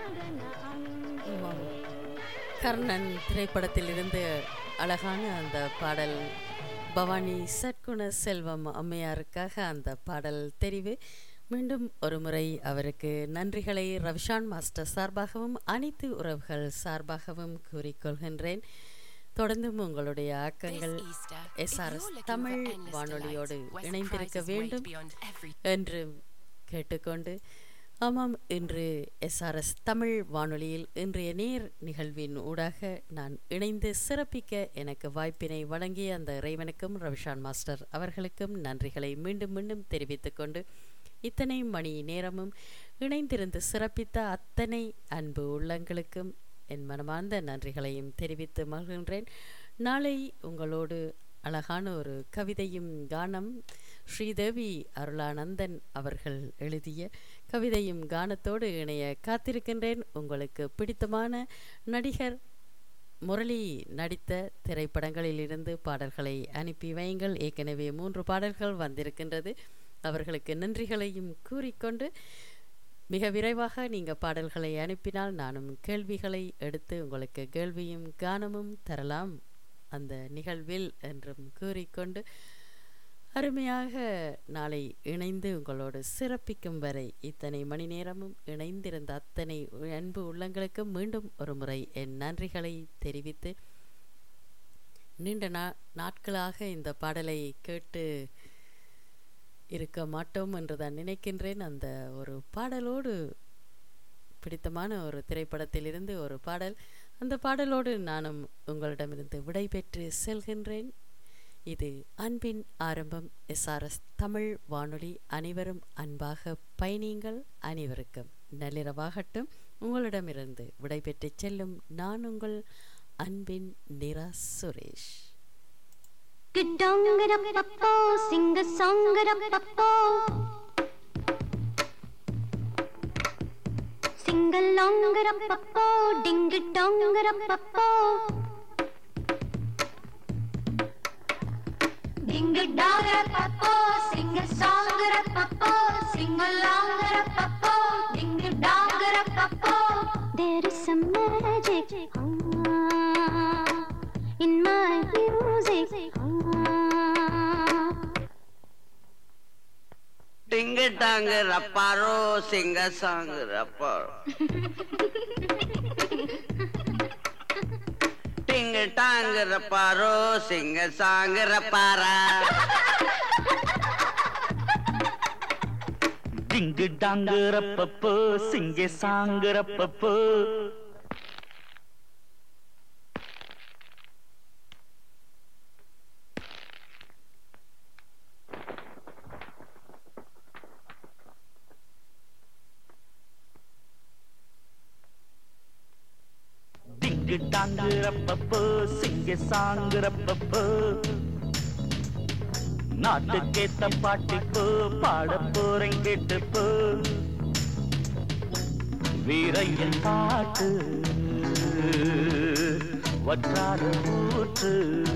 ஆமாம். கர்ணன் திரைப்படத்தில் இருந்து அழகான அந்த பாடல் பவானி சட்குண செல்வம் அம்மையாருக்காக அந்த பாடல் தெரிவு மீண்டும் ஒரு முறை அவருக்கு நன்றிகளை ரவிஷான் மாஸ்டர் சார்பாகவும் அனைத்து உறவுகள் சார்பாகவும் கூறிக்கொள்கின்றேன் தொடர்ந்தும் உங்களுடைய ஆக்கங்கள் எஸ்ஆர்எஸ் தமிழ் வானொலியோடு இணைந்திருக்க வேண்டும் என்று கேட்டுக்கொண்டு ஆமாம் இன்று எஸ்ஆர்எஸ் தமிழ் வானொலியில் இன்றைய நேர் நிகழ்வின் ஊடாக நான் இணைந்து சிறப்பிக்க எனக்கு வாய்ப்பினை வழங்கிய அந்த இறைவனுக்கும் ரவிஷான் மாஸ்டர் அவர்களுக்கும் நன்றிகளை மீண்டும் மீண்டும் தெரிவித்துக் கொண்டு இத்தனை மணி நேரமும் இணைந்திருந்து சிறப்பித்த அத்தனை அன்பு உள்ளங்களுக்கும் என் மனமார்ந்த நன்றிகளையும் தெரிவித்து மகிழ்கின்றேன் நாளை உங்களோடு அழகான ஒரு கவிதையும் கானம் ஸ்ரீதேவி அருளானந்தன் அவர்கள் எழுதிய கவிதையும் கானத்தோடு இணைய காத்திருக்கின்றேன் உங்களுக்கு பிடித்தமான நடிகர் முரளி நடித்த திரைப்படங்களிலிருந்து பாடல்களை அனுப்பி வையுங்கள் ஏற்கனவே மூன்று பாடல்கள் வந்திருக்கின்றது அவர்களுக்கு நன்றிகளையும் கூறிக்கொண்டு மிக விரைவாக நீங்கள் பாடல்களை அனுப்பினால் நானும் கேள்விகளை எடுத்து உங்களுக்கு கேள்வியும் கானமும் தரலாம் அந்த நிகழ்வில் என்றும் கூறிக்கொண்டு அருமையாக நாளை இணைந்து உங்களோடு சிறப்பிக்கும் வரை இத்தனை மணி நேரமும் இணைந்திருந்த அத்தனை அன்பு உள்ளங்களுக்கு மீண்டும் ஒரு முறை என் நன்றிகளை தெரிவித்து நீண்ட நா நாட்களாக இந்த பாடலை கேட்டு இருக்க மாட்டோம் என்று தான் நினைக்கின்றேன் அந்த ஒரு பாடலோடு பிடித்தமான ஒரு திரைப்படத்திலிருந்து ஒரு பாடல் அந்த பாடலோடு நானும் உங்களிடமிருந்து விடைபெற்று செல்கின்றேன் இது அன்பின் ஆரம்பம் எஸ்ஆர்எஸ் தமிழ் வானொலி அனைவரும் அன்பாக பயணியுங்கள் அனைவருக்கும் நள்ளிரவாகட்டும் உங்களிடமிருந்து விடைபெற்று செல்லும் நான் உங்கள் அன்பின் Nira Suresh Gedongerapappo, sing a songerapappo. Sing a longerapappo, ding a dongerapappo. Ding a dongerapappo, sing a songerapappo, sing a longerapappo, ding a dongerapappo. There is some magic ah, in my music. ah. டிங்கு டாங்கு ரப்பாரோ சிங்க song ரப்பாரோ டிங்கு டாங்கு ரப்பாரோ சிங்க song ரப்பாரா டிங்கு டாங்குறப்பப்போ சிங்க சாங்குறப்பப்போ டிங்கு டாங்குறப்பப்போ சிங்க சாங்குறப்பப்போ நாட்டுக்கேத்த பாட்டிப்போ பாட போறேன் கேட்டுப்போ வீரையன் பாட்டு வற்றாத ஊற்று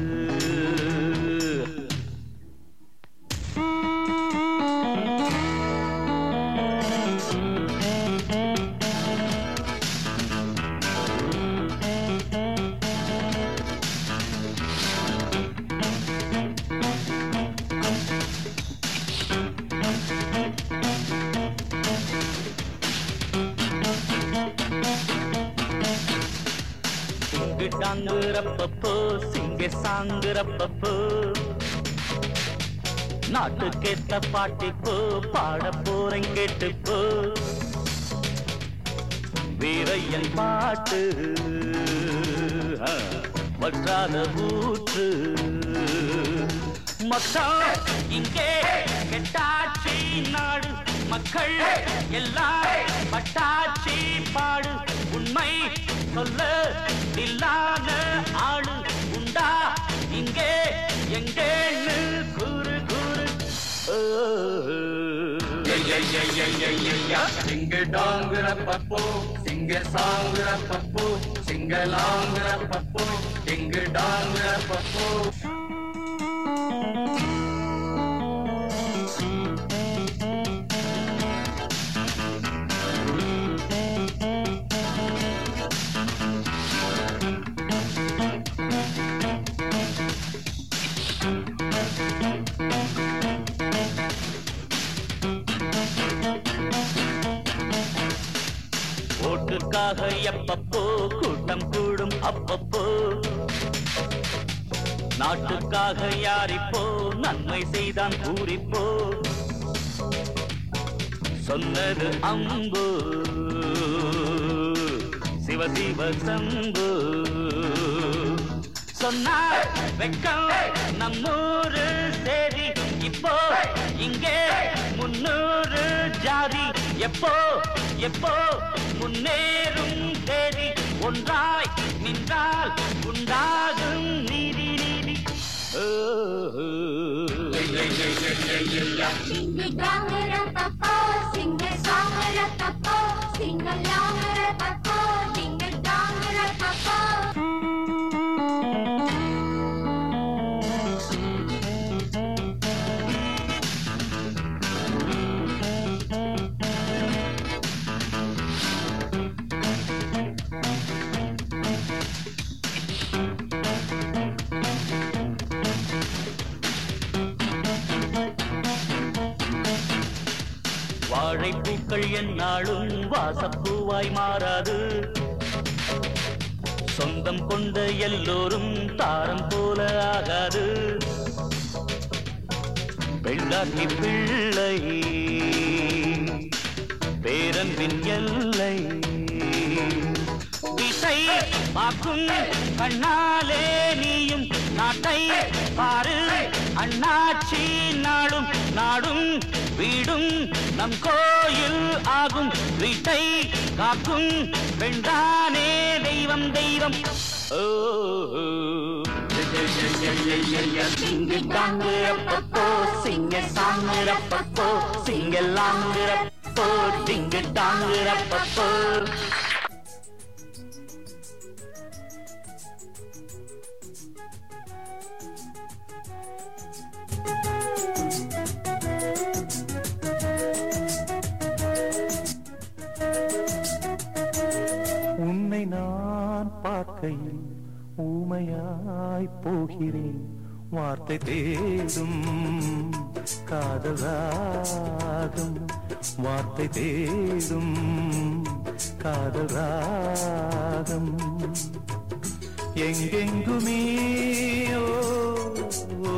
டிங்கு டாங்குறப்பப்போ சிங்க சாங்குறப்பப்போ நாட்டுக்கேத்த பாட்டிப்போ பாட போறேன் கேட்டுப்போ வீரையன் பாட்டு ஆ, வற்றாத ஊற்று மக்கள் இங்கே கெட்டாட்சி நாடு மக்கள் எல்லாம் பட்டாச்சி பாடு உண்மை சொல்ல இல்லாத ஆளு உண்டா இங்கே எங்கேன்னு கூறு கூறு சிங்க டாங்குற பப்போ சிங்க சாங்குற பப்போ சிங்கலாங்குற பப்போ சிங்க டாங்குற பப்போ ஓட்டுக்காக எப்பப்போ கூட்டம் கூடும் அப்பப்போ நாட்டுக்காக யாரிப்போ நன்மை செய்தான் பூரிப்போ சொன்னது அம்பு சிவ சிவ சம்பு சொன்னார் வெக்கம் நம்மூரு சேரி இப்போ இங்கே முன்னூறு ஜாதி எப்போ எப்போ முன்னேறும் தேதி ஒன்றாய் நின்றால் உண்டாகும் நீதி நீதி ஓ, ஓ. வாழைப்பூக்கள் என்னாலும் வாசப்பூவாய் மாறாது சொந்தம் கொண்ட எல்லோரும் தாரம் போல ஆகாது பெண்டாட்டி பிள்ளை பேரன்பின் எல்லை திசை பார்க்கும் கண்ணாலே நீயும் நாட்டை பாரு அண்ணாச்சி நாடும் நாடும் வீடும் நம் கோயில் ஆகும் வீட்டை காக்கும் பெண்தானே தெய்வம் தெய்வம் ஓ சிங்காங்குறப்போ சிங்க சாங்குறப்போ சிங்கலாங்குறப்போ டிங்கு டாங்குறப்போ உன்னை நான் பார்க்கையில் ஊமையாய் போகிறேன் வார்த்தை தேடும் காதல் ராகம் வார்த்தை தேடும் காதல் ராகம் எங்கெங்குமே ஓ, ஓ,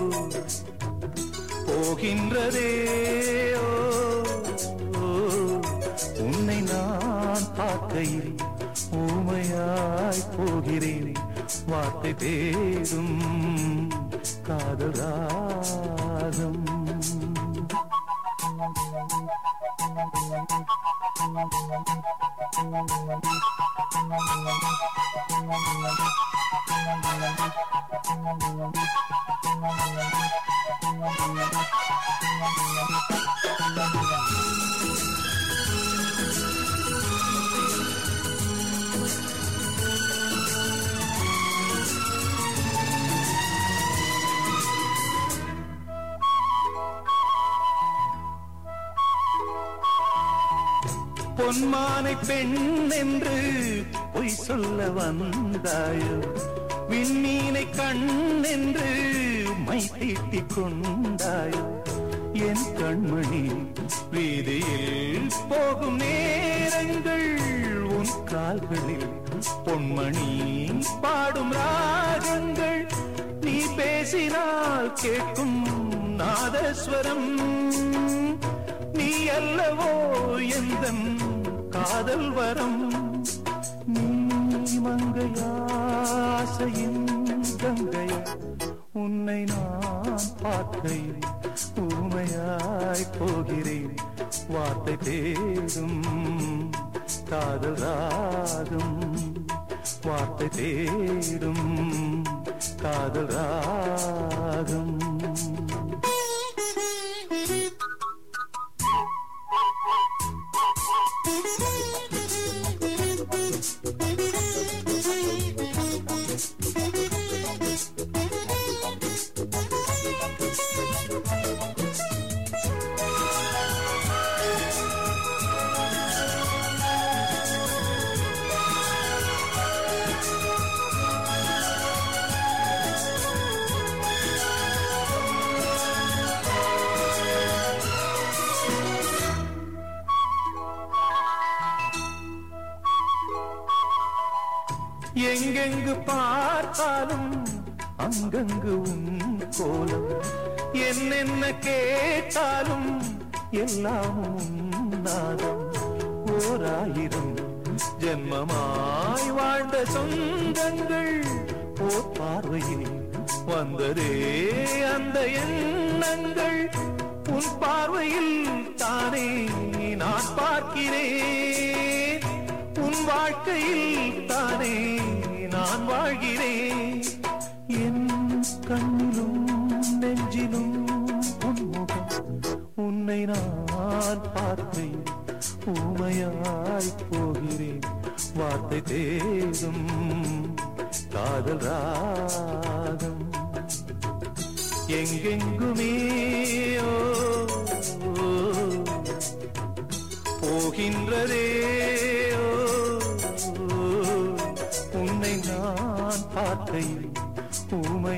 போகின்றதே ஓ, ஓ, உன்னை நான் பார்க்கையில் ஊமையாய் போகிறேன் வார்த்தை தேடும் காதல் ராகம் பொன்மானை பெண் என்று பொய் சொல்ல வந்தாயோ விண்மீனை கண் என்று மை தீட்டிக் கொண்டாயோ என் கண்மணி வீதியில் போகும் நேரங்கள் உன் கால்களில் பொன்மணி பாடும் ராகங்கள் நீ பேசினால் கேட்கும் நாதஸ்வரம் நீ அல்லவோ எந்தன் காதல் வரம் நீ மங்கையாசையின் கங்கை உன்னை நான் பார்க்கையில் ஊமையாய் போகிறேன் வார்த்தை தேடும் காதல் ராகம் வார்த்தை தேடும் காதல் ராகம் எங்கெங்கு பார்த்தாலும் அங்கங்கு உன் கோலம் என்னென்ன கேட்டாலும் எல்லாம் உன் நாதம் ஓராயிரம் ஜென்மமாய் வாழ்ந்த சொந்தங்கள் ஓர் பார்வையில் வந்ததே அந்த எண்ணங்கள் உன் பார்வையில் தானே நான் பார்க்கிறேன் உன் வாழ்க்கையில் தானே நான் வாழ்கிறேன் என் கண்ணிலும் நெஞ்சிலும் உன்முகம் உன்னை நான் பார்ப்பேன் ஊமையாய் போகிறேன் வார்த்தை தேடும் காதல் ராகம் எங்கெங்குமே ஓ, ஓ, போகின்றதே ஓ, ஓ, உன்னை நான் பார்க்கையில் ஊமை